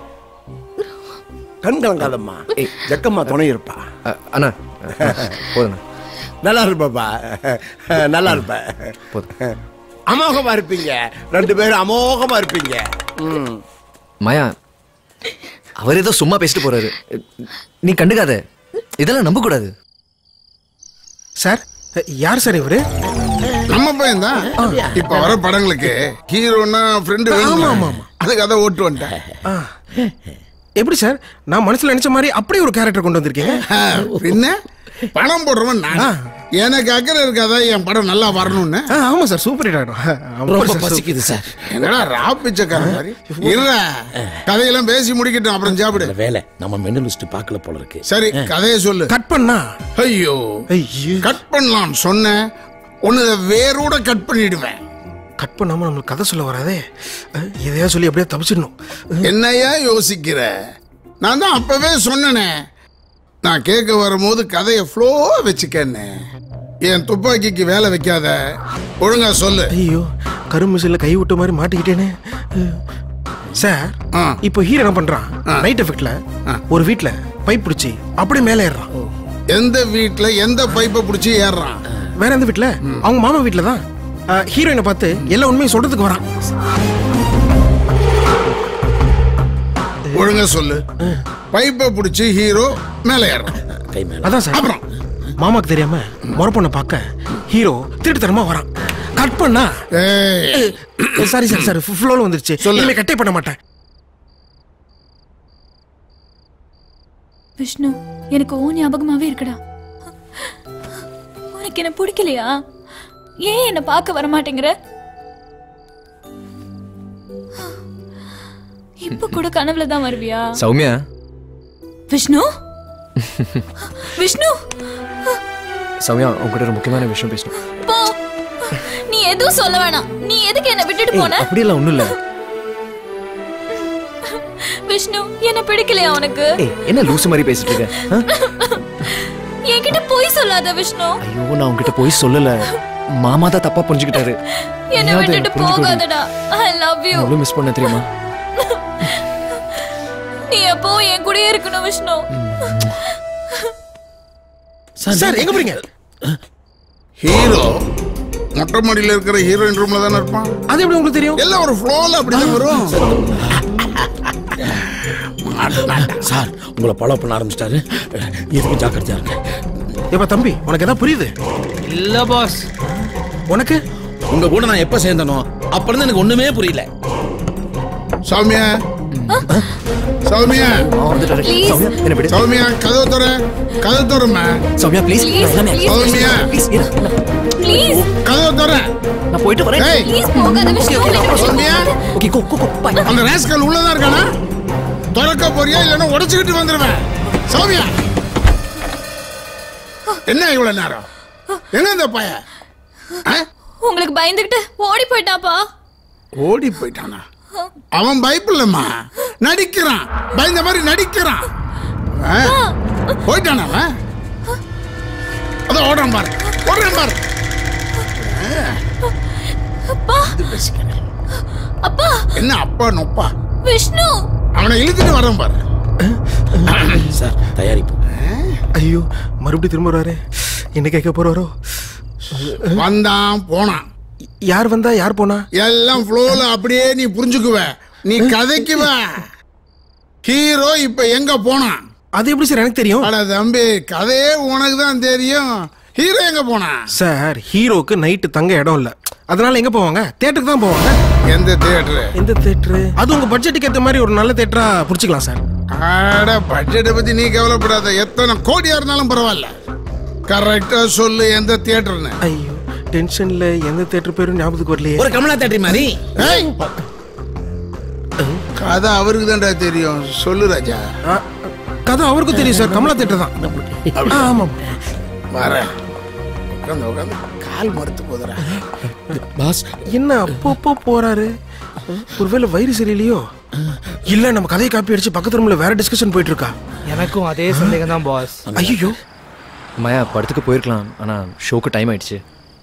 Speaker 20: கண் கலங்காதம்மா ஜக்கம்மா துணை இருப்பா
Speaker 4: அண்ணா போதுண்ணா
Speaker 20: நல்லா இருப்பப்பா நல்லா இருப்ப அமோகமா இருப்பீங்க ரெண்டு பேரும் அமோகமா இருப்பீங்க ம்.
Speaker 4: மாயா அவர் ஏதோ சும்மா பேசிட்டு போறாரு நீ கண்டுக்காத இதெல்லாம் நம்ப கூடாது
Speaker 8: சார் யார் சார் இவரு
Speaker 14: நம்ம பையன் தான் இப்ப வர படங்களுக்கு ஹீரோனா ஃப்ரெண்டு
Speaker 8: ஆமா, ஆமா,
Speaker 14: அதுக்கு அதை ஓட்டு வந்துட்டேன்
Speaker 8: எப்படி சார் நான் மனசுல நினைச்ச மாதிரி அப்படியே ஒரு கேரக்டர் கொண்டு வந்திருக்கீங்க
Speaker 14: பின்ன பணம் போடுறவன் நான் எனக்கு அக்கறை இருக்காதா என் படம் நல்லா வரணும்னு
Speaker 8: ஆமா சார் சூப்பர் ஹிட் ஆயிடும்
Speaker 14: ரொம்ப பசிக்குது சார் என்னடா ரா பிச்சைக்காரன் மாதிரி இல்ல கதையெல்லாம் பேசி முடிக்கட்டும் அப்புறம் சாப்பிடு
Speaker 15: வேலை நம்ம மெனு லிஸ்ட் பார்க்கல போல இருக்கு
Speaker 14: சரி கதையை சொல்லு
Speaker 8: கட் பண்ணா
Speaker 14: ஐயோ கட் பண்ணலாம் சொன்னேன் உன்னை வேரோட கட் பண்ணிடுவேன்
Speaker 8: கட் பண்ணாம நம்மளுக்கு கதை சொல்ல வராதே அஹ், எதையா சொல்லி அப்படியே தப்பிச்சிடணும்
Speaker 14: என்னையா யோசிக்கிற நான் தான் அப்பவே சொன்னனே நான் கேட்க வரும்போது கதையை ஃப்ளோ வச்சுக்கன்னு என் துப்பாக்கிக்கு வேலை வைக்காத ஒழுங்கா சொல்லு
Speaker 8: ஐயோ கரும்புசில கை விட்ட மாதிரி மாட்டிக்கிட்டேனே அஹ், சார் இப்போ ஹீரோ என்ன பண்றான் நைட் எஃபெக்ட்ல ஒரு வீட்ல பைப் பிடிச்சி அப்படியே மேலே ஏறுறான்
Speaker 14: எந்த வீட்ல எந்த பைப்பை பிடிச்சி ஏறுறான்
Speaker 8: வேற எந்த வீட்ல அவங்க மாமா வீட்ல தான் ஹீரோயினை பார்த்து எல்லா உண்மையும் சொல்றதுக்கு வரான்
Speaker 14: ஒழுங்கா சொல்லு பைப்பை பிடிச்சி ஹீரோ மேலே ஏறுறான்
Speaker 15: கை மேல
Speaker 8: அதான் சார்
Speaker 14: அப்புறம்
Speaker 8: மாமாக்கு தெரியாம முறப்பொண்ணை பார்க்க ஹீரோ திருட்டுத்தனமா வரான் கட் பண்ணா சாரி சார் சார் ஃப்ளோல வந்துருச்சு இனிமே கட்டே பண்ண மாட்டேன்
Speaker 21: விஷ்ணு எனக்கு ஓ ஞாபகமாவே இருக்குடா உனக்கு என்ன பிடிக்கலையா ஏன் என்ன பார்க்க வர மாட்டேங்கிற இப்ப கூட கனவுல தான் வருவியா
Speaker 4: சௌமியா
Speaker 21: விஷ்ணு விஷ்ணு
Speaker 4: சௌமியா உங்ககிட்ட ஒரு முக்கியமான விஷயம் பேசணும்
Speaker 21: போ நீ எதுவும் சொல்ல வேணாம் நீ எதுக்கு என்ன விட்டுட்டு
Speaker 4: ஏய்,
Speaker 21: போன
Speaker 4: அப்படியெல்லாம் ஒண்ணும் இல்ல
Speaker 21: விஷ்ணு என்ன பிடிக்கலையா உனக்கு
Speaker 4: ஏய் என்ன லூசு மாதிரி பேசிட்டு இருக்க ஆ?
Speaker 21: என்கிட்ட போய் சொல்லாத விஷ்ணு
Speaker 4: ஐயோ நான் உங்ககிட்ட போய் சொல்லல மாமா தான் தப்பா புரிஞ்சுக்கிட்டாரு
Speaker 21: என்ன
Speaker 4: நீயாவது
Speaker 21: விட்டுட்டு
Speaker 4: எனக்கு புரிஞ்சுக்கோடி.
Speaker 21: போகாதடா ஐ லவ் யூ
Speaker 4: எவ்வளவு மிஸ் பண்ண தெரியுமா
Speaker 21: நீ எப்போ என் கூடயே இருக்கணும் விஷ்ணு
Speaker 8: சார் எங்க போறீங்க
Speaker 14: ஹீரோ மொட்டை மாடியில இருக்கிற ஹீரோயின் ரூம்ல தானே இருப்பான்
Speaker 8: அது எப்படி உங்களுக்கு தெரியும்
Speaker 14: எல்லாம் ஒரு ஃப்ளோல அப்படிதான் வரும்
Speaker 15: சார் உங்களை ஃபாலோ பண்ண ஆரம்பிச்சிட்டாரு எதுக்கு ஜாக்கிரதையா இருங்க
Speaker 8: எப்ப தம்பி உனக்கு எதாவது புரியுது
Speaker 15: இல்ல பாஸ்
Speaker 8: உனக்கு
Speaker 15: உங்க கூட நான் எப்ப சேர்ந்தனோ அப்ப இருந்து எனக்கு ஒண்ணுமே புரியல
Speaker 14: சௌமியா சௌமியா
Speaker 21: Please.
Speaker 4: சௌமியா என்ன விடு
Speaker 14: சௌமியா கதவு தர கதவு தரமா
Speaker 4: Soumya please
Speaker 21: Please, please,
Speaker 14: Soumya
Speaker 21: please
Speaker 14: கதவு தர
Speaker 4: நான் போயிட்டு வரேன்
Speaker 14: ஏய்
Speaker 21: ப்ளீஸ் போகாத Vishnu
Speaker 14: Soumya
Speaker 4: okay go go go bye
Speaker 14: அந்த ராஸ்கல் உள்ளதா இருக்கானா திறக்க போறியா இல்லைன்னா உடைச்சுக்கிட்டு வந்துருவேன் சௌமியா என்ன இவ்வளவு நேரம் எங்க இந்த பையன் ஆ?
Speaker 21: உங்களுக்கு பயந்துகிட்டு ஓடி போயிட்டாப்பா
Speaker 14: ஓடி போயிட்டானா அவன் பயப்பில்லம்மா நடிக்கிறான் பயந்த மாதிரி நடிக்கிறான் ஆ? போயிட்டானா அவன் அதான் ஓடுறான் பாரு ஓடுறான் பாரு
Speaker 21: அப்பா அப்பா
Speaker 14: என்ன அப்பா நொப்பா
Speaker 21: விஷ்ணு
Speaker 14: அவனை இழுத்துட்டு வர்றான் பாரு
Speaker 15: சார் தயாரிப்பு
Speaker 8: ஐயோ மறுபடியும் திரும்ப வராரு என்ன கேட்க போறாரோ
Speaker 14: வந்தான் போனான்
Speaker 8: யார் வந்தா யார் போனா
Speaker 14: எல்லாம் ஃப்ளோல அப்படியே நீ புரிஞ்சுக்குவ நீ கதைக்குவ ஹீரோ இப்ப எங்க போனான்
Speaker 8: அது எப்படி சார் எனக்கு தெரியும்
Speaker 14: அட தம்பி கதையே உனக்கு தான் தெரியும் ஹீரோ எங்க போனான்
Speaker 8: சார் ஹீரோக்கு நைட்டு தங்க இடம் இல்ல அதனால எங்க போவாங்க தியேட்டருக்கு தான் போவாங்க
Speaker 14: எந்த தியேட்டர்
Speaker 8: எந்த தியேட்டர் அது உங்க பட்ஜெட்டுக்கு ஏத்த மாதிரி ஒரு நல்ல தியேட்டரா புடிச்சுக்கலாம் சார்
Speaker 14: அட பட்ஜெட்டை பத்தி நீ கவலைப்படாத எத்தனை கோடியா இருந்தாலும் பரவாயில்ல கரெக்டா சொல்லு எந்த தியேட்டர்னு
Speaker 8: ஐயோ டென்ஷன்ல எந்த தியேட்டர் பேரும் ஞாபகத்துக்கு வரலையே
Speaker 15: ஒரு கமலா தேட்டரி மாதிரி
Speaker 14: ஏய்! கதை அவருக்கு தான்டா தெரியும் சொல்லு ராஜா
Speaker 8: கதை அவருக்கும் தெரியும் சார் கமலா தியேட்டர் தான் ஆ, ஆமா
Speaker 14: வரேன் உட்காந்து உட்காந்து கால் மறுத்து போதுறா
Speaker 8: பாஸ் என்ன அப்பப்போ போறாரு ஒருவேளை வயிறு சரியில்லையோ இல்ல நம்ம கதையை காப்பி அடிச்சு பக்கத்து ரூம்ல வேற டிஸ்கஷன் போயிட்டு இருக்கா
Speaker 6: எனக்கும் அதே சந்தேகம் தான் பாஸ்
Speaker 8: ஐயோ
Speaker 4: மாயா படத்துக்கு போயிருக்கலாம் ஆனா ஷோக்கு டைம் ஆயிடுச்சு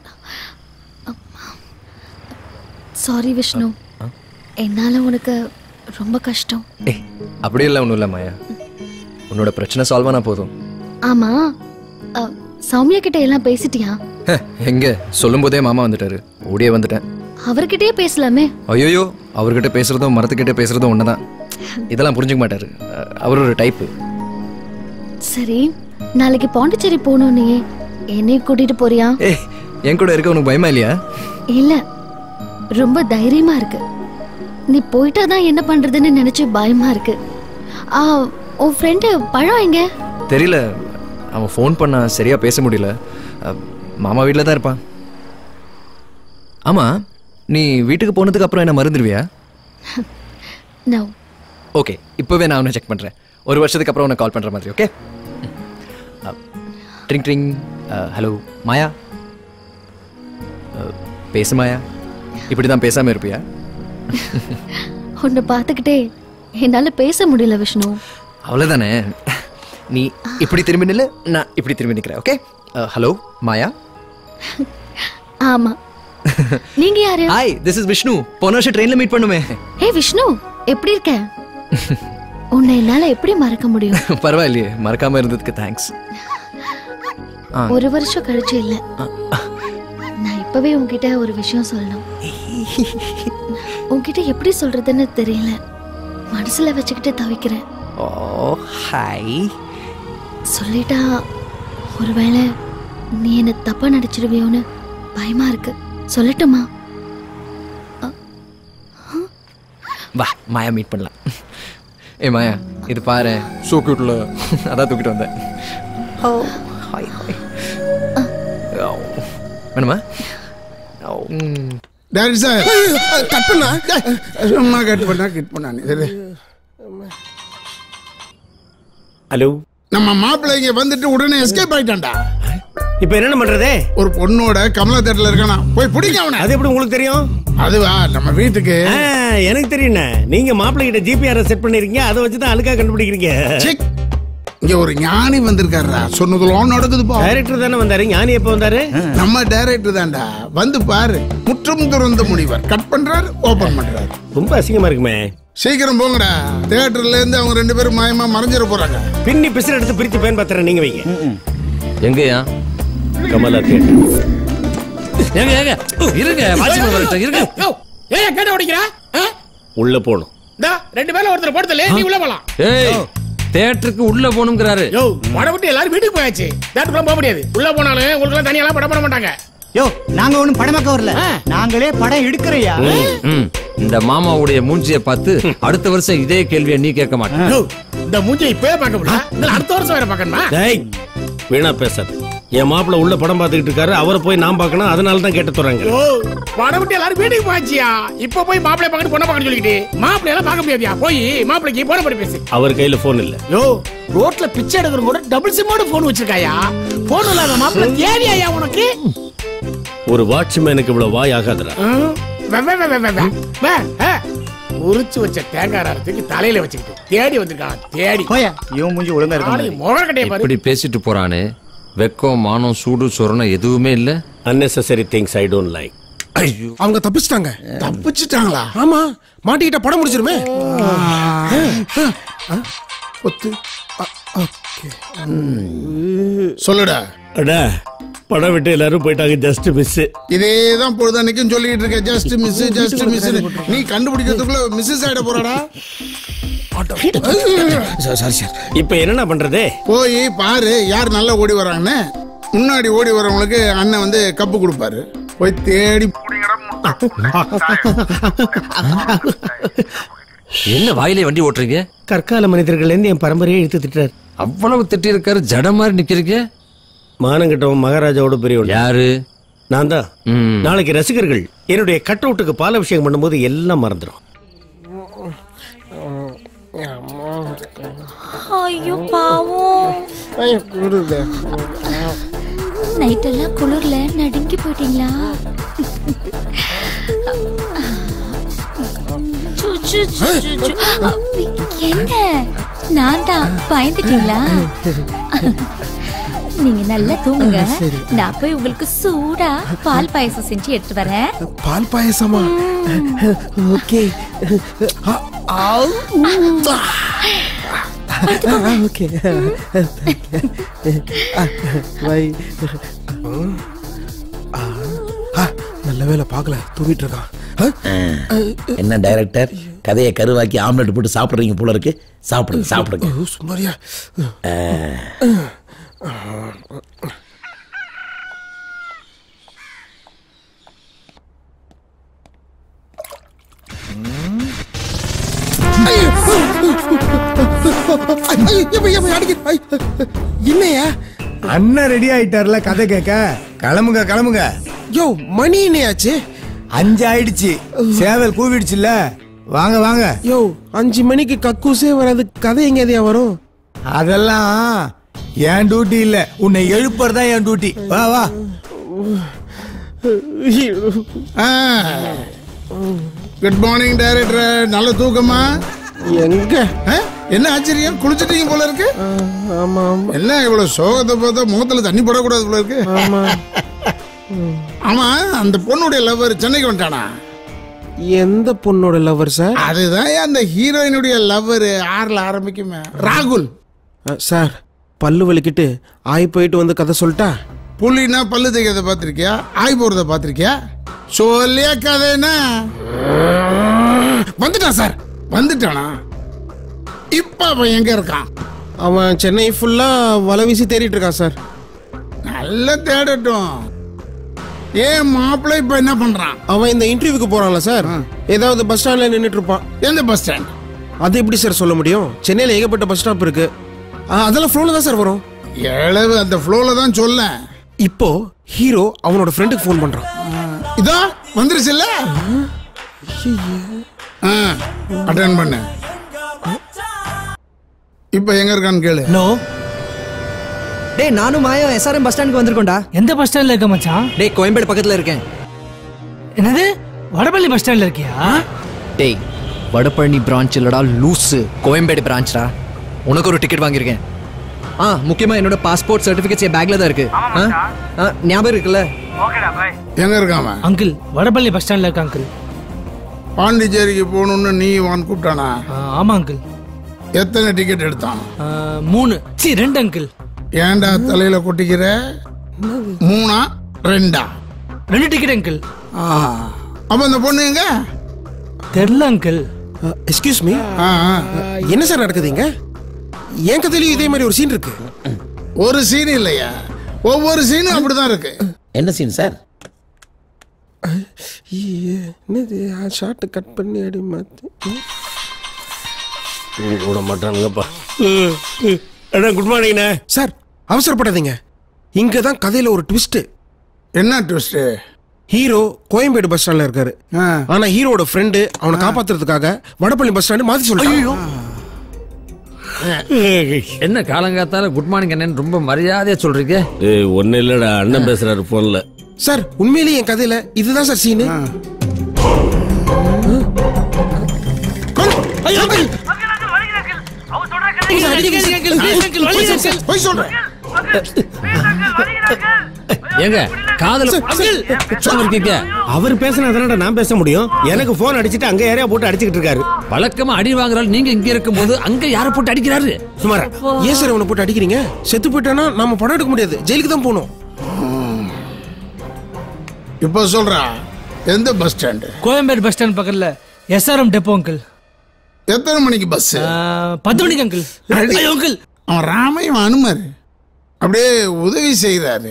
Speaker 22: சாரி விஷ்ணு என்னால உனக்கு ரொம்ப கஷ்டம்
Speaker 4: ஏய் அப்படியே இல்லை ஒன்றும் இல்லை மாயா உன்னோட பிரச்சனை சால்வ் ஆனா போதும்
Speaker 22: ஆமா அ, சௌமியா கிட்ட எல்லாம் பேசிட்டியா
Speaker 4: ஹ, எங்க சொல்லும் போதே மாமா வந்துட்டாரு ஓடியே வந்துட்டேன்
Speaker 22: அவர்கிட்டயே பேசலாமே
Speaker 4: ஐயோயோ அவர்கிட்ட பேசுறதும் மரத்துக்கிட்ட பேசுறதும் ஒண்ணுதான் இதெல்லாம் புரிஞ்சுக்க மாட்டாரு அஹ், அவர் ஒரு டைப்பு
Speaker 22: சரி நாளைக்கு பாண்டிச்சேரி போகணும் நீ என்னையும் கூட்டிட்டு போறியா
Speaker 4: ஏய் என் கூட இருக்க உனக்கு பயமா இல்லையா
Speaker 22: இல்ல ரொம்ப தைரியமா இருக்கு நீ போயிட்டா தான் என்ன பண்றதுன்னு நினைச்சு பயமா இருக்கு ஆ உன் ஃப்ரெண்டு பழம் எங்க
Speaker 4: தெரியல அவன் ஃபோன் பண்ணா சரியா பேச முடியல அஹ், மாமா வீட்டில் தான் இருப்பான் ஆமா நீ வீட்டுக்கு போனதுக்கு அப்புறம் என்ன மறந்துடுவியா
Speaker 22: நோ
Speaker 4: ஓகே இப்போவே நான் அவனை செக் பண்ணுறேன் ஒரு வருஷத்துக்கு அப்புறம் உன்னை கால் பண்ணுற மாதிரி ஓகே ட்ரிங் ட்ரிங் ஹலோ மாயா அஹ், பேசு மாயா இப்படி தான் பேசாமல் இருப்பியா
Speaker 22: உன்னை பார்த்துக்கிட்டே என்னால பேச முடியல விஷ்ணு
Speaker 4: அவ்வளோதானே நீ இப்படி திரும்பி நில்லு நான் இப்படி திரும்பி நிற்கிறேன் ஓகே ஹலோ மாயா
Speaker 22: ஆமா நீங்க யாரு
Speaker 4: ஹாய் திஸ் இஸ் விஷ்ணு போன வருஷம் ட்ரெயினில் மீட் பண்ணுமே
Speaker 22: ஹே விஷ்ணு எப்படி இருக்க உன்னை என்னால எப்படி மறக்க முடியும்
Speaker 4: பரவாயில்லையே மறக்காம இருந்ததுக்கு தேங்க்ஸ் ஆ
Speaker 22: ஒரு வருஷம் கழிச்சு இல்ல நான் இப்பவே உன்கிட்ட ஒரு விஷயம் சொல்லணும் உன்கிட்ட எப்படி சொல்றதுன்னு தெரியல மனசுல வச்சுக்கிட்டு தவிக்கிறேன்
Speaker 4: ஓ ஹாய்
Speaker 22: சொல்லிட்டா ஒருவேளை நீ என்ன தப்பா நடிச்சிருவியோன்னு பயமா இருக்கு சொல்லட்டுமா
Speaker 4: வா மாயா மீட் பண்ணலாம் ஏ மாயா இது பாரு ஷோ கியூட்ல அதான் தூக்கிட்டு வந்தேன் ஓ ஹாய் ஹாய் வேணுமா ம்.
Speaker 14: டேரக்டர் சார் கட் பண்ணா சும்மா கட் பண்ணா கட் பண்ணா நீ சரி.
Speaker 16: ஹலோ
Speaker 14: நம்ம மாப்பிள்ளை இங்க வந்துட்டு உடனே எஸ்கேப் ஆயிட்டான்டா
Speaker 16: இப்போ என்ன பண்றது
Speaker 14: ஒரு பொண்ணோட கமலா தேட்டர்ல இருக்கானா போய் பிடிங்க அவனை
Speaker 16: அது எப்படி உங்களுக்கு தெரியும்
Speaker 14: அதுவா நம்ம வீட்டுக்கு
Speaker 16: ஆ, எனக்கு தெரியுண்ணே நீங்க மாப்பிள்ளை கிட்ட ஜிபிஆர் செட் பண்ணிருக்கீங்க அதை வச்சு தான் அழுக்கா கண்டுபிடிக்கிறீங்க
Speaker 14: சிக். இங்க ஒரு ஞானி வந்திருக்காருடா சொன்னதுலாம் நடக்குதுப்பா
Speaker 16: டைரக்டர் தானே வந்தாரு ஞானி எப்போ வந்தாரு
Speaker 14: நம்ம டைரக்டர் தான்டா வந்து பாரு முற்றும் துறந்த முனிவர் கட் பண்றாரு ஓபன் பண்றாரு
Speaker 16: ரொம்ப அசிங்கமா இருக்குமே
Speaker 14: சீக்கிரம் போங்கடா தியேட்டர்ல இருந்து அவங்க ரெண்டு பேரும் மாயமா மறைஞ்சிட போறாங்க
Speaker 16: பின்னி பிசிறு எடுத்து பிரிச்சு பயன் பாத்திரம் நீங்க வைங்க
Speaker 4: எங்கயா
Speaker 16: கமலா தேட்டர்
Speaker 15: ஏங்க ஏங்க இருங்க வாட்ச்மேன் வரட்டும் இருங்க ஏன் கேட்ட ஓடிக்கிறா
Speaker 16: உள்ள போகணும்
Speaker 15: இந்த ரெண்டு பேர்ல ஒருத்தர் போடுதல நீ உள்ள போலாம்
Speaker 1: ஏய் தேட்டருக்கு உள்ள போகணுங்கிறாரு
Speaker 15: யோ படம் விட்டு எல்லாரும் வீட்டுக்கு போயாச்சு தேட்டருக்குள்ள போக முடியாது உள்ள போனாலும் உங்களுக்கு தனியெல்லாம் படம் பண்ண மாட்டாங்க
Speaker 3: யோ நாங்க ஒண்ணும் படமாக்க வரல நாங்களே படம் எடுக்கிறையா
Speaker 1: ம், இந்த மாமாவுடைய மூஞ்சியை பார்த்து அடுத்த வருஷம் இதே கேள்வியை நீ கேட்க மாட்டேன்
Speaker 15: யோ, இந்த மூஞ்சியை இப்பவே பார்க்க முடியல இதுல அடுத்த வருஷம் வேற பார்க்கணுமா
Speaker 16: டேய் வீணா பேசாது என் மாப்பிள்ள உள்ள படம் பார்த்துக்கிட்டு இருக்காரு அவரை போய் நான் பார்க்கணும் அதனால தான் கேட்டு தர்றாங்க
Speaker 15: யோ படம் விட்டு எல்லாரும் வீட்டுக்கு போயாச்சியா இப்ப போய் மாப்பிள்ளை பார்க்கணும் பொண்ணை பார்க்கணும் சொல்லிக்கிட்டு மாப்பிள்ளை எல்லாம் பார்க்க முடியாதியா போய் மாப்பிள்ளைக்கு போன பண்ணி பேசு
Speaker 16: அவர் கையில போன் இல்ல
Speaker 15: யோ ரோட்ல பிச்சை எடுக்கிற கூட டபுள் சிம்மோட போன் வச்சிருக்காயா போன் இல்லாத மாப்பிள்ளை தேவையா உனக்கு
Speaker 16: ஒரு வாட்ச்மேனுக்கு இவ்வளவு வாய் ஆகாதுடா
Speaker 15: ம், வே, வே, வே, வே, வே, வே. வே, ஆ. உரிச்சு வச்ச தேங்காய் அரைத்துக்கு தலையில வச்சுக்கிட்டு தேடி வந்திருக்கான் தேடி
Speaker 3: போயா இவன் மூஞ்சி ஒழுங்கா இருக்க
Speaker 15: ஆளு முகக்கட்டைய பாரு
Speaker 1: இப்படி பேசிட்டு போறானே வெக்கம் மானம் சூடு சொரணம் எதுவுமே இல்ல
Speaker 16: unnecessary things I don't like
Speaker 8: ஐயோ அவங்க தப்பிச்சிட்டாங்க
Speaker 14: தப்பிச்சிட்டாங்களா
Speaker 8: ஆமா மாட்டிக்கிட்ட படம் முடிச்சிருமே
Speaker 14: ஒத்து சொல்லுடா
Speaker 16: அடா படம் விட்டு எல்லாரும் போயிட்டாங்க ஜஸ்ட் மிஸ்
Speaker 14: இதே தான் பொழுதன்னைக்கும் சொல்லிட்டு இருக்க ஜஸ்ட் மிஸ் ஜஸ்ட் மிஸ் நீ கண்டுபிடிக்கிறதுக்குள்ள மிஸ்ஸஸ் ஆயிட போறடா
Speaker 16: சாரி சார் இப்போ என்னண்ணா பண்றது
Speaker 14: போய் பாரு யார் நல்லா ஓடி வராங்கன்னு முன்னாடி ஓடி வரவங்களுக்கு அண்ணன் வந்து கப்பு கொடுப்பாரு போய் தேடி
Speaker 1: என்ன வாயிலே வண்டி ஓட்டுறீங்க
Speaker 16: கற்கால மனிதர்கள் இருந்து என் பரம்பரையை இழுத்து திட்டார்
Speaker 1: அவ்வளவு திட்டி இருக்காரு ஜட மாதிரி நிக்கிறீங்க
Speaker 16: மானங்கிட்டவன் மகாராஜாவோட பெரியவன்
Speaker 1: யாரு
Speaker 16: நான் தான் நாளைக்கு ரசிகர்கள் என்னுடைய கட் அவுட்டுக்கு பாலாபிஷேகம் பண்ணும்போது எல்லாம் மறந்துடும்
Speaker 21: ஐயோ பாவம் நைட் எல்லாம் குளிர்ல நடுங்கி போயிட்டீங்களா சு, சு, சு, சு, சு. என்ன நான் தான் பயந்துட்டீங்களா நீங்க நல்லா தூங்குங்க நான் போய் உங்களுக்கு சூடா பால் பாயசம் செஞ்சு எடுத்து வரேன்
Speaker 8: பால் பாயசமா ஓகே ஓகே பை நல்ல வேலை பார்க்கல தூங்கிட்டு இருக்கான்
Speaker 15: என்ன டைரக்டர் கதையை கருவாக்கி ஆம்லெட் போட்டு சாப்பிடுறீங்க போல இருக்கு சாப்பிடுங்க சாப்பிடுங்க
Speaker 8: சுமாரியா என்னையா
Speaker 3: அண்ணன் ரெடி ஆயிட்டார்ல கதை கேட்க கிளம்புங்க கிளம்புங்க
Speaker 8: யோ மணி என்னையாச்சு
Speaker 3: அஞ்சு ஆயிடுச்சு சேவல் கூவிடுச்சுல்ல வாங்க வாங்க
Speaker 8: யோ அஞ்சு மணிக்கு கக்கூசே வராது கதை எங்கேயா வரும்
Speaker 3: அதெல்லாம் என் டியூட்டி இல்ல உன்னை எழுப்புறதா என் டியூட்டி வா வா
Speaker 14: குட் மார்னிங் டைரக்டர் நல்ல தூக்கமா
Speaker 8: எங்க
Speaker 14: என்ன ஆச்சரியம் குளிச்சிட்டீங்க போல இருக்கு
Speaker 8: ஆமா
Speaker 14: என்ன இவ்வளவு சோகத்தை பார்த்தா முகத்துல தண்ணி போடக்கூடாது போல இருக்கு ஆமா அந்த பொண்ணுடைய லவ்வர் சென்னைக்கு வந்துட்டானா
Speaker 8: எந்த பொண்ணோட லவர் சார்
Speaker 14: அதுதான் அந்த ஹீரோயினுடைய லவ்வர் ஆறுல ஆரம்பிக்குமே ராகுல்
Speaker 8: சார் பல்லு வலிக்கிட்டு ஆய் போயிட்டு வந்து கதை சொல்லிட்டா
Speaker 14: புள்ளினா பல்லு தேய்க்கிறத பார்த்திருக்கியா ஆய் போறத பார்த்திருக்கியா சொல்லியா கதைன்னா வந்துட்டான் சார் வந்துட்டானா இப்ப அவன் எங்க இருக்கான்
Speaker 8: அவன் சென்னை ஃபுல்லா வலை வீசி தேடிட்டு இருக்கான் சார்
Speaker 14: நல்ல தேடட்டும் ஏன் மாப்பிள்ளை இப்ப என்ன பண்றான்
Speaker 8: அவன் இந்த இன்டர்வியூக்கு போறான்ல சார் ஏதாவது பஸ் ஸ்டாண்ட்ல நின்னுட்டு இருப்பான்
Speaker 14: எந்த பஸ் ஸ்டாண்ட்
Speaker 8: அது எப்படி சார் சொல்ல முடியும் சென்னையில ஏகப்பட்ட பஸ் ஸ்டாப் இருக்கு ஆ, அதெல்லாம் ஃப்ளோல தான் சார் வரும்
Speaker 14: எழவு அந்த ஃப்ளோல தான் சொல்ல
Speaker 8: இப்போ ஹீரோ அவனோட ஃப்ரெண்டுக்கு ஃபோன் பண்றான்
Speaker 14: இதோ வந்துருச்சுல்ல அட்டன் பண்ணு இப்ப எங்க இருக்கான்னு கேளு
Speaker 4: நோ டேய் நானும் மாயம் எஸ்ஆர்எம் பஸ் ஸ்டாண்டுக்கு வந்திருக்கோம்டா
Speaker 6: எந்த பஸ் ஸ்டாண்ட்ல இருக்க மச்சான்
Speaker 4: டேய் கோயம்பேடு பக்கத்துல இருக்கேன்
Speaker 6: என்னது வடபள்ளி பஸ் ஸ்டாண்ட்ல இருக்கியா
Speaker 4: டேய் வடபழனி பிரான்ச் இல்லடா லூசு கோயம்பேடு பிரான்ச்டா உனக்கு ஒரு டிக்கெட் வாங்கியிருக்கேன் ஆ முக்கியமா என்னோட பாஸ்போர்ட் சர்டிபிகேட்ஸ் என் பேக்ல தான் இருக்கு ஆ? ஆ, ஞாபகம் இருக்குல்ல
Speaker 14: எங்க இருக்காம
Speaker 6: அங்கிள் வடபள்ளி பஸ் ஸ்டாண்ட்ல இருக்க அங்கிள்
Speaker 14: பாண்டிச்சேரிக்கு போகணும்னு நீ வான் கூப்பிட்டானா
Speaker 6: ஆமா அங்கிள்
Speaker 14: எத்தனை டிக்கெட் எடுத்தான்
Speaker 6: மூணு சி ரெண்டு அங்கிள்
Speaker 14: ஏன்டா தலையில கொட்டிக்கிற மூணா ரெண்டா
Speaker 6: ரெண்டு டிக்கெட் அங்கிள்
Speaker 14: அப்ப அந்த பொண்ணு எங்க
Speaker 6: தெரியல அங்கிள்
Speaker 8: எக்ஸ்கியூஸ் மீ என்ன சார் நடக்குதுங்க என் கதையிலயும் இதே மாதிரி ஒரு சீன் இருக்கு
Speaker 14: ஒரு சீன் இல்லையா ஒவ்வொரு சீனும் அப்படிதான் இருக்கு
Speaker 15: என்ன சீன் சார்
Speaker 8: என்னது ஷார்ட் கட் பண்ணி அடி மாத்தி
Speaker 16: விட மாட்டானுங்கப்பா அண்ணா குட் மார்னிங்ண்ணே
Speaker 8: சார் அவசரப்படாதீங்க இங்க தான் கதையில ஒரு ட்விஸ்ட்
Speaker 14: என்ன ட்விஸ்ட்
Speaker 8: ஹீரோ கோயம்பேடு பஸ் ஸ்டாண்ட்ல இருக்காரு ஆனா ஹீரோட ஃப்ரெண்டு அவனை காப்பாத்துறதுக்காக வடபள்ளி பஸ் ஸ்டாண்ட் மாத்தி சொல்லிட்டான்
Speaker 1: என்ன காலங்காத்தால குட் மார்னிங் அண்ணன் ரொம்ப மரியாதையா சொல்றீங்க
Speaker 16: ஏய் ஒன்னும் இல்லடா அண்ணன் பேசுறாரு போன்ல
Speaker 8: சார் உண்மையிலேயே என் கதையில இதுதான் சார் சீனு
Speaker 14: போய் சொல்றேன்
Speaker 1: ஏங்க காதல இருக்கீங்க
Speaker 16: அவர் பேசினா தானடா நான் பேச முடியும் எனக்கு போன் அடிச்சிட்டு அங்க யாரையா போட்டு அடிச்சுக்கிட்டு இருக்காரு
Speaker 1: வழக்கமா அடி வாங்குறாள் நீங்க இங்க இருக்கும்போது அங்க யார போட்டு அடிக்கிறாரு
Speaker 16: சுமாரா
Speaker 8: ஏன் சார் அவனை போட்டு அடிக்கிறீங்க செத்து போயிட்டானா நாம படம் எடுக்க முடியாது ஜெயிலுக்கு தான் போகணும்
Speaker 14: இப்போ சொல்றா எந்த bus stand
Speaker 6: Koyambedu bus stand பக்கத்துல எஸ்ஆர்எம் டெப்போ அங்கிள்
Speaker 14: எத்தனை மணிக்கு பஸ்
Speaker 6: பத்து மணிக்கு அங்கிள் ஐயோ அங்கிள்
Speaker 14: அவன் ராமையும் அனுமர் அப்படியே உதவி செய்தாரு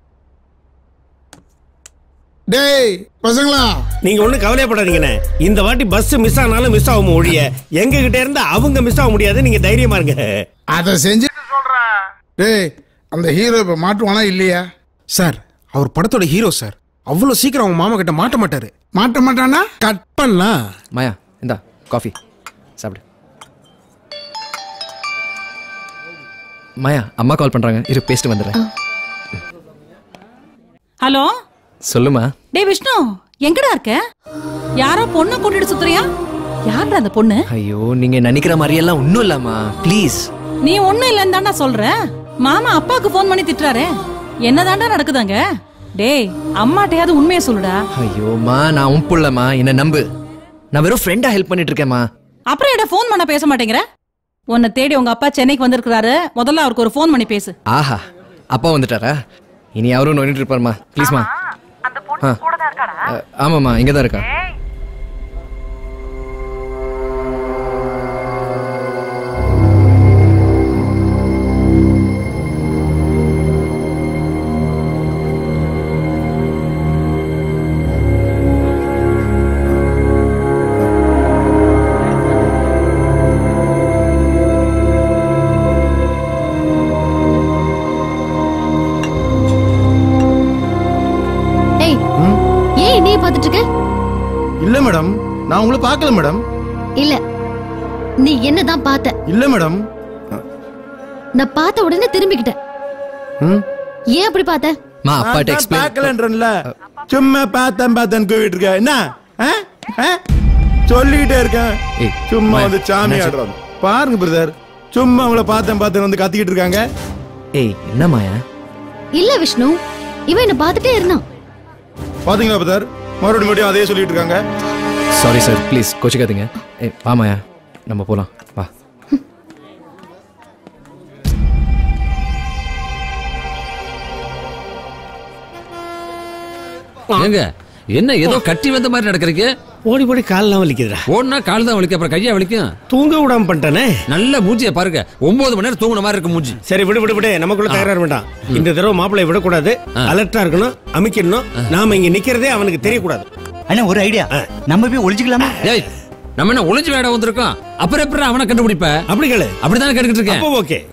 Speaker 14: டேய் பசங்களா
Speaker 16: நீங்க ஒண்ணும் கவலையப்படாதீங்கண்ணே இந்த வாட்டி பஸ் மிஸ் ஆனாலும் மிஸ் ஆகும் ஒழிய எங்க கிட்ட இருந்து அவங்க மிஸ் ஆக முடியாது நீங்க தைரியமா இருங்க
Speaker 14: அதை செஞ்சு டேய் அந்த ஹீரோ இப்ப மாட்டுவானா இல்லையா
Speaker 8: சார் அவர் படத்தோட ஹீரோ சார் அவ்வளவு சீக்கிரம் அவங்க மாமா கிட்ட மாட்ட மாட்டாரு
Speaker 14: மாட்ட மாட்டானா
Speaker 8: கட் பண்ணலாம்
Speaker 4: மாயா இந்தா காஃபி சாப்பிடு மாயா அம்மா கால் பண்றாங்க இரு பேசிட்டு வந்துடுறேன்
Speaker 2: ஹலோ
Speaker 4: சொல்லுமா
Speaker 2: டேய் விஷ்ணு எங்கடா இருக்க யாரோ பொண்ணை கூட்டிட்டு சுத்துறியா யாருடா அந்த பொண்ணு
Speaker 4: ஐயோ நீங்க நினைக்கிற மாதிரியெல்லாம் ஒன்றும் இல்லம்மா ப்ளீஸ்
Speaker 2: நீ ஒண்ணும் இல்லன்னு தாண்டா சொல்ற மாமா அப்பாவுக்கு ஃபோன் பண்ணி திட்டுறாரு என்னதாண்டா நடக்குதாங்க டேய் அம்மாட்டையாவது உண்மையை சொல்லுடா
Speaker 4: ஐயோம்மா நான் உன் புள்ளம்மா என்ன நம்பு நான் வெறும் ஃப்ரெண்டா ஹெல்ப் பண்ணிட்டு இருக்கேம்மா
Speaker 2: அப்புறம் என்ன ஃபோன் பண்ண பேச மாட்டேங்கிற உன்னை தேடி உங்க அப்பா சென்னைக்கு வந்திருக்கிறாரு முதல்ல அவருக்கு ஒரு ஃபோன் பண்ணி பேசு
Speaker 4: ஆஹா அப்பா வந்துட்டாரா இனி அவரும் நோண்டிட்டு இருப்பாருமா ப்ளீஸ்மா ஆ அஹ், ஆமாம்மா இங்கே தான் இருக்கா
Speaker 22: ஏய் ஏன் என்னைய பார்த்துட்டு இருக்க
Speaker 5: இல்ல மேடம் நான் உங்களை பார்க்கல மேடம்
Speaker 22: இல்ல நீ என்னதான் பார்த்த
Speaker 5: இல்ல மேடம்
Speaker 22: நான் பார்த்த உடனே திரும்பிக்கிட்டேன்
Speaker 5: ம்
Speaker 22: ஏன் அப்படி பார்த்த
Speaker 4: மா அப்பாட்ட எக்ஸ்பிளைன்
Speaker 5: பார்க்கலன்றல சும்மா பார்த்தேன் பார்த்தேன் கூவிட்டு இருக்க என்ன ஆ? ஆ? சொல்லிக்கிட்டே இருக்கேன்
Speaker 4: ஏய்,
Speaker 5: சும்மா
Speaker 4: மாயா,
Speaker 5: வந்து சாமி
Speaker 4: என்னாச்சு?
Speaker 5: ஆடுறாங்க பாருங்க பிரதர் சும்மா உங்களை பார்த்தேன் பார்த்தேன் வந்து கத்திக்கிட்டு இருக்காங்க
Speaker 4: ஏய் என்ன மாயா
Speaker 22: இல்ல விஷ்ணு இவன் என்ன பார்த்துட்டே இருந்தான்
Speaker 5: பாத்தீங்களா பிரதர் மறுபடியும் மறுபடியும் அதே சொல்லிட்டு இருக்காங்க
Speaker 4: சாரி சார் ப்ளீஸ் கோச்சிக்காதீங்க ஏய் வா மாயா நம்ம போலாம் வா
Speaker 1: ஏங்க என்ன ஏதோ கட்டி வந்த மாதிரி நடக்கிறீங்க
Speaker 16: ஓடி ஓடி கால்லாம் வலிக்குதுடா
Speaker 1: ஓடுனா கால் தான் வலிக்கும் அப்புறம் கையா வலிக்கும்
Speaker 16: தூங்க விடாம பண்ணிட்டேனே
Speaker 1: நல்ல மூஞ்சிய பாருங்க ஒன்பது மணி நேரம் தூங்குன மாதிரி இருக்கு மூஞ்சி
Speaker 16: சரி விடு விடு விடு நமக்குள்ள தயாரா வேண்டாம் இந்த தடவை மாப்பிள்ளை விடக்கூடாது அலர்ட்டா இருக்கணும் அமைக்கணும் நாம இங்க நிக்கிறதே அவனுக்கு தெரியக்கூடாது
Speaker 10: அண்ணா ஒரு ஐடியா நம்ம போய் ஒளிஞ்சுக்கலாமா
Speaker 1: ஏய் நம்ம என்ன ஒளிஞ்சு வேட வந்திருக்கோம் அப்புறம் எப்படி அவனை கண்டுபிடிப்ப
Speaker 16: அப்படி கேளு
Speaker 1: அப்படிதான் கேட்டுக்கிட்டு இருக்கேன்
Speaker 16: அப்போ ஓகே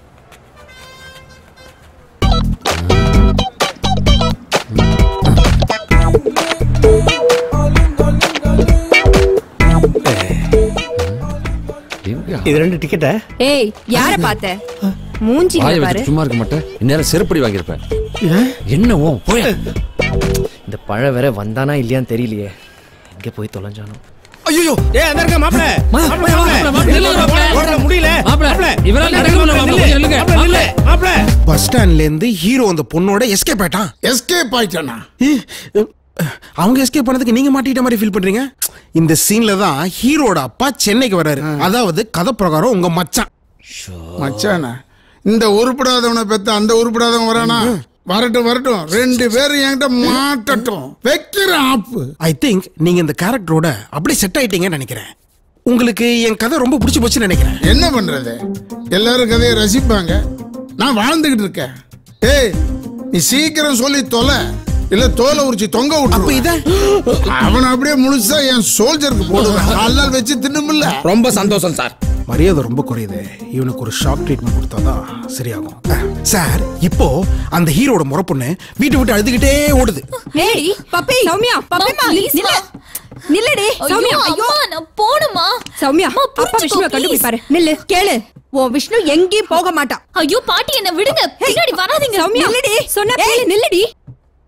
Speaker 16: இது ரெண்டு டிக்கெட்டா
Speaker 17: ஏய் யார பார்த்த மூஞ்சி
Speaker 1: வாயை
Speaker 17: பாரு
Speaker 1: வச்சு சும்மா இருக்க மாட்டேன் இந்நேரம் செருப்படி வாங்கியிருப்பேன் என்ன ஓ போய்
Speaker 4: இந்த பழம் வேற வந்தானா இல்லையான்னு தெரியலையே எங்க போய் தொலைஞ்சானோ
Speaker 16: ஐயோ ஏய் அந்த இருக்க மாப்ள மாப்ள
Speaker 1: மாப்ள, மாப்ள, நில்லுங்க, மாப்ள.
Speaker 16: ஓட முடியல
Speaker 1: மாப்ள, இவரால நடக்க முடியல, மாப்ள, கொஞ்சம் நில்லுங்க.
Speaker 16: மாப்ள மாப்ள
Speaker 8: பஸ் ஸ்டாண்ட்ல இருந்து ஹீரோ அந்த பொண்ணோட எஸ்கேப் ஆயிட்டான்
Speaker 14: எஸ்கேப் ஆயிட்டானா
Speaker 8: அவங்க எஸ்கேப் பண்ணதுக்கு நீங்க மாட்டிட்ட மாதிரி ஃபீல் பண்றீங்க இந்த சீன்ல தான் ஹீரோட அப்பா சென்னைக்கு வராரு அதாவது கதை பிரகாரம் உங்க மச்சான்
Speaker 14: மச்சானா இந்த உருப்படாதவனை பெத்த அந்த உருப்படாதவன் வரானா வரட்டும் வரட்டும் ரெண்டு பேரும் என்கிட்ட மாட்டட்டும் வைக்கிற ஆப்பு
Speaker 8: ஐ திங்க் நீங்க இந்த கேரக்டரோட அப்படியே செட் ஆயிட்டீங்கன்னு நினைக்கிறேன் உங்களுக்கு என் கதை ரொம்ப பிடிச்சி போச்சுன்னு நினைக்கிறேன்
Speaker 14: என்ன பண்றது எல்லாரும் கதையை ரசிப்பாங்க நான் வாழ்ந்துகிட்டு இருக்கேன் ஏய் நீ சீக்கிரம் சொல்லி தொலை இல்ல தோலை உரிச்சு தொங்க விட்டு
Speaker 8: இத
Speaker 14: அவன் அப்படியே முழுசா என் சோல்ஜருக்கு போடுவேன் காலால் வச்சு தின்னுமில்ல
Speaker 15: ரொம்ப சந்தோஷம் சார்
Speaker 8: மரியாதை ரொம்ப குறையுது இவனுக்கு ஒரு ஷாக் ட்ரீட்மெண்ட் கொடுத்தாதான் சரியாகும் அஹ், சார் இப்போ அந்த ஹீரோட முறை பொண்ணு வீட்டை விட்டு அழுதுகிட்டே ஓடுது
Speaker 17: ஏய் பப்பி சௌமியா பப்பிமா நில்லு நில்லுடி சௌமியா ஐயோ
Speaker 21: நான் போணுமா
Speaker 17: சௌமியா
Speaker 21: அம்மா,
Speaker 17: அப்பா
Speaker 21: புரிஞ்சுக்கோ,
Speaker 17: விஷ்ணுவை
Speaker 21: please.
Speaker 17: கண்டுபிடிப்பாரு நில்லு கேளு உன் விஷ்ணு எங்கேயும் போக மாட்டான்
Speaker 21: ஐயோ பாட்டி என்ன விடுங்க பின்னாடி வராதீங்க
Speaker 17: சௌமியா நில்லுடி சொன்ன கேளு நில்லுடி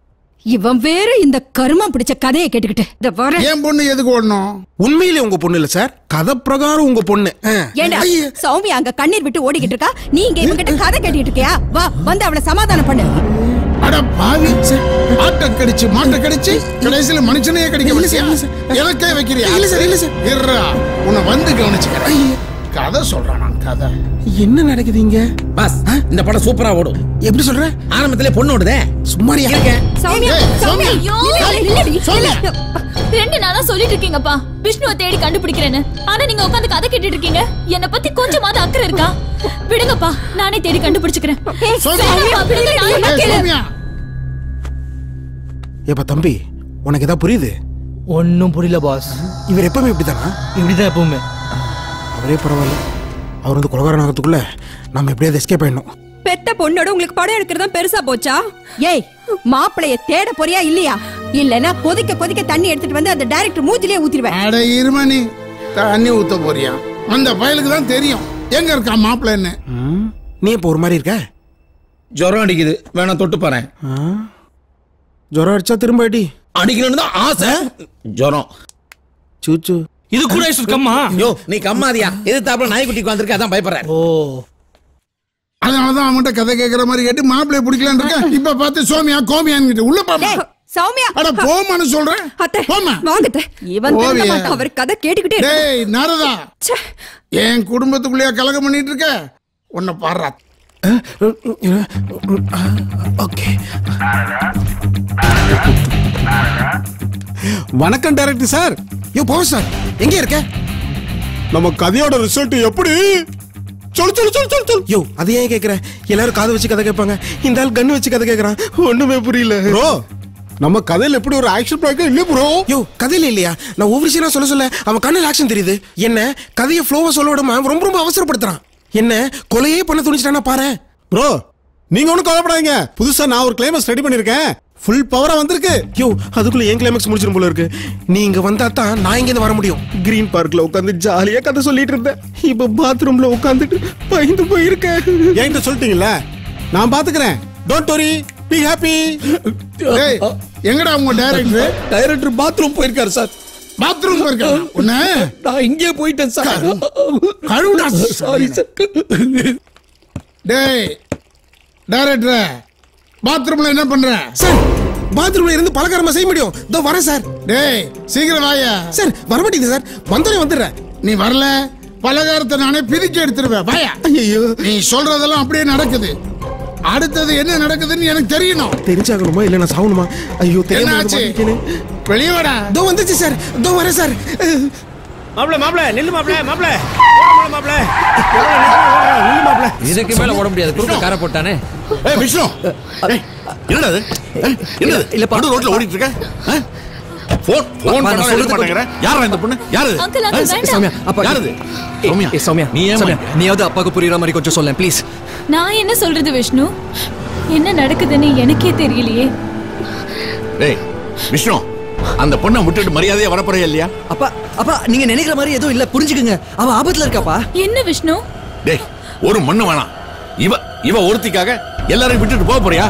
Speaker 18: இவன் வேற இந்த கருமம் பிடிச்ச கதையை கேட்டுக்கிட்டு இந்த வர
Speaker 14: என் பொண்ணு எதுக்கு ஓடணும்
Speaker 8: உண்மையிலே உங்க பொண்ணு இல்ல சார் கதை பிரகாரம் உங்க பொண்ணு ஆ.
Speaker 18: ஏண்டா சௌமியா அங்க கண்ணீர் விட்டு ஓடிக்கிட்டு இருக்கா நீ இங்க இவங்கிட்ட கதை கேட்டுட்டு இருக்கியா வா வந்து அவளை சமாதானம் பண்ணு
Speaker 14: அட பாவி ஆட்டை கடிச்சு மாட்டை கடிச்சு கடைசியில மனுஷனையே கடிக்க வச்சியா எனக்கே வைக்கிறியா
Speaker 8: இல்ல சார், இல்ல சார்.
Speaker 14: இருடா உன்னை வந்து கவனிச்சுக்கிறேன் கதை சொல்றான் நான் கதை
Speaker 8: என்ன நடக்குது இங்க
Speaker 15: பாஸ் இந்த படம் சூப்பரா ஓடும்
Speaker 8: எப்படி சொல்ற
Speaker 15: ஆரம்பத்திலே பொண்ணு ஓடுதே
Speaker 8: சும்மாரியா
Speaker 18: சௌமியா
Speaker 14: ஏய்,
Speaker 18: சௌமியா
Speaker 14: சௌமியா.
Speaker 18: நில்லடி, நில்லடி, நில்லடி.
Speaker 21: ரெண்டு நாளா சொல்லிட்டு இருக்கீங்கப்பா விஷ்ணுவை தேடி கண்டுபிடிக்கிறேன்னு ஆனா நீங்க உட்காந்து கதை கேட்டுட்டு இருக்கீங்க என்ன பத்தி கொஞ்சமாவது அக்கறை இருக்கா விடுங்கப்பா நானே தேடி கண்டுபிடிச்சுக்கிறேன் வேணாம்ப்பா, விடுங்க, நான்
Speaker 14: ஏய்,
Speaker 21: கேளு.
Speaker 14: சௌமியா
Speaker 8: ஏப்பா தம்பி உனக்கு ஏதாவது புரியுது
Speaker 6: ஒன்னும் புரியல பாஸ்
Speaker 8: இவர் எப்பவுமே இப்படிதானா
Speaker 6: இப்படிதான் எப்பவுமே
Speaker 8: அவரே பரவாயில்ல அவர் வந்து கொலகாரன் ஆகிறதுக்குள்ள நம்ம எப்படியாவது எஸ்கேப் ஆயிடணும்
Speaker 18: பெத்த பொண்ணோட உங்களுக்கு படம் எடுக்கிறதா பெருசா போச்சா ஏய் மாப்பிளைய தேட போறியா இல்லையா இல்லனா கொதிக்க கொதிக்க தண்ணி எடுத்துட்டு வந்து அந்த டைரக்டர் மூஞ்சிலே ஊத்திடுவேன்
Speaker 14: அட இருமணி தண்ணி ஊத்த போறியா அந்த பயலுக்கு தான் தெரியும் எங்க இருக்கா மாப்பிள்ளைன்னு
Speaker 8: நீ இப்போ ஒரு மாதிரி இருக்க
Speaker 15: ஜுரம் அடிக்குது வேணா தொட்டு பாறேன்
Speaker 8: ஜுரம் அடிச்சா திரும்ப அடி
Speaker 15: அடிக்கணும்னு தான் ஆசை ஜுரம்
Speaker 8: சூச்சு
Speaker 6: இது கூட கம்மா
Speaker 15: யோ நீ கம்மாதியா எதிர்த்தாப்புல நாய்க்குட்டிக்கு வந்திருக்க அதான் பயப்படுறேன்
Speaker 6: ஓ
Speaker 14: அதனாலதான் அவன்கிட்ட கதை கேட்கற மாதிரி கேட்டு மாப்பிள்ளைய பிடிக்கலான்னு இருக்கேன் இப்ப பார்த்து சோமியா கோமியான்னு உள்ள பாப்பா
Speaker 18: சௌமியா
Speaker 14: அட போமான்னு சொல்றேன்
Speaker 18: அத்தை
Speaker 14: போம்மா.
Speaker 18: வாங்க அத்தை. இவன் திருந்த
Speaker 14: ஓவியா.
Speaker 18: மாட்டான். அவர் கதை கேட்டுக்கிட்டே இருக்கான்.
Speaker 14: டேய் நாரதா என் குடும்பத்துக்குள்ளேயே கலகம் பண்ணிட்டு இருக்க உன்னை பாடுறா
Speaker 8: ஓகே வணக்கம் director sir yo power sir எங்க இருக்க நம்ம கதையோட ரிசல்ட் எப்படி சொல்லு சொல்லு சொல்லு சொல்லு சொல்லு யோ அது ஏன் கேக்குற எல்லாரும் காது வச்சு கதை கேட்பாங்க இந்த ஆள் கன் வச்சு கதை கேக்குறான் ஒண்ணுமே புரியல ப்ரோ நம்ம கதையில எப்படி ஒரு ஆக்ஷன் பிளாக் இல்ல ப்ரோ யோ கதையில இல்லையா நான் ஒவ்வொரு சீனா சொல்ல சொல்ல அவன் கண்ணில் ஆக்ஷன் தெரியுது என்ன கதையை ஃப்ளோவா சொல்ல விடாம அவன் ரொம்ப ரொம்ப அவசரப்படுத்துறான் என்ன கொலையே பண்ண துணிச்சிட்டானா பாரு
Speaker 7: ப்ரோ நீங்க ஒன்றும் கவலைப்படாதீங்க புதுசா நான் ஒரு கிளைமேக்ஸ் ரெடி பண்ணிருக்கேன் ஃபுல் பவரா வந்திருக்கு
Speaker 8: யோ அதுக்குள்ள ஏன் கிளைமேக்ஸ் முடிச்சிரும் போல இருக்கு நீங்க வந்தா தான் நான் இங்க வர முடியும் கிரீன் பார்க்ல உட்காந்து ஜாலியா கதை சொல்லிட்டு இருந்தேன் இப்ப பாத்ரூம்ல உட்காந்துட்டு பயந்து போயிருக்கேன்
Speaker 7: என்கிட்ட சொல்லிட்டீங்கல்ல நான் பாத்துக்கிறேன் டோன்ட் வரி பி ஹாப்பி
Speaker 14: டேய் எங்கடா உங்க டைரக்டர்
Speaker 15: டைரக்டர் பாத்ரூம் போயிருக்காரு சார்
Speaker 14: பாத்ரூம் போயிருக்கான் உன்ன
Speaker 15: நான் இங்கே போயிட்டேன் சார்
Speaker 14: கழுவுடா
Speaker 15: சாரி சார்
Speaker 14: டேய் டைரக்டர் பாத்ரூம்ல என்ன பண்ற
Speaker 8: சார் பாத்ரூம்ல இருந்து பலகாரமா செய்ய முடியும் இதோ வரேன் சார்
Speaker 14: டேய் சீக்கிரம் வாயா
Speaker 8: சார் வர மாட்டேங்குது சார் வந்தோடனே வந்துடுறேன்
Speaker 14: நீ வரல பலகாரத்தை நானே பிரிச்சு எடுத்துருவேன் வாயா
Speaker 8: ஐயோ
Speaker 14: நீ சொல்றதெல்லாம் அப்படியே நடக்குது அடுத்தது என்ன நடக்குதுன்னு எனக்கு தெரியணும்
Speaker 8: தெரிஞ்சாகணுமா இல்ல நான் சாகணுமா ஐயோ தெரியாம
Speaker 14: என்னாச்சு?
Speaker 8: வந்து மாட்டிக்கிட்டேனே.
Speaker 14: வெளியே வாடா
Speaker 8: இதோ வந்துச்சு சார் இதோ வரேன் சார்
Speaker 16: மாப்பிள மாப்பிள நில்லு மாப்பிள மாப்பிள மாப்பிள
Speaker 8: நில்லு மாப்பிள
Speaker 1: இதுக்கு மேல ஓட முடியாது குறுக்க காரை போட்டானே
Speaker 20: ஏய் விஷ்ணு ஏய், என்னடா இது ஏய், என்னது இல்ல படு ரோட்ல ஓடிட்டு இருக்க ஆ? போன் போன்
Speaker 1: அப்பா, நான்
Speaker 20: பண்ணா எடுக்க
Speaker 1: சொல்றது
Speaker 20: மாட்டேங்கிற யாரா இந்த பொண்ணு யாரு இது?
Speaker 21: அங்கிள், அங்கிள்,
Speaker 20: ஆ?
Speaker 21: வேண்டாம்.
Speaker 1: சௌமியா அப்பா
Speaker 20: யாருது
Speaker 1: சௌமியா சௌமியா
Speaker 20: நீ ஏன்
Speaker 1: சௌமியா நீயாவது அப்பாவுக்கு புரியுற மாதிரி கொஞ்சம் சொல்லேன் ப்ளீஸ்
Speaker 21: நான் என்ன சொல்றது விஷ்ணு என்ன நடக்குதுன்னு எனக்கே தெரியலையே
Speaker 20: டேய் விஷ்ணு அந்த பொண்ணை விட்டுட்டு மரியாதையா வரப்போறே இல்லையா
Speaker 4: அப்பா அப்பா நீங்க நினைக்கிற மாதிரி எதுவும் இல்ல புரிஞ்சுக்குங்க அவ ஆபத்துல இருக்காப்பா
Speaker 21: என்ன விஷ்ணு
Speaker 20: டேய் ஒரு மண்ணு வேணாம் இவ இவ ஒருத்திக்காக எல்லாரையும் விட்டுட்டு போக போறியா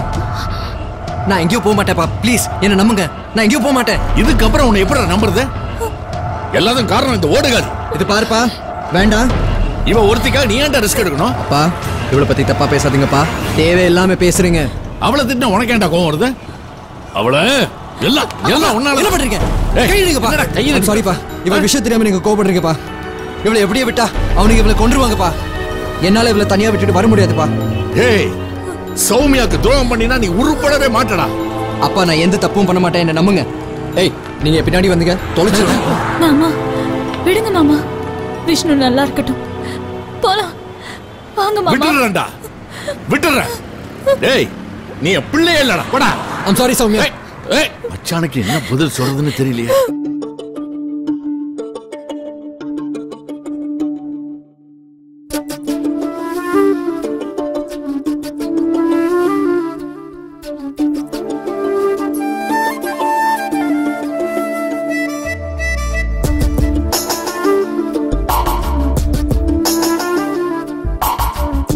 Speaker 4: நான் எங்கேயும் போக மாட்டேன்ப்பா ப்ளீஸ் என்ன நம்புங்க நான் எங்கேயும் போக மாட்டேன்
Speaker 20: இதுக்கப்புறம் உன்னை எப்படி நம்புறது எல்லாத்துக்கும் காரணம் இந்த ஓடுகாது
Speaker 4: இது பாருப்பா வேண்டாம்
Speaker 20: இவ ஒருத்திக்காக நீ ஏன்டா ரிஸ்க் எடுக்கணும்
Speaker 4: அப்பா இவளை பத்தி தப்பா பேசாதீங்கப்பா தேவையில்லாம பேசுறீங்க
Speaker 20: அவளை திட்டினா உனக்கு ஏன்டா கோவம் வருது அவளை எல்லாம் எல்லாம் உன்னால
Speaker 4: என்ன பண்றீங்க
Speaker 20: ஏய்,
Speaker 4: கை எடுங்கப்பா
Speaker 20: என்னடா கை எடுக்க?
Speaker 4: சாரிப்பா இவள் விஷயம் தெரியாம நீங்க கோபப்படுறீங்கப்பா இவளை எப்படியே விட்டா அவனுக்கு இவளை கொன்றுவாங்கப்பா என்னால இவளை தனியா விட்டுட்டு வர முடியாதுப்பா
Speaker 20: ஏய் சௌமியாக்கு துரோகம் பண்ணினா நீ உருப்படவே மாட்டடா
Speaker 4: அப்பா நான் எந்த தப்பும் பண்ண மாட்டேன் என்ன நம்புங்க ஏய் நீங்க பின்னாடி வந்தீங்க தொலைச்சிருவேன்
Speaker 21: மாமா விடுங்க மாமா விஷ்ணு நல்லா இருக்கட்டும் போலாம் வாங்க மாமா
Speaker 20: விட்டுடுறேன்டா விட்டுடுறேன் டேய் நீ என் பிள்ளையே இல்லடா போடா
Speaker 4: ஐம் சாரி சௌமியா
Speaker 20: ஏய், ஏய் மச்சானுக்கு என்ன பதில் சொல்றதுன்னு தெரியலையே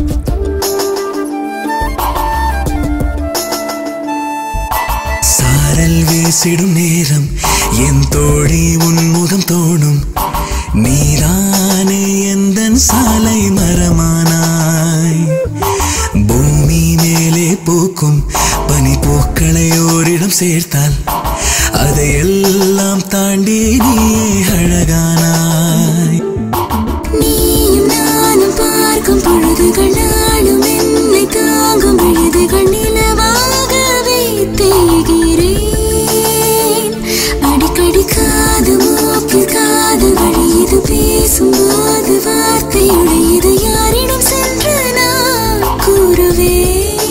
Speaker 11: சார
Speaker 9: வீசிடும் நேரம் என் தோழி உன்முகம் தோணும் நீதானே எந்தன் சாலை மரமானாய் பூமி மேலே பூக்கும் பனி பூக்களை ஓரிடம் சேர்த்தால் அதையெல்லாம் தாண்டி நீயே அழகானாய்
Speaker 11: நீயும் நானும் பார்க்கும் பொழுதுகள் நாளும் என்னை தாங்கும் பொழுதுகள் நிலவாகவே தேகிறேன் அடிக்கடி காது மூக்கில் காது வழியது பேசும்போது வார்த்தையுடையது யாரிடம் சென்று நான் கூறுவேன்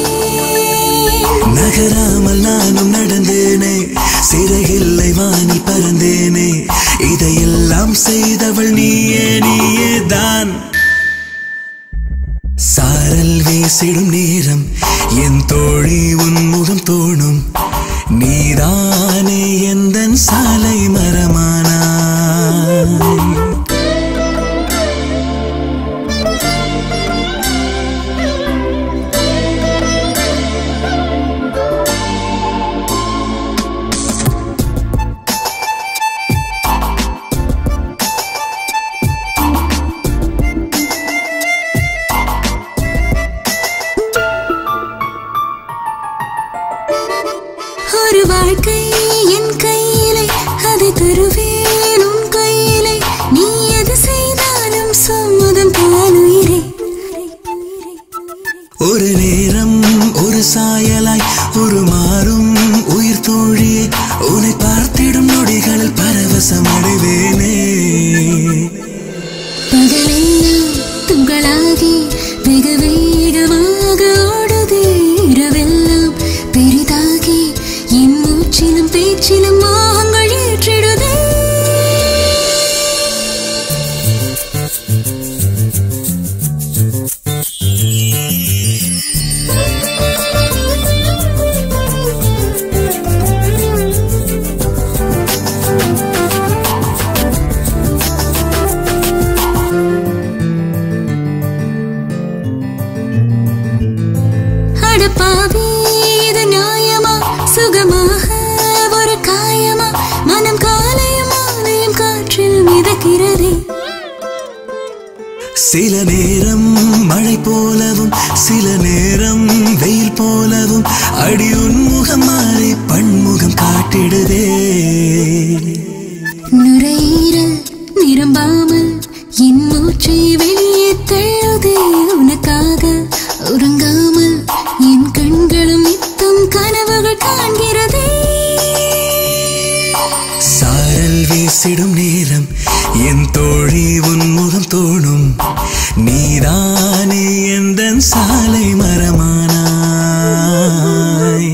Speaker 9: நகராமல் நானும் நடந்தேனே சிறகில்லை வாணி பறந்தேனே இதையெல்லாம் செய்தவள் நீயே நீயே தான் சாரல் வீசிடும் நேரம் என் தோழி உன் முகம் தோணும் நீதானே எந்தன் சாலை மரமானாய்
Speaker 11: ஒரு வாழ்க்கை என் கையிலே அதை தருவேன் உன் கையிலே நீ எது செய்தாலும் சம்மதம் தான் உயிரே
Speaker 9: ஒரு நேரம் ஒரு சாயலாய் ஒரு மாறும் உயிர் தோழியே உன்னை பார்த்திடும் நொடிகளில் பரவசம் அடைவேனே
Speaker 11: பகலெல்லாம் துங்களாகி வெகு வேகமாக ஓடுதே இரவெல்லாம் பெரிதாகி என் மூச்சிலும் பேச்சிலும் மோகங்கள் ஏற்றிடுதே அடப்பாவி இது நியாயமா சுகமாக ஒரு காயமா மனம் காலையும் மாலையும் காற்றில் மிதக்கிறதே
Speaker 9: சில நேரம் மழை போலவும் சில நேரம் வெயில் போலவும் அடி உன்முகம் மாறி பன்முகம் காட்டிடுதே
Speaker 11: நுரையீரல் நிரம்பாமல் என் மூச்சை வெளியே தள்ளுதே உனக்காக உறங்காமல் என் கண்களும் நித்தம் கனவுகள் காண்கிறதே
Speaker 9: சாரல் வீசிடும் நேரம் என் தோழி உன் முகம் தோணும் நீதானே எந்தன் சாலை மரமானாய்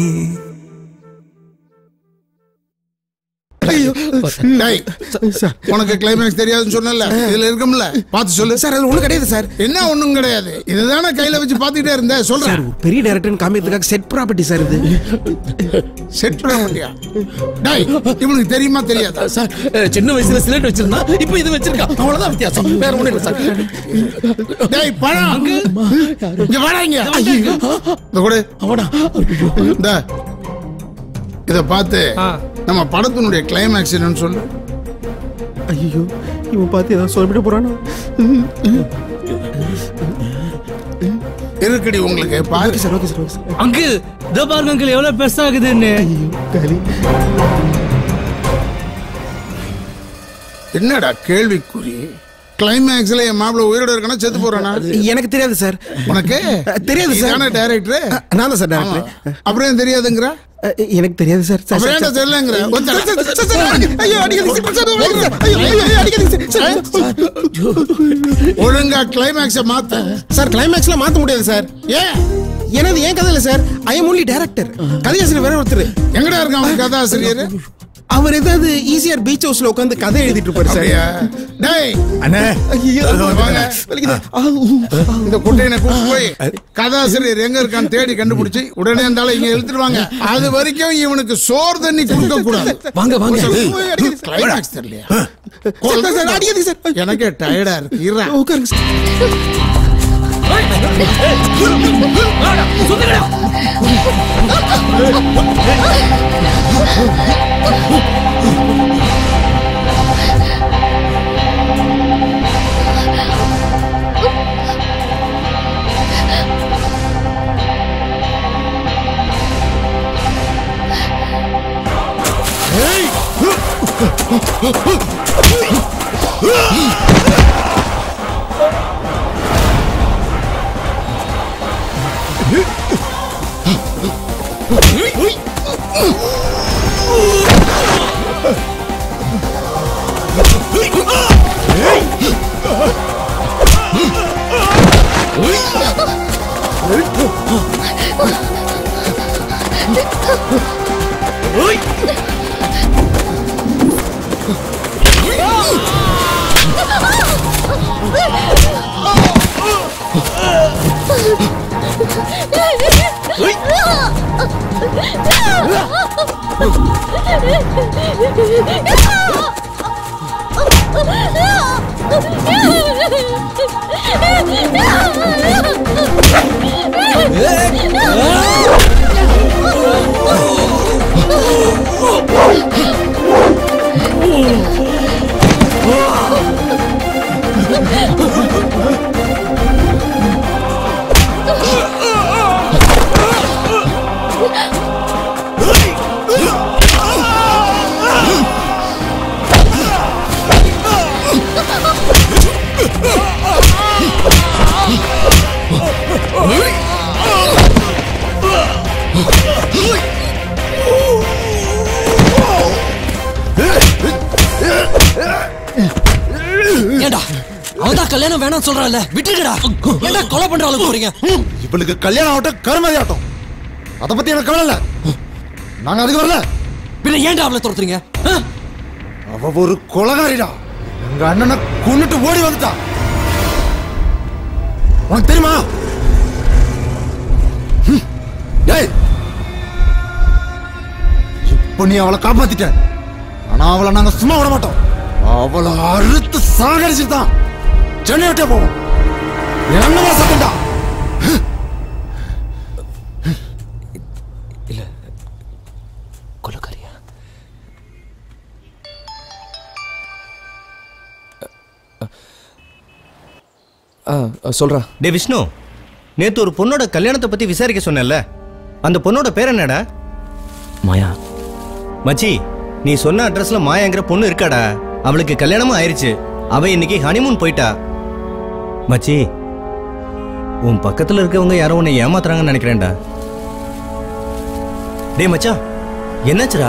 Speaker 14: ஐயோ டேய், உனக்கு கிளைமேக்ஸ் தெரியாதுன்னு சொன்னல இதுல இருக்கும்ல பார்த்து சொல்லு
Speaker 8: சார் அது ஒண்ணும் கிடையாது சார்
Speaker 14: என்ன ஒண்ணும் கிடையாது இதுதானே கையில வச்சு பாத்துக்கிட்டே இருந்த
Speaker 8: சார்
Speaker 14: சொல்றேன்
Speaker 8: ஒரு பெரிய டைரக்டர் காமிக்கிறதுக்காக செட் ப்ராப்பர்ட்டி சார் இது
Speaker 14: செட் பண்ண முடியா டேய் இவனுக்கு தெரியுமா தெரியாதா
Speaker 15: சார் அஹ், சின்ன வயசுல சிலேட் வச்சிருந்தா இப்போ இது வச்சிருக்கா அவ்வளவுதான் வித்தியாசம் வேற ஒண்ணும் இல்லை சார்
Speaker 14: டேய் பழம் இங்க வாடா இங்க இந்த கூட
Speaker 15: அவனா
Speaker 14: இந்த இத பார்த்து நம்ம படத்தினுடைய கிளைமேக்ஸ் என்னன்னு சொல்லு
Speaker 8: ஐயோ இவன் பார்த்து ஏதாவது சொல்லிவிட போறானா
Speaker 14: இருக்குடி உங்களுக்கு பாரு
Speaker 8: sir okay sir okay sir
Speaker 6: uncle இதோ பாருங்க அங்கிள் எவ்வளவு பெருசாகுதுன்னு
Speaker 14: என்னடா கேள்விக்குறி கிளைமேக்ஸ்ல என் மாப்பிள உயிரோட இருக்கானா செத்து போறானா
Speaker 8: எனக்கு தெரியாது சார்
Speaker 14: உனக்கு
Speaker 8: தெரியாது சார்
Speaker 14: நீதானே டைரக்டர்
Speaker 8: நான் தான் சார் டைரக்டர்
Speaker 14: அப்புறம் ஏன் தெரியாதுங்கிற
Speaker 8: எனக்கு தெரியாது சார் சார்,
Speaker 14: அப்புறம்
Speaker 8: சார்,
Speaker 14: ஏன்டா
Speaker 8: சார்.
Speaker 14: தெரியலங்கிற
Speaker 8: sir, sir, sir, sir, sir, அடி- ஐயோ, அடிக்காதீங்க சார், சார், சார், ஐயோ, ஐயோ, ஐயோ, அடிக்காதீங்க சார், சார்.
Speaker 14: ஒழுங்கா கிளைமேக்ஸ மாத்து
Speaker 8: சார் கிளைமேக்ஸ்ல மாத்த முடியாது சார்
Speaker 14: ஏன்
Speaker 8: எனது ஏன் கதை இல்ல sir I am only director கதையாசிரியர் வேற ஒருத்தர்
Speaker 14: எங்கடா இருக்கான் அவன் கதாசிரியர்
Speaker 8: அவர் ஏதாவது ஈஸியார் பீச் ஹவுஸ்ல உட்காந்து கதை எழுதிட்டு இருப்பாரு சார்
Speaker 14: அப்படியா? டேய்
Speaker 5: அண்ணே
Speaker 8: ஐயோ,
Speaker 14: வாங்க.
Speaker 8: வலிக்குது. ஆ, ஊ, ஆ,
Speaker 14: இந்த குட்டையனை கூப்பிட்டு போய் கதாசிரியர் எங்க இருக்கான்னு தேடி கண்டுபிடிச்சு உடனே இருந்தாலும் இங்க இழுத்துருவாங்க அது வரைக்கும் இவனுக்கு சோறு தண்ணி கொடுக்க கூடாது
Speaker 15: வாங்க வாங்க
Speaker 14: கிளைமேக்ஸ் தெரியலையா
Speaker 8: சார், சார், அடிக்காதீங்க சார்.
Speaker 14: எனக்கே டயர்டா இருக்கு இருடா.
Speaker 8: உட்காருங்க சார்.
Speaker 4: ஏண்டா அவன் தான் கல்யாணம் வேணாம்னு சொல்றான்ல விட்டுடுடா ஏண்டா கொலை பண்ற அளவுக்கு போறீங்க
Speaker 12: இவளுக்கு கல்யாணம் ஆகட்டும் கருமதி ஆகட்டும் அதை பத்தி எனக்கு கவலை இல்ல நாங்க அதுக்கு வரல
Speaker 4: பின்ன ஏன்டா அவளை துரத்துறீங்க
Speaker 12: அவ ஒரு கொலகாரிடா எங்க அண்ணனை கொன்னுட்டு ஓடி வந்துட்டா உனக்கு தெரியுமா ஹம். ஏய் இப்ப நீ அவளை காப்பாத்திட்ட ஆனா அவளை நாங்க சும்மா விட மாட்டோம் அவளை அறுத்து சாகடிச்சுட்டு தான் சென்னை விட்டே போவோம் என்னமா சத்தம்டா
Speaker 4: கொலைக்காரியா சொல்றா
Speaker 19: டே விஷ்ணு நேத்து ஒரு பொண்ணோட கல்யாணத்தை பத்தி விசாரிக்க சொன்னேன்ல அந்த பொண்ணோட பேர் என்னடா
Speaker 4: மாயா
Speaker 19: மச்சி நீ சொன்ன அட்ரஸ்ல மாயாங்கிற பொண்ணு இருக்காடா அவளுக்கு கல்யாணமும் ஆயிருச்சு அவ இன்னைக்கு ஹனிமூன் போயிட்டா மச்சி உன் பக்கத்துல இருக்கவங்க யாரோ உன்னை ஏமாத்துறாங்கன்னு நினைக்கிறேன்டா டேய் மச்சான் என்னாச்சுடா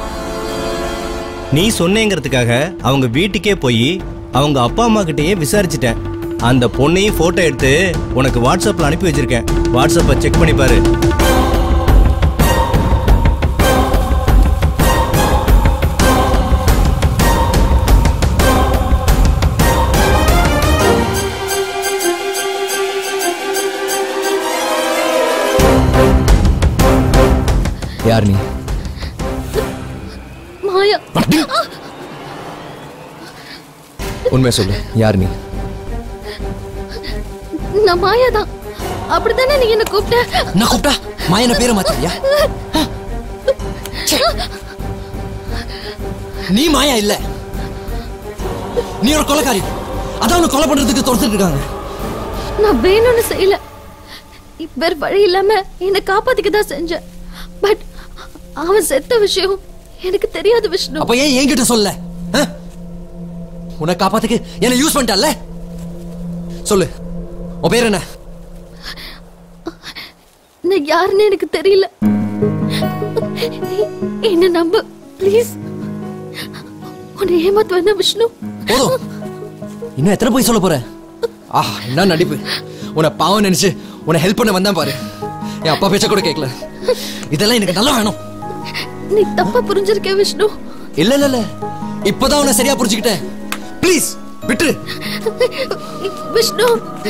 Speaker 19: நீ சொன்னேங்கிறதுக்காக அவங்க வீட்டுக்கே போய் அவங்க அப்பா அம்மா கிட்டயே விசாரிச்சிட்டேன் அந்த பொண்ணையும் போட்டோ எடுத்து உனக்கு வாட்ஸ்அப்ல அனுப்பி வச்சிருக்கேன் வாட்ஸ்அப்பை செக் பண்ணி பாரு
Speaker 4: யார் நீ
Speaker 22: மாயா
Speaker 4: உண்மையை சொல்லு யார் நீ
Speaker 22: நான் மாயா தான் அப்படித்தானே நீ என்ன கூப்பிட்ட
Speaker 4: நான் கூப்பிட்டா மாயன பேரை மாத்தியா நீ மாயா இல்ல நீ ஒரு கொலைக்காரி அதான் உன்னை கொலை பண்றதுக்கு துரத்துட்டு இருக்காங்க
Speaker 22: நான் வேணும்னு செய்யல வேற வழி இல்லாம என்னை காப்பாத்திக்க தான் செஞ்சேன் பட் அவன் செத்த விஷயம் எனக்கு தெரியாத விஷ்ணு
Speaker 4: அப்ப ஏன் என்கிட்ட சொல்ல ஆ? உன்னை காப்பாத்துக்கு என்ன யூஸ் பண்ணிட்டல்ல சொல்லு உன் பேர் என்ன
Speaker 22: நான் யாருன்னு எனக்கு தெரியல என்ன நம்ப ப்ளீஸ் உன்னை ஏமாத்து வந்த விஷ்ணு
Speaker 4: போதும் இன்னும் எத்தனை போய் சொல்ல போற ஆ என்ன நடிப்பு உன்னை பாவம் நினைச்சு உன்னை ஹெல்ப் பண்ண வந்தேன் பாரு என் அப்பா பேச்ச கூட கேட்கல இதெல்லாம் எனக்கு நல்லா வேணும்
Speaker 22: நீ தப்பா புரிஞ்சிருக்க விஷ்ணு
Speaker 4: இல்ல இல்ல இல்ல இப்பதான் உன்னை சரியா புரிஞ்சுக்கிட்டேன் ப்ளீஸ் விட்டுரு
Speaker 22: விஷ்ணு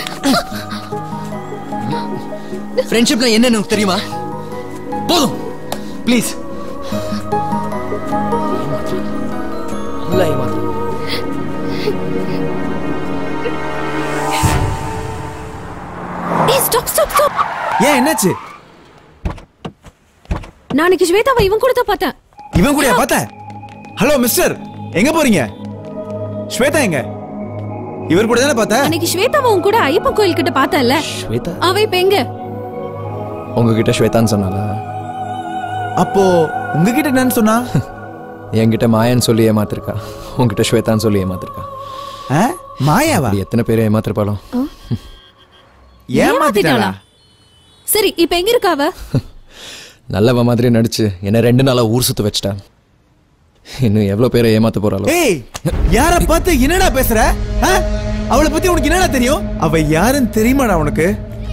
Speaker 4: ஃப்ரெண்ட்ஷிப்ல என்னன்னு உனக்கு தெரியுமா போதும் ப்ளீஸ் நல்லா ஏமாத்து
Speaker 18: ஏய் ஸ்டாப் ஸ்டாப் ஸ்டாப்
Speaker 5: ஏன் என்னாச்சு
Speaker 18: நான் அன்னைக்கு ஸ்வேதாவை இவன் கூட தான் பார்த்தேன்
Speaker 5: இவன் கூடயா பார்த்த ஹலோ மிஸ்டர் எங்க போறீங்க ஸ்வேதா எங்க இவர் கூட தானே பார்த்த
Speaker 18: அன்னைக்கு ஸ்வேதாவை உன் கூட ஐயப்பன் கோயில் கிட்ட பார்த்தேன்ல
Speaker 4: ஸ்வேதா
Speaker 18: அவ இப்ப எங்க
Speaker 4: உங்ககிட்ட ஸ்வேதான்னு சொன்னால
Speaker 5: அப்போ உங்ககிட்ட என்னன்னு சொன்னா
Speaker 4: என்கிட்ட மாயான்னு சொல்லி ஏமாத்திருக்கா உன்கிட்ட ஸ்வேதான்னு சொல்லி ஏமாத்திருக்கா
Speaker 5: மாயாவா
Speaker 4: அப்படி எத்தனை பேரை ஏமாத்திருப்பாளோ
Speaker 5: ஏமாத்திட்டாளா
Speaker 18: சரி இப்ப எங்க இருக்கா அவ
Speaker 4: நல்லவ மாதிரி நடிச்சு என்ன ரெண்டு நாளா ஊர் சுத்த வச்சிட்டா இன்னும் எவ்வளவு பேரை ஏமாத்த போறாளோ
Speaker 5: ஏய் யார பார்த்து என்னடா பேசுற ஆ? அவளை பத்தி உனக்கு என்னடா தெரியும் அவ யாருன்னு தெரியுமாடா உனக்கு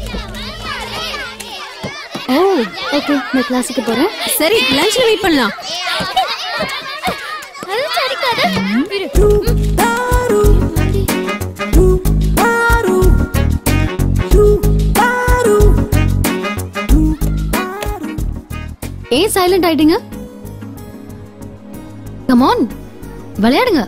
Speaker 22: ஓ ஓகே நான் கிளாஸுக்கு போறேன்
Speaker 18: சரி லஞ்ச்ல வெயிட் பண்ணலாம்
Speaker 22: ஏன் சைலண்ட் ஆயிட்டீங்க கமான் விளையாடுங்க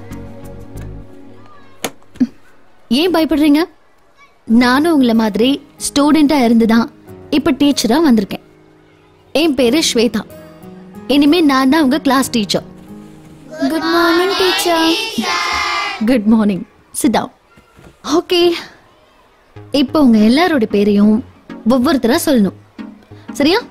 Speaker 22: ஏன் பயப்படுறீங்க நானும் உங்களை மாதிரி ஸ்டூடெண்டா இருந்துதான் இப்ப டீச்சரா வந்திருக்கேன் என் பேரு ஸ்வேதா இனிமே நான் தான் உங்க class teacher good morning teacher good morning sit down okay இப்போ உங்க எல்லாரோட பேரையும் ஒவ்வொருத்தரா சொல்லணும் சரியா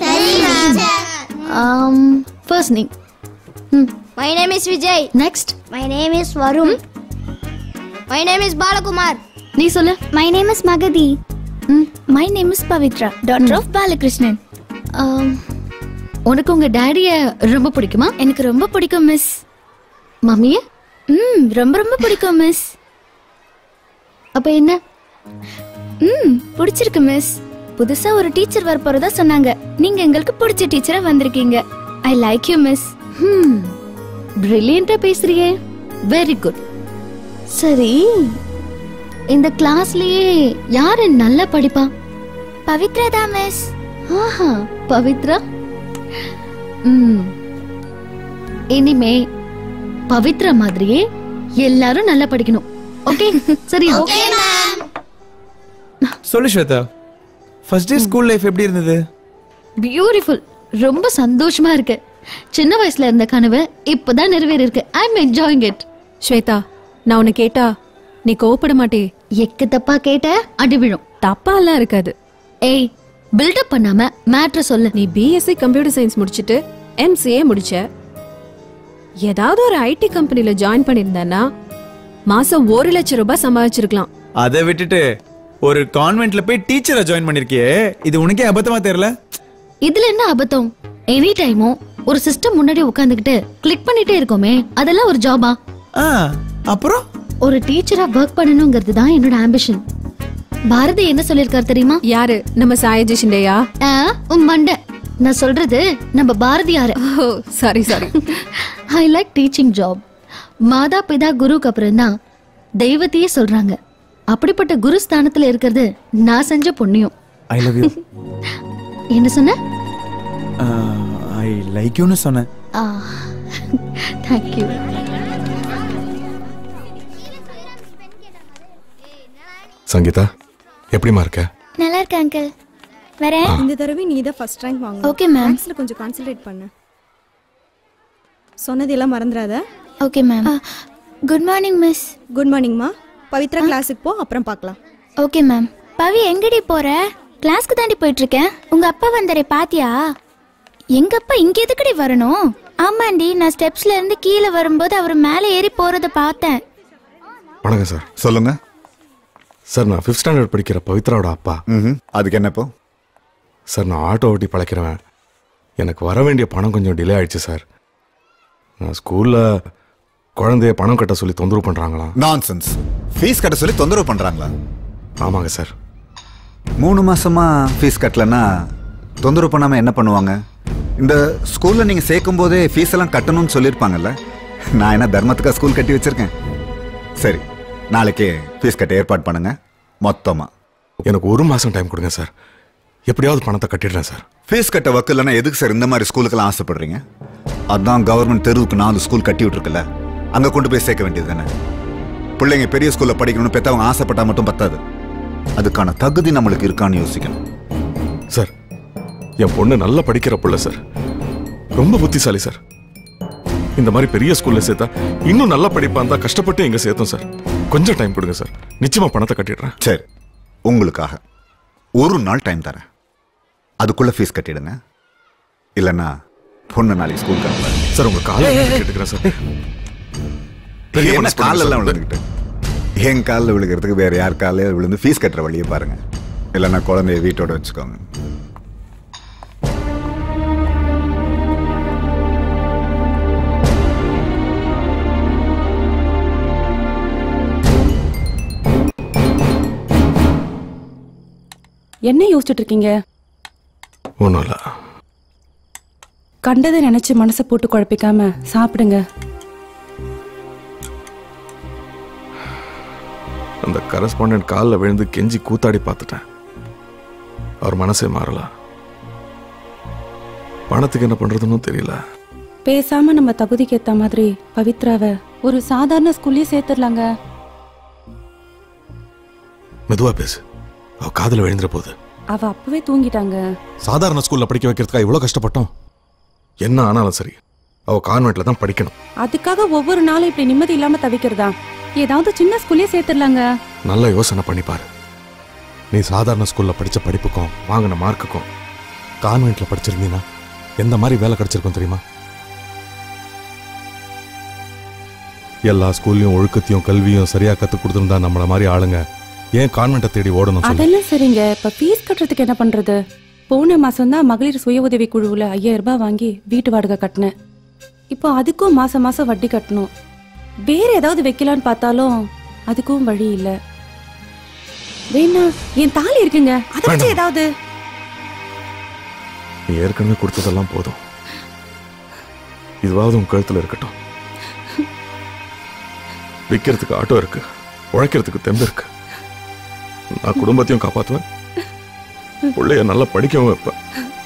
Speaker 22: um first name
Speaker 3: My name is Vijay.
Speaker 22: Next
Speaker 3: My name is Varun. My name is Balakumar.
Speaker 22: நீ சொல்லு
Speaker 3: My name is Magadi. My name is Pavitra, daughter of Balakrishnan.
Speaker 22: Um, உனக்கு உங்க டாடிய ரொம்ப பிடிக்குமா
Speaker 3: எனக்கு ரொம்ப பிடிக்கும் மிஸ்
Speaker 22: மம்மிய
Speaker 3: ம் ரொம்ப ரொம்ப பிடிக்கும் மிஸ்
Speaker 22: அப்ப என்ன
Speaker 3: ம் பிடிச்சிருக்கு மிஸ் புதுசா ஒரு டீச்சர் வர போறதா சொன்னாங்க நீங்க எங்களுக்கு பிடிச்ச டீச்சரா வந்திருக்கீங்க I like you miss
Speaker 22: hmm பிரில்லியண்டா பேசுறியே வெரி குட் சரி இந்த கிளாஸ்லயே யாரு நல்லா படிப்பா
Speaker 3: பவித்ரா தான் மிஸ்
Speaker 22: ஆஹா பவித்ரா ம் இனிமே பவித்ரா மாதிரியே எல்லாரும் நல்லா படிக்கணும் ஓகே சரியா
Speaker 5: சொல்லு Shweta first day school life எப்படி இருந்தது
Speaker 22: பியூட்டிஃபுல் ரொம்ப சந்தோஷமா இருக்கு சின்ன வயசுல இருந்த கனவு இப்பதான் நிறைவேறி இருக்கு I am enjoying it
Speaker 18: Shweta நான் உன்னை கேட்டா நீ கோவப்பட மாட்டே
Speaker 22: எக்கு தப்பா கேட்ட அடி விழும்
Speaker 18: தப்பா எல்லாம் இருக்காது
Speaker 22: ஏய் பில்டப் பண்ணாம மேட்ரு சொல்லு
Speaker 18: நீ பிஎஸ்சி கம்ப்யூட்டர் சயின்ஸ் முடிச்சிட்டு எம்சிஏ முடிச்ச ஏதாவது ஒரு ஐடி கம்பெனில ஜாயின் பண்ணிருந்தேன்னா மாசம் ஒரு லட்சம் ரூபாய் சம்பாதிச்சிருக்கலாம்
Speaker 5: அதை விட்டுட்டு ஒரு கான்வென்ட்ல போய் டீச்சரை ஜாயின் பண்ணிருக்கியே இது உனக்கே அபத்தமா தெரியல
Speaker 22: இதுல என்ன அபத்தம் எனி டைமும் ஒரு சிஸ்டம் முன்னாடி உட்காந்துக்கிட்டு கிளிக் பண்ணிட்டே இருக்கோமே அதெல்லாம் ஒரு ஜாபா
Speaker 5: அப்புறம்
Speaker 22: ஒரு டீச்சரா ஒர்க் பண்ணணுங்கிறது தான் என்னோட ஆம்பிஷன் பாரதி என்ன சொல்லிருக்காரு தெரியுமா
Speaker 18: யாரு நம்ம சாயஜி ஷிண்டேயா
Speaker 22: உன் மண்டை நான் சொல்றது நம்ம Bharathiyar
Speaker 18: sorry sorry
Speaker 22: I like teaching job மாதா பிதா குருவுக்கு அப்புறம் தான் தெய்வத்தையே சொல்றாங்க அப்படிப்பட்ட குரு ஸ்தானத்துல இருக்கிறது நான் செஞ்ச புண்ணியம்
Speaker 5: ஐ லவ் யூ
Speaker 22: என்ன சொன்ன
Speaker 5: ஐ லைக் யூன்னு சொன்னேன்
Speaker 22: தேங்க்யூ
Speaker 13: சங்கீதா எப்படிமா இருக்க
Speaker 3: நல்லா இருக்கு அங்கிள் வரேன்
Speaker 23: இந்த தடவை நீ தான் ஃபர்ஸ்ட் ரேங்க் வாங்க
Speaker 3: Okay, ma'am.
Speaker 23: மேக்ஸ்ல கொஞ்சம் கான்சென்ட்ரேட் பண்ணு சொன்னதெல்லாம் மறந்துடாத
Speaker 3: okay ma'am good morning miss
Speaker 23: good மார்னிங்மா பவித்ரா கிளாஸுக்கு போ அப்புறம் பார்க்கலாம்
Speaker 3: ஓகே மேம் பவி எங்கடி போற கிளாஸ்க்கு தாண்டி போயிட்டு இருக்கேன் உங்க அப்பா வந்தாரே பாத்தியா எங்க அப்பா இங்க எதுக்கடி வரணும் ஆமாண்டி நான் ஸ்டெப்ஸ்ல இருந்து கீழே வரும்போது அவர் மேலே ஏறி போறத பார்த்தேன்
Speaker 13: வணக்கம் சார்
Speaker 12: சொல்லுங்க
Speaker 13: சார் நான் ஃபிஃப்த் ஸ்டாண்டர்ட் படிக்கிற பவித்ராவோட அப்பா
Speaker 12: ம் அதுக்கு என்ன இப்போ
Speaker 13: சார் நான் ஆட்டோ ஓட்டி பழைக்கிறவன் எனக்கு வர வேண்டிய பணம் கொஞ்சம் டிலே ஆயிடுச்சு சார் நான் ஸ்கூலில் குழந்தைய பணம் கட்ட சொல்லி தொந்தரவு பண்ணுறாங்களாம்
Speaker 12: நான்சென்ஸ் ஃபீஸ் கட்ட சொல்லி தொந்தரவு பண்றாங்களா
Speaker 13: ஆமாங்க சார்
Speaker 12: மூணு மாசமா ஃபீஸ் கட்டலன்னா தொந்தரவு பண்ணாம என்ன பண்ணுவாங்க இந்த ஸ்கூல்ல நீங்க சேர்க்கும் போதே ஃபீஸ் எல்லாம் கட்டணும்னு சொல்லியிருப்பாங்கல்ல நான் என்ன தர்மத்துக்கா ஸ்கூல் கட்டி வச்சிருக்கேன் சரி நாளைக்கே ஃபீஸ் கட்ட ஏற்பாடு பண்ணுங்க மொத்தமா
Speaker 13: எனக்கு ஒரு மாதம் டைம் கொடுங்க சார் எப்படியாவது பணத்தை கட்டிடுறேன் சார்
Speaker 12: ஃபீஸ் கட்ட வக்கலன்னா எதுக்கு சார் இந்த மாதிரி ஸ்கூலுக்கெல்லாம் ஆசைப்படுறீங்க அதான் கவர்மெண்ட் தெருவுக்கு நாலு ஸ்கூல் கட்டி விட்டுருக்குல்ல அங்க கொண்டு போய் சேர்க்க வேண்டியது தானே பிள்ளைங்க பெரிய ஸ்கூல்ல படிக்கணும்னு பெத்தவங்க ஆசைப்பட்டா மட்டும் பத்தாது அதுக்கான தகுதி நம்மளுக்கு இருக்கான்னு யோசிக்கணும்
Speaker 13: சார் என் பொண்ணு நல்லா படிக்கிற புள்ள சார் ரொம்ப புத்திசாலி சார் இந்த மாதிரி பெரிய ஸ்கூல்ல சேர்த்தா இன்னும் நல்லா படிப்பான் தான் கஷ்டப்பட்டு எங்க சேர்த்தோம் சார் கொஞ்சம் டைம் கொடுங்க சார் நிச்சயமா பணத்தை கட்டிடுறேன்
Speaker 12: சரி உங்களுக்காக ஒரு நாள் டைம் தரேன் அதுக்குள்ள ஃபீஸ் கட்டிடுங்க இல்லைன்னா பொண்ணு நாளைக்கு ஸ்கூலுக்கு அனுப்புறேன்
Speaker 13: சார் உங்க காலை கேட்டுக்கிறேன் சார் பெரிய
Speaker 12: என்ன
Speaker 13: மனசு பண்ணுங்க
Speaker 12: காலில் எல்லாம்
Speaker 13: சார்.
Speaker 12: விழுந்துக்கிட்டு என் காலில் விழுகிறதுக்கு வேற யார் காலையில் விழுந்து ஃபீஸ் கட்டுற வழியை பாருங்க இல்லைன்னா குழந்தைய வீட்டோட வச்சுக்கோங்க
Speaker 2: என்ன யோசிச்சுட்டு இருக்கீங்க
Speaker 13: ஒன்றும் இல்லை
Speaker 2: கண்டதை நினைச்சு மனசை போட்டு குழப்பிக்காம சாப்பிடுங்க
Speaker 13: அந்த கரஸ்பாண்டன்ட் காலில் விழுந்து கெஞ்சி கூத்தாடி பார்த்துட்டேன் அவர் மனசே மாறல பணத்துக்கு என்ன பண்றதுன்னு தெரியல
Speaker 2: பேசாம நம்ம தகுதிக்கு ஏத்த மாதிரி பவித்ராவை ஒரு சாதாரண ஸ்கூல்லயே சேர்த்துடலாங்க
Speaker 13: மெதுவா பேசு அவ காதுல விழுந்துற போகுது
Speaker 2: அவ அப்பவே தூங்கிட்டாங்க
Speaker 13: சாதாரண ஸ்கூல்ல படிக்க வைக்கிறதுக்கா இவ்வளவு கஷ்டப்பட்டோம் என்ன ஆனாலும் சரி அவ கான்வென்ட்ல தான் படிக்கணும்
Speaker 2: அதுக்காக ஒவ்வொரு நாளும் இப்படி நிம்மதி இல்லாம தவிக்கிறதா ஏதாவது சின்ன ஸ்கூல்லயே சேர்த்துடலாங்க
Speaker 13: நல்ல யோசனை பண்ணி பாரு நீ சாதாரண ஸ்கூல்ல படிச்ச படிப்புக்கும் வாங்கின மார்க்குக்கும் கான்வென்ட்ல படிச்சிருந்தீன்னா எந்த மாதிரி வேலை கிடைச்சிருக்கும் தெரியுமா எல்லா ஸ்கூல்லையும் ஒழுக்கத்தையும் கல்வியும் சரியா கத்து கொடுத்துருந்தா நம்மள மாதிரி ஆளுங்க ஏன் கான்வென்ட்டை தேடி ஓடணும் சொல்லு
Speaker 2: அதெல்லாம் சரிங்க இப்ப ஃபீஸ் கட்டுறதுக்கு என்ன பண்றது போன மாசம் தான் மகளிர் சுய உதவி குழுவுல ஐயாயிரம் ரூபாய் வாங்கி வீட்டு வாடகை கட்டினேன் இப்போ அதுக்கும் மாசம் மாசம் வட்டி கட்டணும் வேற ஏதாவது வைக்கலான்னு பார்த்தாலும் அதுக்கும் வழி இல்ல வேணா என் தாலி இருக்குங்க அதை வச்சு
Speaker 13: வேண்டாம்.
Speaker 2: ஏதாவது
Speaker 13: நீ ஏற்கனவே கொடுத்ததெல்லாம் போதும் இதுவாவது உன் கழுத்துல இருக்கட்டும் விற்கிறதுக்கு ஆட்டோ இருக்கு உழைக்கிறதுக்கு தெம்பு இருக்கு நான் குடும்பத்தையும் காப்பாத்துவேன் பிள்ளைய நல்லா படிக்கவும் வைப்பேன்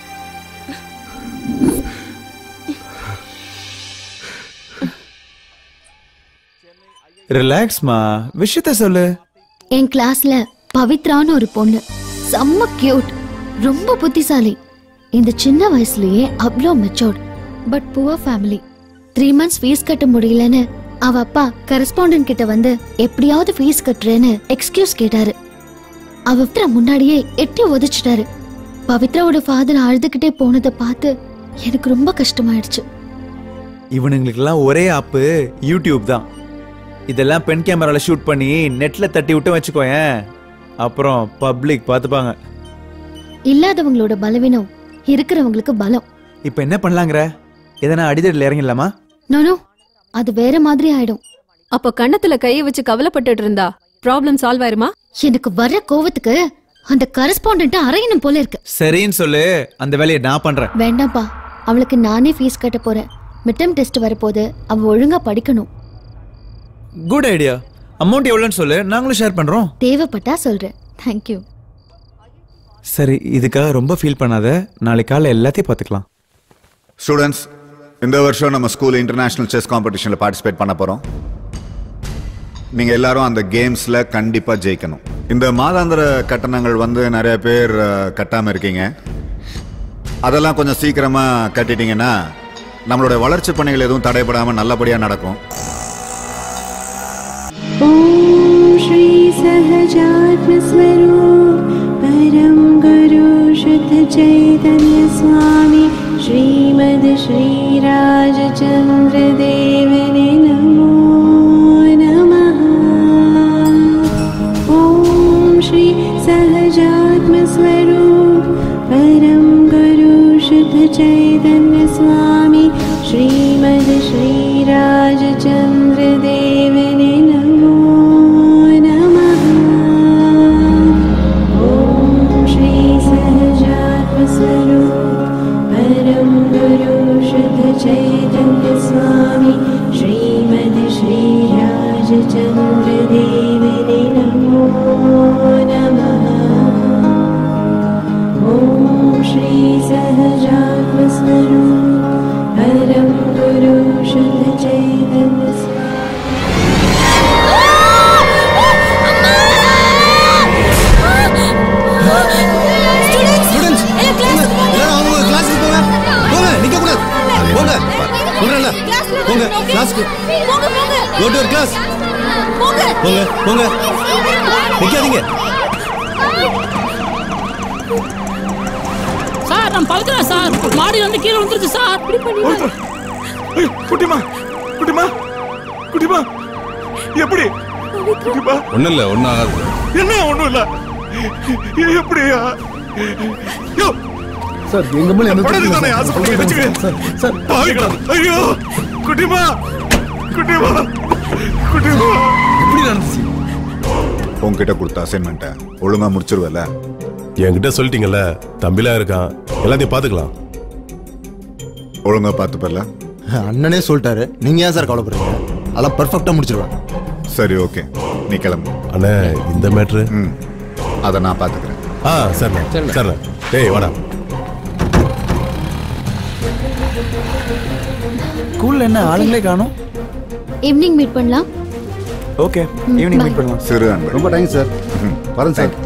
Speaker 5: ரிலாக்ஸ்மா விஷயத்த சொல்லு
Speaker 22: என் கிளாஸ்ல பவித்ரான்னு ஒரு பொண்ணு செம்ம கியூட் ரொம்ப புத்திசாலி இந்த சின்ன வயசுலயே அவ்வளோ matured but poor family three months fees கட்ட முடியலன்னு அவ அப்பா கரஸ்பாண்டன்ட் கிட்ட வந்து எப்படியாவது ஃபீஸ் கட்டுறேன்னு எக்ஸ்கியூஸ் கேட்டாரு அவ பவித்ரா முன்னாடியே எட்டி உதைச்சிட்டாரு பவித்ராவோட ஃபாதர் அழுதுகிட்டே போனதை பார்த்து எனக்கு ரொம்ப கஷ்டமாயிடுச்சு
Speaker 5: இவனுங்களுக்கெல்லாம் ஒரே ஆப்பு யூடியூப் தான் இதெல்லாம் பென் கேமரால ஷூட் பண்ணி நெட்ல தட்டி விட்டு வச்சுக்கோயேன் அப்புறம் பப்ளிக் பார்த்துப்பாங்க
Speaker 22: இல்லாதவங்களோட பலவீனம் இருக்கிறவங்களுக்கு பலம்
Speaker 5: இப்போ என்ன பண்ணலாங்கிற எதனா அடிதடியில் இறங்கிடலாமா
Speaker 22: நோ அது வேற மாதிரி ஆயிடும்
Speaker 18: அப்ப கண்ணத்துல கைய வச்சு கவலைப்பட்டுட்டு இருந்தா ப்ராப்ளம் சால்வ் ஆயிருமா
Speaker 22: எனக்கு வர கோவத்துக்கு அந்த கரஸ்பாண்டன்ட் அறையணும் போல இருக்கு
Speaker 5: சரின்னு சொல்லு அந்த வேலையை நான் பண்றேன்
Speaker 22: வேண்டாம்ப்பா அவளுக்கு நானே ஃபீஸ் கட்ட போறேன் மிட்டம் டெஸ்ட் வரப்போது அவ ஒழுங்கா படிக்கணும்
Speaker 5: குட் ஐடியா அமௌண்ட் எவ்வளோன்னு சொல்லு நாங்களும் ஷேர் பண்றோம்
Speaker 22: தேவைப்பட்டா சொல்றேன் தேங்க்யூ
Speaker 5: சரி இதுக்காக ரொம்ப ஃபீல் பண்ணாத நாளைக்கு காலை எல்லாத்தையும் பார்த்துக்கலாம்
Speaker 12: ஸ்டூடெண்ட்ஸ் இந்த வருஷம் நம்ம ஸ்கூல் இன்டர்நேஷனல் செஸ் காம்படிஷனில் பார்ட்டிசிபேட் பண்ண போகிறோம் நீங்கள் எல்லாரும் அந்த கேம்ஸில் கண்டிப்பாக ஜெயிக்கணும் இந்த மாதாந்திர கட்டணங்கள் வந்து நிறைய பேர் கட்டாமல் இருக்கீங்க அதெல்லாம் கொஞ்சம் சீக்கிரமாக கட்டிட்டீங்கன்னா நம்மளோட வளர்ச்சி பணிகள் எதுவும் தடைபடாமல் நல்லபடியாக நடக்கும்
Speaker 11: ॐ श्री सहजात्मस्वरूप परं गुरु शुद्ध चैतन्य स्वामी श्रीमद् श्रीराजचन्द्रदेवने नमो नमः ॐ श्री सहजात्मस्वरूप परं गुरु शुद्ध चैतन्य स्वामी श्रीमद् श्रीराजचन्द्रदेवने नमो नमः ॐ श्री सहजात्मस्वरूप परं गुरु शुद्ध चैतन्य स्वामी श्रीमद् श्रीराजचन्द्रदेवने नमो नमः ॐ श्री सहजात्मस्वरूप परं गुरु शुद्ध चैतन्य
Speaker 19: ஸ்டூடெண்ட்ஸ் எல்லாரும் அவங்க கிளாஸ்க்கு போங்க போங்க நிக்க கூடாது போங்க சொல்றேன்ல போங்க கிளாஸ்க்கு கோ டு கிளாஸ் போங்க போங்க நிக்காதீங்க
Speaker 10: சார்
Speaker 7: நம்ம பவித்ரா சார் மாடி வந்து கீழே விழுந்துருச்சு சார்
Speaker 13: குட்டிமா குட்டிமா குட்டிமா எப்படி குட்டிமா
Speaker 10: ஒண்ணும் இல்ல ஒண்ணும் ஆகாது
Speaker 13: என்ன ஒண்ணும் இல்ல எப்படியா யோ
Speaker 10: சார் எங்க மேல என்ன
Speaker 13: படகு தானே ஆஸ்பத்திரி வச்சுக்க பாவிகளா ஐயோ குட்டிமா குட்டிமா குட்டிமா
Speaker 10: எப்படி நடந்துச்சு
Speaker 12: உன்கிட்ட கொடுத்த அசைன்மெண்ட்டை ஒழுங்கா முடிச்சிருவல
Speaker 10: என்கிட்ட சொல்லிட்டீங்கல்ல தம்பிலாம் இருக்கான் எல்லாத்தையும் பாத்துக்கலாம்
Speaker 12: ஒழுங்கா பார்த்துப்பல
Speaker 19: அண்ணனே சொல்லிட்டாரு நீங்க ஏன் சார் கவலைப்படுறீங்க அதெல்லாம் பர்ஃபெக்டா முடிச்சிருவேன்
Speaker 12: சரி ஓகே நீ கிளம்பு
Speaker 10: அண்ணே இந்த மேட்ரு
Speaker 12: ம் அதை நான் பார்த்துக்கிறேன்
Speaker 10: ஆ சரிண்ணே சரிண்ணே டேய் வாடா
Speaker 5: ஸ்கூல்ல என்ன ஆளுங்களே காணும்
Speaker 22: ஈவினிங் மீட் பண்ணலாம்
Speaker 5: ஓகே
Speaker 22: ம்,
Speaker 5: ஈவினிங்
Speaker 22: bye.
Speaker 5: மீட் பண்ணலாம்
Speaker 12: சிறு அன்பு
Speaker 19: ரொம்ப தேங்க்ஸ் சார் வரேன் சார்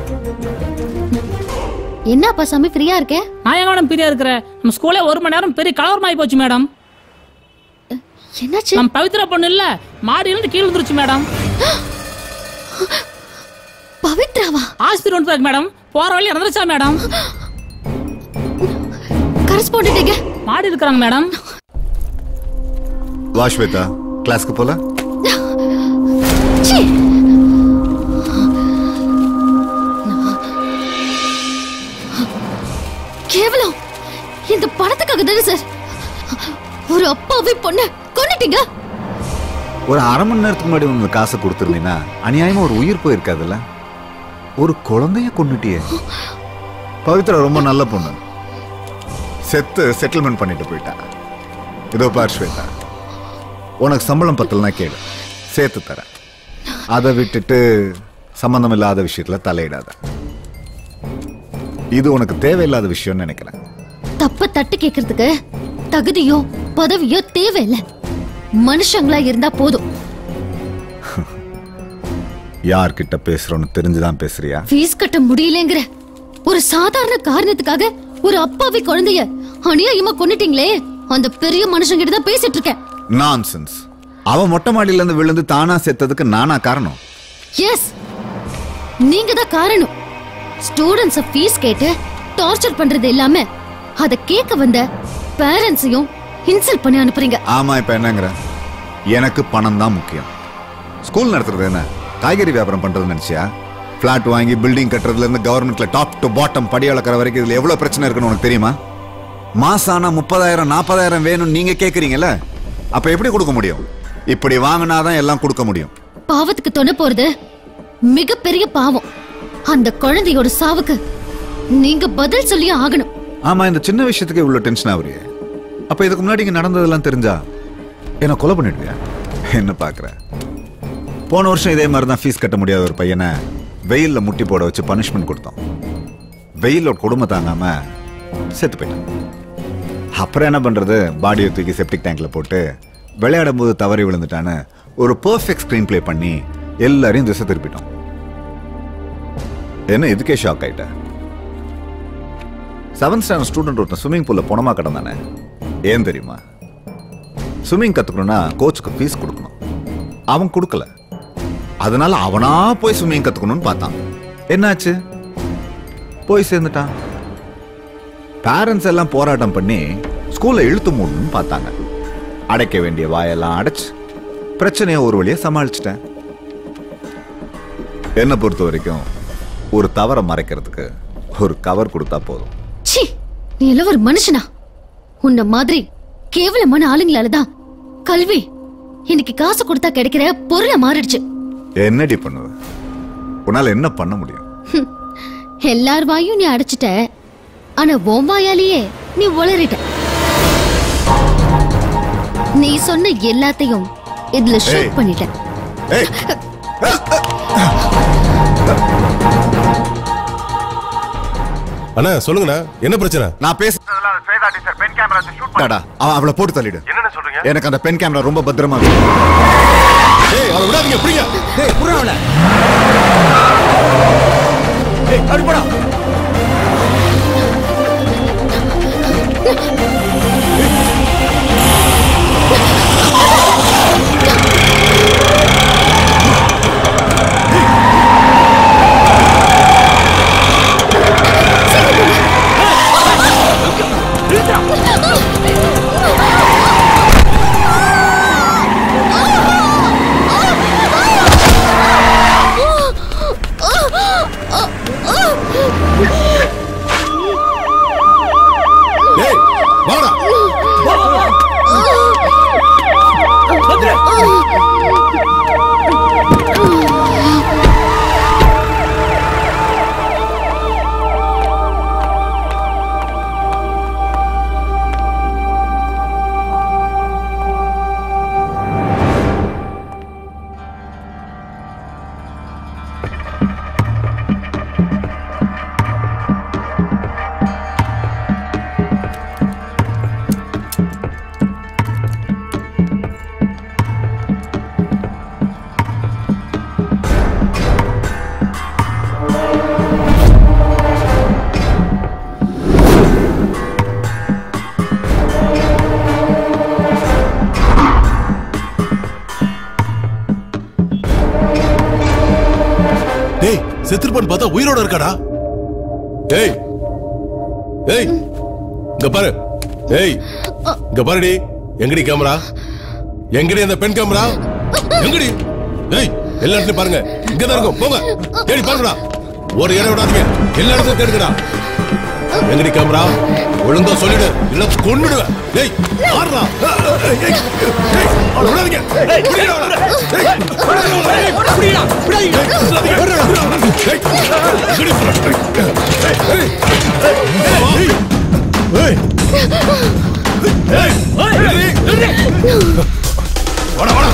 Speaker 22: என்ன அப்பா சாமி ஃப்ரீயா இருக்கே
Speaker 7: நான் எங்க மேடம் பிரியா இருக்கிறேன் நம்ம ஸ்கூல்ல ஒரு மணி நேரம் பெரிய கலவரமாயி போச்சு மேடம்
Speaker 22: என்னாச்சு
Speaker 7: நம்ம பவித்ரா பொண்ணு இல்ல மாடியில இருந்து கீழே விழுந்துருச்சு மேடம்
Speaker 22: பவித்ராவா
Speaker 7: ஆஸ்பத்திரி வந்து இருக்கு மேடம் போற வழி இறந்துருச்சா மேடம்
Speaker 22: கரஸ்பாண்டன்ட் எங்க
Speaker 7: மாடி இருக்கிறாங்க மேடம்
Speaker 12: வா ஸ்வேதா கிளாஸ்க்கு போல
Speaker 22: சீ. கேவலம் இந்த பணத்துக்காக தானே சார் ஒரு அப்பாவை பொண்ணு கொன்னுட்டீங்க
Speaker 12: ஒரு அரை மணி நேரத்துக்கு முன்னாடி உங்களுக்கு காசை கொடுத்துருந்தீங்கன்னா அநியாயமா ஒரு உயிர் போயிருக்காதுல்ல ஒரு குழந்தைய கொண்டுட்டியே பவித்ரா ரொம்ப நல்ல பொண்ணு செத்து செட்டில்மெண்ட் பண்ணிட்டு போயிட்டா இதோ பார் ஸ்வேதா உனக்கு சம்பளம் பத்தலனா கேளு சேர்த்து தரேன் அதை விட்டுட்டு சம்பந்தம் இல்லாத விஷயத்துல தலையிடாத இது உனக்கு தேவையில்லாத விஷயம்னு நினைக்கிறேன்
Speaker 22: தப்ப தட்டு கேக்குறதுக்கு தகுதியோ பதவியோ தேவையில்ல மனுஷங்களா இருந்தா போதும்
Speaker 12: யார்கிட்ட பேசுறோன்னு தெரிஞ்சுதான் பேசுறியா
Speaker 22: ஃபீஸ் கட்ட முடியலங்கிற ஒரு சாதாரண காரணத்துக்காக ஒரு அப்பாவி குழந்தைய அநியாயமா கொன்னுட்டீங்களே அந்த பெரிய மனுஷங்கிட்ட தான் பேசிட்டு இருக்கேன்
Speaker 12: நான்சென்ஸ் அவ மொட்டை மாடியில இருந்து விழுந்து தானா செத்ததுக்கு நானா காரணம்
Speaker 22: எஸ் நீங்க தான் காரணம் ஸ்டூடெண்ட்ஸ ஃபீஸ் கேட்டு டார்ச்சர் பண்றது இல்லாம அத கேட்க வந்த பேரண்ட்ஸையும் இன்சல்ட் பண்ணி அனுப்புறீங்க
Speaker 12: ஆமா இப்ப என்னங்கிற எனக்கு பணம் தான் முக்கியம் ஸ்கூல் நடத்துறது என்ன காய்கறி வியாபாரம் பண்றது நினைச்சியா பிளாட் வாங்கி பில்டிங் கட்டுறதுல இருந்து கவர்மெண்ட்ல டாப் டு பாட்டம் படி அளக்கிற வரைக்கும் இதுல எவ்வளவு பிரச்சனை இருக்குன்னு உனக்கு தெரியுமா மாசம் ஆனா முப்பதாயிரம் நாற்பதாயிரம் வேணும்னு நீங்க கேக்குறீங்கல்ல அப்ப எப்படி கொடுக்க முடியும் இப்படி வாங்கினாதான் எல்லாம் கொடுக்க முடியும்
Speaker 22: பாவத்துக்கு துணை போறது மிகப்பெரிய பாவம் அந்த குழந்தையோட சாவுக்கு நீங்க பதில் சொல்லியே ஆகணும்
Speaker 12: ஆமா இந்த சின்ன விஷயத்துக்கு இவ்வளவு டென்ஷன் ஆகுறியே அப்ப இதுக்கு முன்னாடி இங்க நடந்ததெல்லாம் தெரிஞ்சா என்ன கொலை பண்ணிடுவியா என்ன பாக்குற போன வருஷம் இதே மாதிரி தான் ஃபீஸ் கட்ட முடியாத ஒரு பையனை வெயில்ல முட்டி போட வச்சு பனிஷ்மெண்ட் கொடுத்தோம் வெயிலோட கொடுமை தாங்காம செத்து போயிட்டான் அப்புறம் என்ன பண்றது பாடியை தூக்கி செப்டிக் டேங்க்ல போட்டு விளையாடும் போது தவறி விழுந்துட்டான்னு ஒரு பெர்ஃபெக்ட் ஸ்கிரீன் ப்ளே பண்ணி எல்லாரையும் திசை திருப்பிட்டோம் என்ன இதுக்கே ஷாக் ஆயிட்ட செவன்த் ஸ்டாண்டர்ட் ஸ்டூடெண்ட் ஒருத்தன் ஸ்விம்மிங் பூல்ல பணமா கிடந்தானே ஏன் தெரியுமா ஸ்விம்மிங் கத்துக்கணும்னா கோச்சுக்கு ஃபீஸ் கொடுக்கணும் அவன் கொடுக்கல அதனால அவனா போய் ஸ்விம்மிங் கத்துக்கணும்னு பார்த்தான் என்னாச்சு போய் சேர்ந்துட்டான் பேரண்ட்ஸ் எல்லாம் போராட்டம் பண்ணி ஸ்கூல்ல இழுத்து மூடணும்னு பார்த்தாங்க அடைக்க வேண்டிய வாயெல்லாம் அடைச்சு பிரச்சனையை ஒரு வழியா சமாளிச்சிட்டேன் என்னை பொறுத்த வரைக்கும் ஒரு தவறை மறைக்கிறதுக்கு ஒரு கவர் கொடுத்தா போதும்
Speaker 22: ச்சீ நீ எல்லாம் ஒரு மனுஷனா உன்ன மாதிரி கேவலமான ஆளுங்களால தான் கல்வி இன்னைக்கு காசு கொடுத்தா கிடைக்கிற பொருளை மாறிடுச்சு
Speaker 12: என்னடி பண்ணுவ உன்னால என்ன பண்ண முடியும்
Speaker 22: ஹம். எல்லார் வாயும் நீ அடைச்சிட்ட ஆனா உன் வாயாலேயே நீ உளறிட்ட நீ சொன்ன எல்லாத்தையும் இதுல ஷூட்
Speaker 12: ஏய்.
Speaker 22: பண்ணிட்ட
Speaker 12: ஏய்
Speaker 10: அண்ணா சொல்லுங்கண்ணா என்ன பிரச்சனை
Speaker 12: நான் பேச டாடா, அவன் அவளை போட்டு தள்ளிடு
Speaker 10: என்னென்ன சொல்றீங்க
Speaker 12: எனக்கு அந்த பென் கேமரா ரொம்ப பத்திரமா இருக்கு
Speaker 10: ஏய் அவளை விடாதீங்க பிடிங்க
Speaker 4: ஏய் புறா அவள ஏய் அப்படி போடா
Speaker 22: ஏய்
Speaker 10: செத்துருப்பான்னு பார்த்தா உயிரோட இருக்காடா ஏய் ஏய் இங்க பாரு ஏய் இங்க பாருடி எங்கடி கேமரா எங்கடி அந்த பெண் கேமரா எங்கடி ஏய் எல்லா இடத்துலயும் பாருங்க இங்கதான் இருக்கும் போங்க தேடி பாருங்கடா ஒரு இடம் விடாதீங்க எல்லா இடத்துலயும் தேடுங்கடா எங்கடி கேமரா ஒழுங்கா சொல்லிடு இல்ல கொன்னுடுவேன் ஏய் ஆடுறா ஏய், ஏய், ஏய், அவளை விடாதீங்க ஏய், புடிடா அவளை. ஏய், புடிடா அவளை. ஏய், புடிடா, புடிடா. ஏய், விடாதீங்க. ஏய், எங்கடி போற? ஏய், ஏய், ஏய், ஏய், ஏய், ஏய், ஏய், வாடா வாடா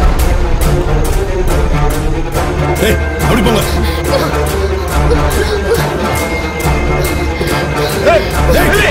Speaker 10: ஏய் அப்படி போங்க ஏய், ஏய், ஏய்.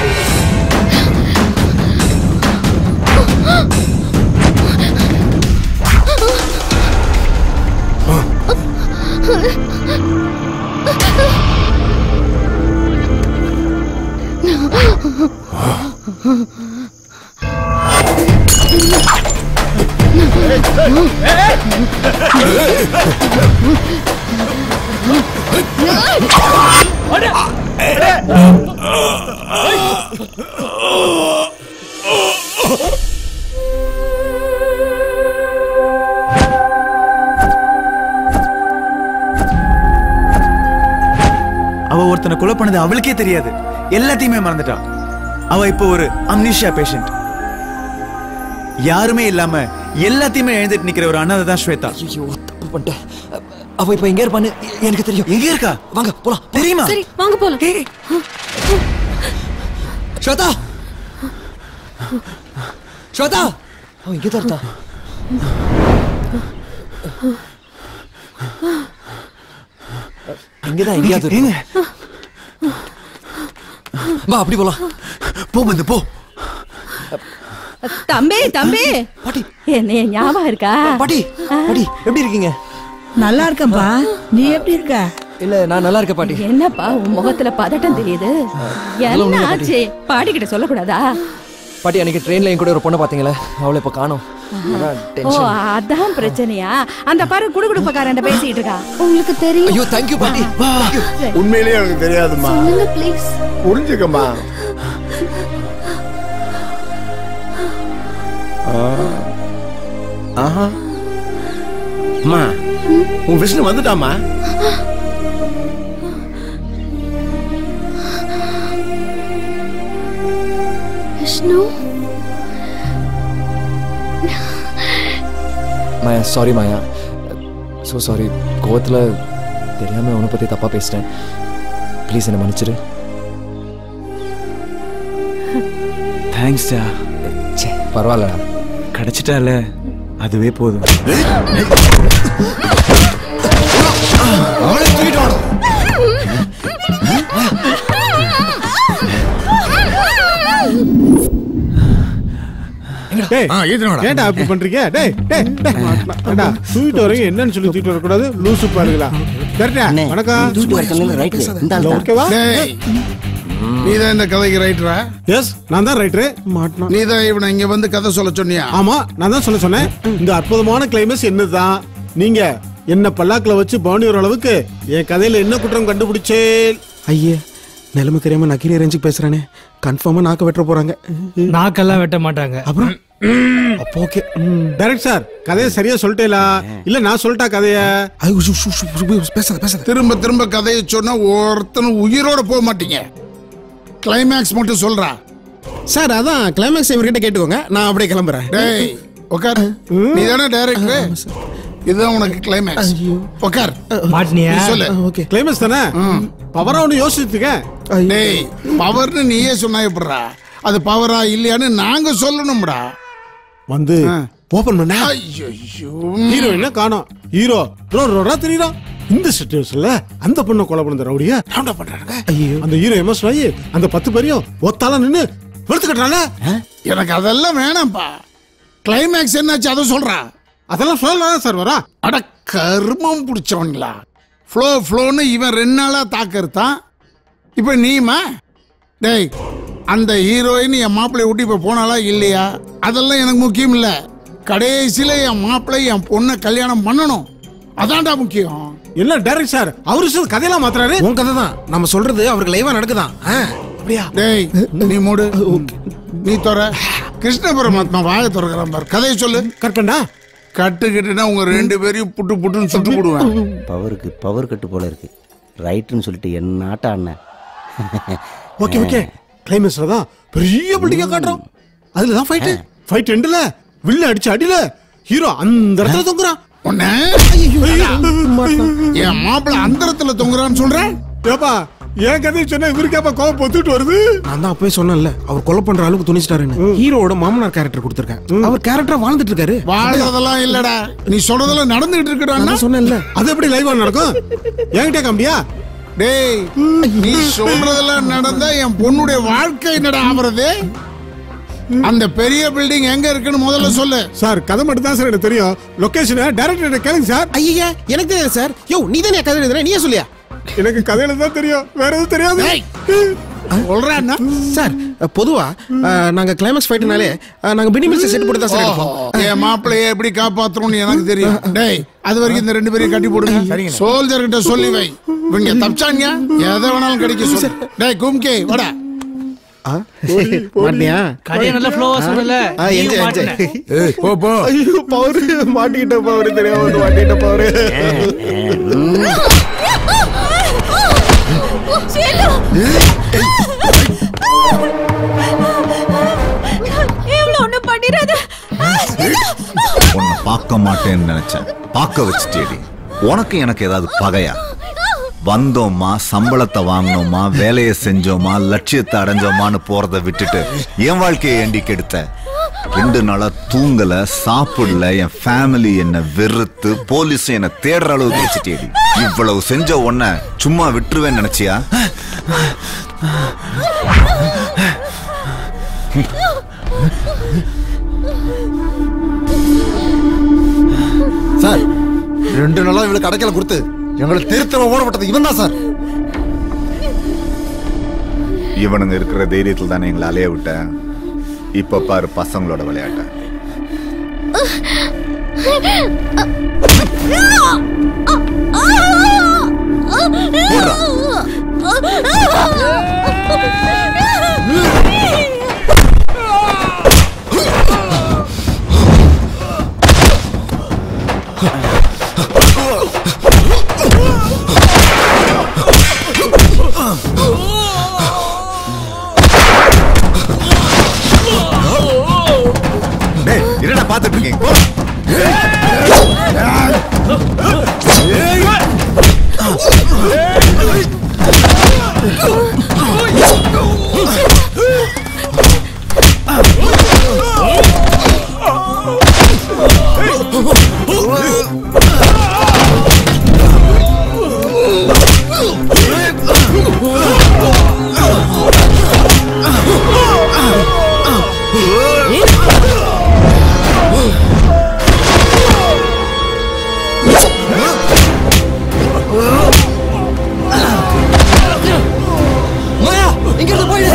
Speaker 5: அவ ஒருத்தனை கொலை பண்ணது அவளுக்கே தெரியாது எல்லாத்தையுமே மறந்துட்டா அவ இப்போ ஒரு அம்னிஷியா பேஷண்ட் யாருமே இல்லாம எல்லாத்தையுமே எழுந்துட்டு நிக்கிற ஒரு அனாதை தான் ஸ்வேதா
Speaker 4: ஐயோ தப்பு பண்ணிட்டேன் அவ இப்ப எங்க இருப்பான்னு எனக்கு தெரியும்
Speaker 5: எங்க இருக்கா
Speaker 4: வாங்க போலாம்
Speaker 5: தெரியுமா
Speaker 18: சரி வாங்க போலாம்
Speaker 4: ஸ்வேதா ஸ்வேதா அவன் இங்கே தான் இருந்தா இங்கதான் எங்கேயாவது
Speaker 5: ஏங்க
Speaker 4: வா அப்படி போலாம்
Speaker 5: போ வந்து போ
Speaker 1: தம்பி தம்பி
Speaker 4: பாட்டி
Speaker 1: என்ன ஞாபகம் இருக்கா
Speaker 4: பாட்டி பாட்டி எப்படி இருக்கீங்க
Speaker 1: நல்லா இருக்கேன்பா நீ எப்படி இருக்க
Speaker 4: இல்ல நான் நல்லா இருக்கேன் பாட்டி
Speaker 1: என்னப்பா உன் முகத்துல பதட்டம் தெரியுது
Speaker 4: அதெல்லாம்
Speaker 1: என்ன
Speaker 4: ஒண்ணும் இல்ல பாட்டி.
Speaker 1: ஆச்சு பாடிக்கிட்ட சொல்லக்கூடாதா
Speaker 4: பாட்டி அன்னைக்கு ட்ரெயின்ல என் கூட ஒரு பொண்ணை பாத்தீங்களே அவளை இப்ப காணோம் அதான்
Speaker 1: ஓ
Speaker 4: டென்ஷன்
Speaker 1: அதான் பிரச்சனையா அந்த பாரு குடுகுடுப்பக்காரன் பேசிட்டு இருக்கா உங்களுக்கு தெரியும்
Speaker 4: ஐயோ தேங்க்யூ பாட்டி
Speaker 20: உண்மையிலேயே எனக்கு தெரியாதுமா
Speaker 1: சொல்லுங்க ப்ளீஸ்
Speaker 20: புரிஞ்சுக்கம்மா ஆ. ஆஹா அம்மா உன் விஷ்ணு வந்துட்டாமா
Speaker 3: Vishnu
Speaker 4: Maya sorry Maya so sorry கோவத்தில் தெரியாம உன்னை பத்தி தப்பா பேசிட்டேன் ப்ளீஸ் என்னை மன்னிச்சிரு
Speaker 5: தேங்க்ஸ் டா
Speaker 4: ச்சே பரவாயில்லடா
Speaker 5: கிடைச்சிட்டால அதுவே போதும்
Speaker 4: அவளை தூக்கிட்டு வாடா
Speaker 14: டேய் ஏன்டா அப்படி பண்றீங்க டேய் டேய் டேய் ஏண்டா தூக்கிட்டு வரீங்க என்னன்னு சொல்லி தூக்கிட்டு வரக்கூடாது லூசு பாருங்களா கரெக்டா வணக்கம் ஓகேவா டேய்
Speaker 20: நீ தான் இந்த கதைக்கு ரைட்டரா
Speaker 14: எஸ் நான் தான் ரைட்டரு மாட்டினா
Speaker 20: நீ தான் இவனை இங்க வந்து கதை சொல்ல சொன்னியா
Speaker 14: ஆமா நான் தான் சொல்ல சொன்னேன் இந்த அற்புதமான கிளைமேஸ் என்னதான் நீங்க என்ன பல்லாக்குல வச்சு பவுனி வர அளவுக்கு என் கதையில என்ன குற்றம் கண்டுபிடிச்சே
Speaker 8: ஐயே நிலைமை தெரியாம நக்கீரி ரேஞ்சுக்கு பேசுறானே கன்ஃபார்மா நாக்க வெட்ட போறாங்க
Speaker 6: நாக்கெல்லாம் வெட்ட மாட்டாங்க
Speaker 8: அப்புறம் அப்போ ஓகே
Speaker 14: டைரக்ட் சார் கதையை சரியா சொல்லிட்டேலா இல்ல நான் சொல்லிட்டா கதைய
Speaker 8: பேசாத பேசாத
Speaker 20: திரும்ப திரும்ப கதையை சொன்னா ஒருத்தனும் உயிரோட போக மாட்டீங்க கிளைமேக்ஸ் மட்டும் சொல்றா
Speaker 8: சார் அதான் கிளைமேக்ஸ் இவர்கிட்ட கேட்டுக்கோங்க நான் அப்படியே கிளம்புறேன்
Speaker 20: டேய் உட்கார் நீ தானே டைரக்டர் இதுதான் உனக்கு கிளைமேக்ஸ் உட்கார்
Speaker 6: மாட்டினியா
Speaker 20: நீ சொல்லு
Speaker 8: ஓகே
Speaker 14: கிளைமேக்ஸ் தானே பவரா ஒன்று யோசிச்சுக்க
Speaker 20: டேய் பவர்னு நீயே சொன்னா எப்படிடா அது பவரா இல்லையான்னு நாங்க சொல்லணும்டா
Speaker 14: வந்து
Speaker 8: ஓபன் பண்ண
Speaker 20: ஐயோ
Speaker 14: ஹீரோ என்ன காணோம் ஹீரோ ரோ ரோடா தெரியுதா இந்த சிச்சுவேஷன்ல அந்த பொண்ணை கொலை பண்ண ரவுடிய ரவுண்டா பண்றாங்க ஐயோ அந்த ஹீரோ எமோஷன் ஆகி அந்த பத்து பேரையும் ஒத்தால நின்னு வெளுத்து கட்டுறாங்க
Speaker 20: எனக்கு அதெல்லாம் வேணாம்ப்பா கிளைமேக்ஸ் என்னாச்சு அதை சொல்றா
Speaker 14: அதெல்லாம் சொல்லலாம் சார் வரா
Speaker 20: அட கர்மம் பிடிச்சவங்களா ஃப்ளோ ஃப்ளோன்னு இவன் ரெண்டு நாளா தாக்கறுத்தான் இப்போ நீமா டேய் அந்த ஹீரோயின் என் மாப்பிள்ளைய விட்டு இப்போ போனாலா இல்லையா அதெல்லாம் எனக்கு முக்கியம் இல்லை கடைசியில் என் மாப்பிள்ளை என் பொண்ணை கல்யாணம் பண்ணணும் அதான்டா முக்கியம்
Speaker 8: என்ன டைரக்ட் சார் அவரு சொல்ற கதையெல்லாம் மாத்துறாரு உன் கதை தான் நம்ம சொல்றது அவருக்கு லைவா நடக்குதான் ஆ, அப்படியா
Speaker 14: டேய் நீ மூடு நீ தொற கிருஷ்ண பரமாத்மா வாயை திறக்கிறான் பார் கதையை சொல்லு
Speaker 8: கற்பண்டா
Speaker 14: கட்டுக்கிட்டுனா உங்க ரெண்டு பேரையும் புட்டு புட்டுன்னு சுட்டு போடுவேன்
Speaker 16: பவருக்கு பவர் கட்டு போல இருக்கு ரைட்டுன்னு சொல்லிட்டு என்ன ஆட்ட அண்ணன்
Speaker 8: ஓகே ஓகே கிளைமேக்ஸ்ல தான் பெரிய பில்டிங்கா காட்டுறோம் அதுல தான் ஃபைட் ஃபைட் எண்டுல வில்ல அடிச்சு அடியில ஹீரோ அந்த இடத்துல தொங்குறான்
Speaker 14: உன்னை என் மாப்பிள்ள அந்தரத்துல தொங்குறான்னு சொல்றேன்
Speaker 8: ஏப்பா என் கதையை சொன்னா இவருக்கு ஏப்பா கோவம் பொத்துட்டு வருது
Speaker 17: நான் தான் அப்பவே சொன்னேன்ல அவர் கொலை பண்ற அளவுக்கு துணிச்சிட்டாருன்னு ஹீரோவோட மாமனார் கேரக்டர் கொடுத்துருக்கேன் அவர் கேரக்டரா வாழ்ந்துட்டு இருக்காரு
Speaker 14: வாழ்றதெல்லாம் இல்லடா நீ சொல்றதெல்லாம் நடந்துகிட்டு இருக்கடா
Speaker 17: நான் சொன்னேன்ல
Speaker 8: அது எப்படி லைவா நடக்கும் என்கிட்ட காமியா
Speaker 14: டேய் நீ சொல்றதெல்லாம் நடந்தா என் பொண்ணுடைய வாழ்க்கை என்னடா ஆவறது அந்த பெரிய பில்டிங் எங்க இருக்குன்னு முதல்ல சொல்லு
Speaker 8: சார் கதை மட்டும் தான் சார் எனக்கு தெரியும் லொகேஷனை டைரக்டர் கேளுங்க சார்
Speaker 17: ஐயா எனக்கு தெரியாது சார் யோ நீ தானே கதை எழுதுற நீயே சொல்லியா
Speaker 8: எனக்கு கதையில தான் தெரியும் வேற எதுவும் தெரியாது
Speaker 17: சொல்றேன் சார் பொதுவா அஹ், நாங்க கிளைமேக்ஸ் ஃபைட்னாலே நாங்க மினிமல்ஸ் செட் போட்டு தான் சார் எடுப்போம்
Speaker 14: என் மாப்பிள்ளைய எப்படி காப்பாத்தணும்னு எனக்கு தெரியும் டேய் அது வரைக்கும் இந்த ரெண்டு பேரையும் கட்டி போடுங்க சோல்ஜர் கிட்ட சொல்லி வை இவங்க தப்பிச்சாங்க எதை வேணாலும் கிடைக்க சொல்லு டேய் கும்கே வாடா
Speaker 17: மாட்டியா
Speaker 6: கதையை நல்லா ஃப்ளோவா சொல்லல
Speaker 17: ஆ,
Speaker 6: நீயும்
Speaker 17: enjoy,
Speaker 6: மாட்டின.
Speaker 17: enjoy. போ போ ஐயோ பவர் மாட்டிக்கிட்ட பவர் தெரியாம வந்து மாட்டிக்கிட்ட பவர்
Speaker 11: இவ்வளவு ஒண்ணு பண்ணிடாத
Speaker 12: உன்னை பார்க்க மாட்டேன்னு நினைச்சேன் பார்க்க வச்சுட்டேடி உனக்கு எனக்கு ஏதாவது பகையா வந்தோமா சம்பளத்தை வாங்கினோமா வேலையை செஞ்சோமா லட்சியத்தை அடைஞ்சோமான்னு போறதை விட்டுட்டு என் வாழ்க்கையை ஏண்டி கெடுத்த ரெண்டு நாளா தூங்கல சாப்பிடல என் ஃபேமிலி என்ன வெறுத்து போலீஸ் என்ன தேடுற அளவுக்கு வச்சுட்டேடி இவ்வளவு செஞ்ச உன்னை சும்மா விட்டுருவேன்னு நினைச்சியா
Speaker 21: சார் ரெண்டு நாளா இவளுக்கு அடைக்கல கொடுத்து எங்களை திருத்தல ஓடப்பட்டது இவன் தான் சார்
Speaker 12: இவனுங்க இருக்கிற தைரியத்தில் தானே எங்களை அலைய விட்ட இப்ப பாரு பசங்களோட விளையாட்ட டேய் என்னடா பார்த்துட்டு இருக்கீங்க போ.
Speaker 11: மாயா இங்க இருந்து போயிடு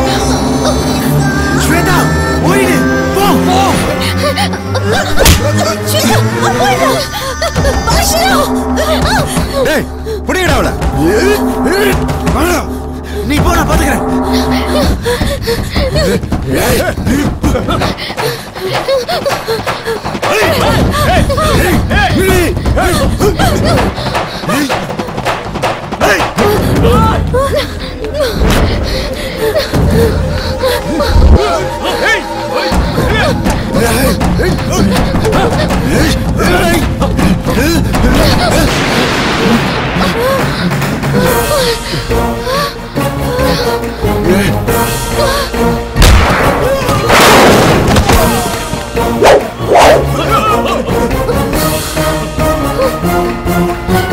Speaker 11: ஸ்வேதா போயிடு போ போ
Speaker 12: டேய் புடிங்கடா அவள
Speaker 11: நீ போ நான் பாத்துக்கிறேன் Ah!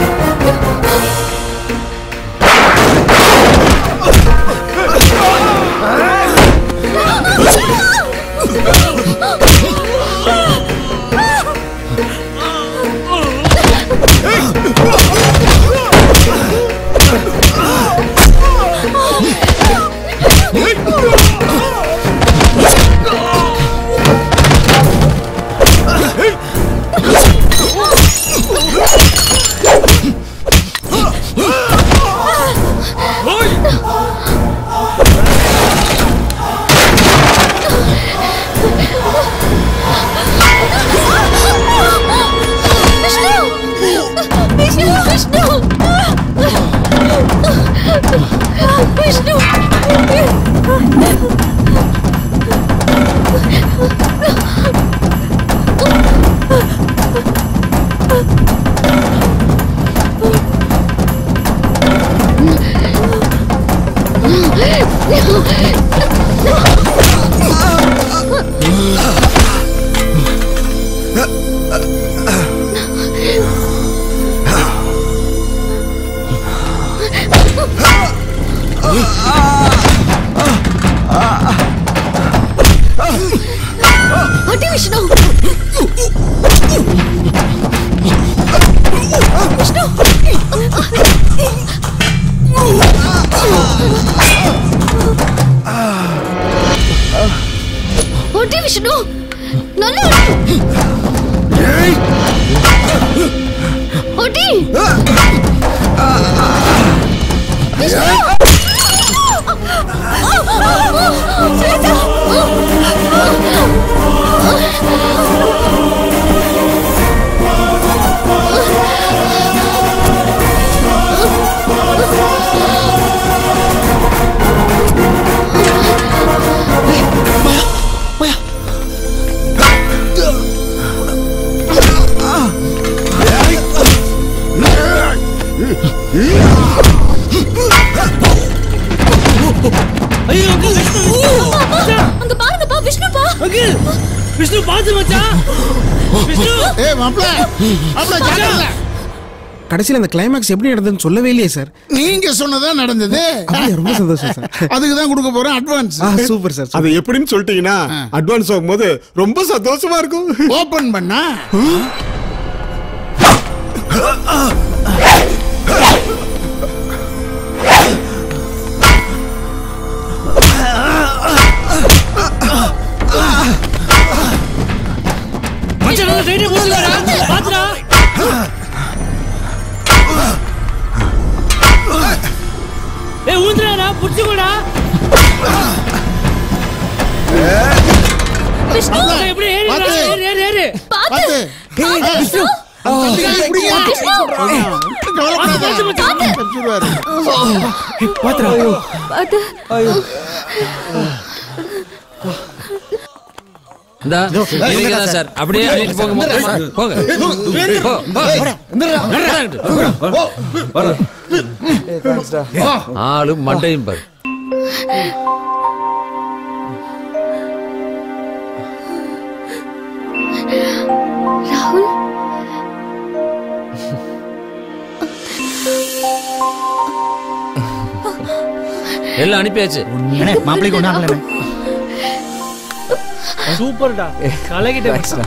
Speaker 22: ஒட்டி விஷ்ணு நல்ல ஒட்டி விஷ்ணு
Speaker 6: ஐயோ அங்கிள் விஷ்ணு
Speaker 22: அங்க பாருங்கப்பா விஷ்ணுப்பா
Speaker 6: அங்கிள் விஷ்ணு பாத்து மச்சான் விஷ்ணு
Speaker 14: ஏய் மாப்ள மாப்ள ஜாக்கிரதை
Speaker 8: கடைசியில் அந்த கிளைமேக்ஸ் எப்படி நடந்ததுன்னு சொல்லவே இல்லையே சார்
Speaker 14: நீங்க சொன்னதா நடந்தது
Speaker 8: அப்படியா? ரொம்ப சந்தோஷம் சார்
Speaker 14: அதுக்கு தான் கொடுக்க போறேன் அட்வான்ஸ்
Speaker 8: ஆ சூப்பர் சார்
Speaker 9: அது எப்படின்னு சொல்லிட்டீங்கன்னா அட்வான்ஸ் ஆகும்போது ரொம்ப சந்தோஷமா இருக்கும்
Speaker 14: ஓபன் பண்ணா
Speaker 6: மச்சான் நல்லா டைட்டா போடுறா பாத்துடா ஏய் ஊந்துறாடா புடிச்சுக்கோடா
Speaker 22: விஷ்ணு
Speaker 6: மச்சான், எப்படி ஏறு
Speaker 14: பாத்து.
Speaker 6: ஏறு ஏறு ஏறு
Speaker 22: பாத்து
Speaker 6: ஏய், விஷ்ணு
Speaker 4: பாத்துடா இந்தா இவங்க தான் சார் அப்படியே அள்ளிட்டு போங்க மொத்தமா. போங்க போ, போ. ஆளு மண்டையும் பாரு
Speaker 22: ராகுல்
Speaker 4: எல்லாம் அனுப்பியாச்சு
Speaker 11: மாப்பிள்ளைக்கு ஒன்றாகல
Speaker 6: சூப்பர்டா கலகிட்ட மச்சான்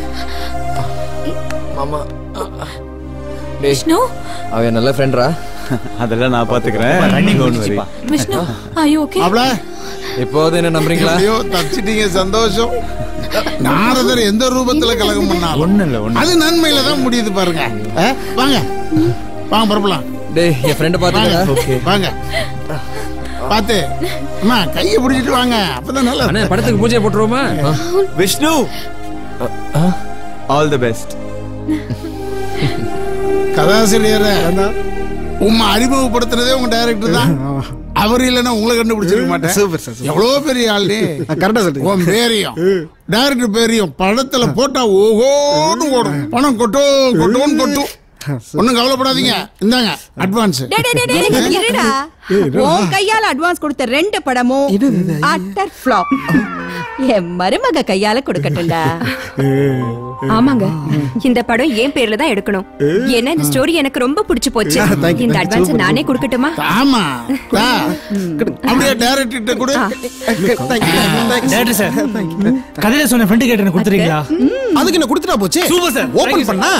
Speaker 4: மாமா
Speaker 1: விஷ்ணு
Speaker 4: அவன் நல்ல ஃப்ரெண்ட்ரா
Speaker 5: அதெல்லாம் நான் பாத்துக்கிறேன்
Speaker 11: ரன்னிங்
Speaker 5: Don't worry.
Speaker 1: விஷ்ணு ஐயோ ஓகே
Speaker 14: மாப்ள
Speaker 4: இப்போது என்ன நம்புறீங்களா
Speaker 14: ஐயோ தப்பிச்சிட்டீங்க சந்தோஷம் நாரதர் எந்த ரூபத்துல கலகம் பண்ணாலும்
Speaker 5: ஒண்ணும் இல்ல ஒண்ணு
Speaker 14: அது நன்மையில தான் முடியுது பாருங்க ஆ, வாங்க வாங்க பரப்பலாம்
Speaker 4: டேய் என் ஃப்ரெண்டை
Speaker 14: வாங்க
Speaker 4: பாத்துக்கடா
Speaker 14: வாங்க பாத்து அம்மா கையை பிடிச்சிட்டு வாங்க அப்பதான் நல்லா
Speaker 4: அண்ணே படத்துக்கு பூஜை போட்டுருவோமா
Speaker 5: விஷ்ணு ஆல் தி பெஸ்ட்
Speaker 14: கதாசிரியரை உம்மை அறிமுகப்படுத்துனதே உங்க டைரக்டர் தான் அவர் இல்லைன்னா உங்களை கண்டுபிடிச்சிருக்க மாட்டேன்
Speaker 8: சூப்பர் சார்
Speaker 14: எவ்வளவு பெரிய ஆளு
Speaker 8: கரெக்டா சொல்றீங்க
Speaker 14: உன் பேரையும் டைரக்டர் பேரையும் படத்துல போட்டா ஓஹோன்னு ஓடும் பணம் கொட்டும் கொட்டும் கொட்டும் ஒண்ணும் கவலைப்படாதீங்க இந்தாங்க அட்வான்ஸ்
Speaker 1: டேய், டேய், டேய், டேய், இருடா. உன் கையால அட்வான்ஸ் கொடுத்த ரெண்டு படமும் அட்டர் ஃபிளாப் என் மருமக கையால கொடுக்கட்டும்டா
Speaker 15: ஆமாங்க இந்த படம் என் பேர்ல தான் எடுக்கணும் ஏன்னா இந்த ஸ்டோரி எனக்கு ரொம்ப பிடிச்சு போச்சு
Speaker 14: Thank you,
Speaker 15: இந்த
Speaker 14: thank you.
Speaker 15: அட்வான்ஸ்
Speaker 14: Super,
Speaker 15: நானே கொடுக்கட்டுமா
Speaker 14: ஆமா தா. அப்படியே டைரக்டர் கூட
Speaker 6: டேரக்டர் சார் கதையில சொன்ன ஃப்ரெண்டு கேட்டு எனக்கு கொடுத்துறீங்களா
Speaker 8: அதுக்கு என்ன கொடுத்துட்டா போச்சு
Speaker 6: சூப்பர் சார்
Speaker 8: ஓபன் பண்ணா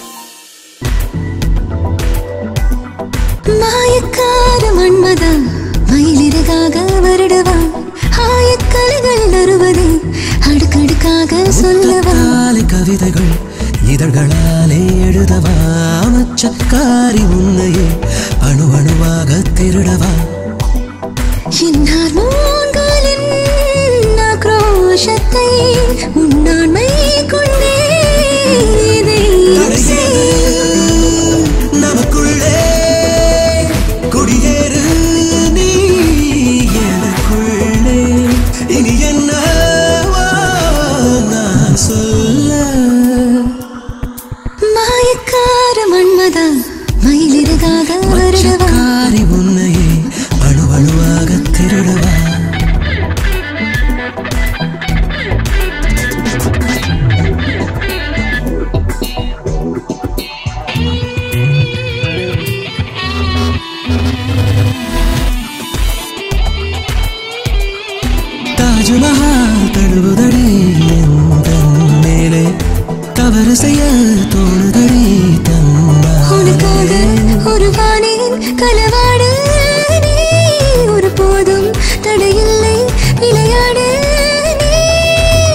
Speaker 23: மாயக்கார மன்மதா மயிலிறகாக வருடவா ஆயக்கலைகள் வருவதை அடுக்கடுக்காக சொல்லவா
Speaker 24: காலை கவிதைகள் இதழ்களாலே எழுதவா மச்சக்காரி உன்னையே அணு அணுவாக திருடவா
Speaker 23: என் ஹார்மோன்களின் ஆக்ரோஷத்தை உன்னாண்மை கொண்டே இதை செய்.
Speaker 24: நமக்குள்ளே குடியேறு நீ எனக்குள்ளே இனி என்ன நான் சொல்ல
Speaker 23: மாயக்கார மன்மதா மயிலிறகாக வருடவா
Speaker 24: மச்சக்காரி உன்னையே அணு அணுவாக திருடவா தாஜ்மஹால் தழுவுதடி எந்தன் மேலே தவறு செய்ய தோணுதடி
Speaker 23: உனக்காக
Speaker 24: தன்னாலே
Speaker 23: ஒரு வானின் களவாடு நீ ஒரு போதும் தடையில்லை விளையாடு நீ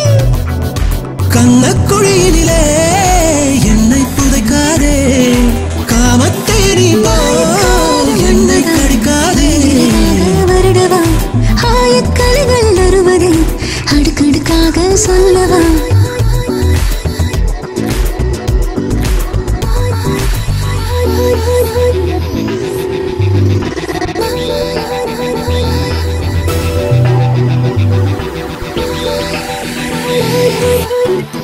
Speaker 23: சொல்லவா Thank you.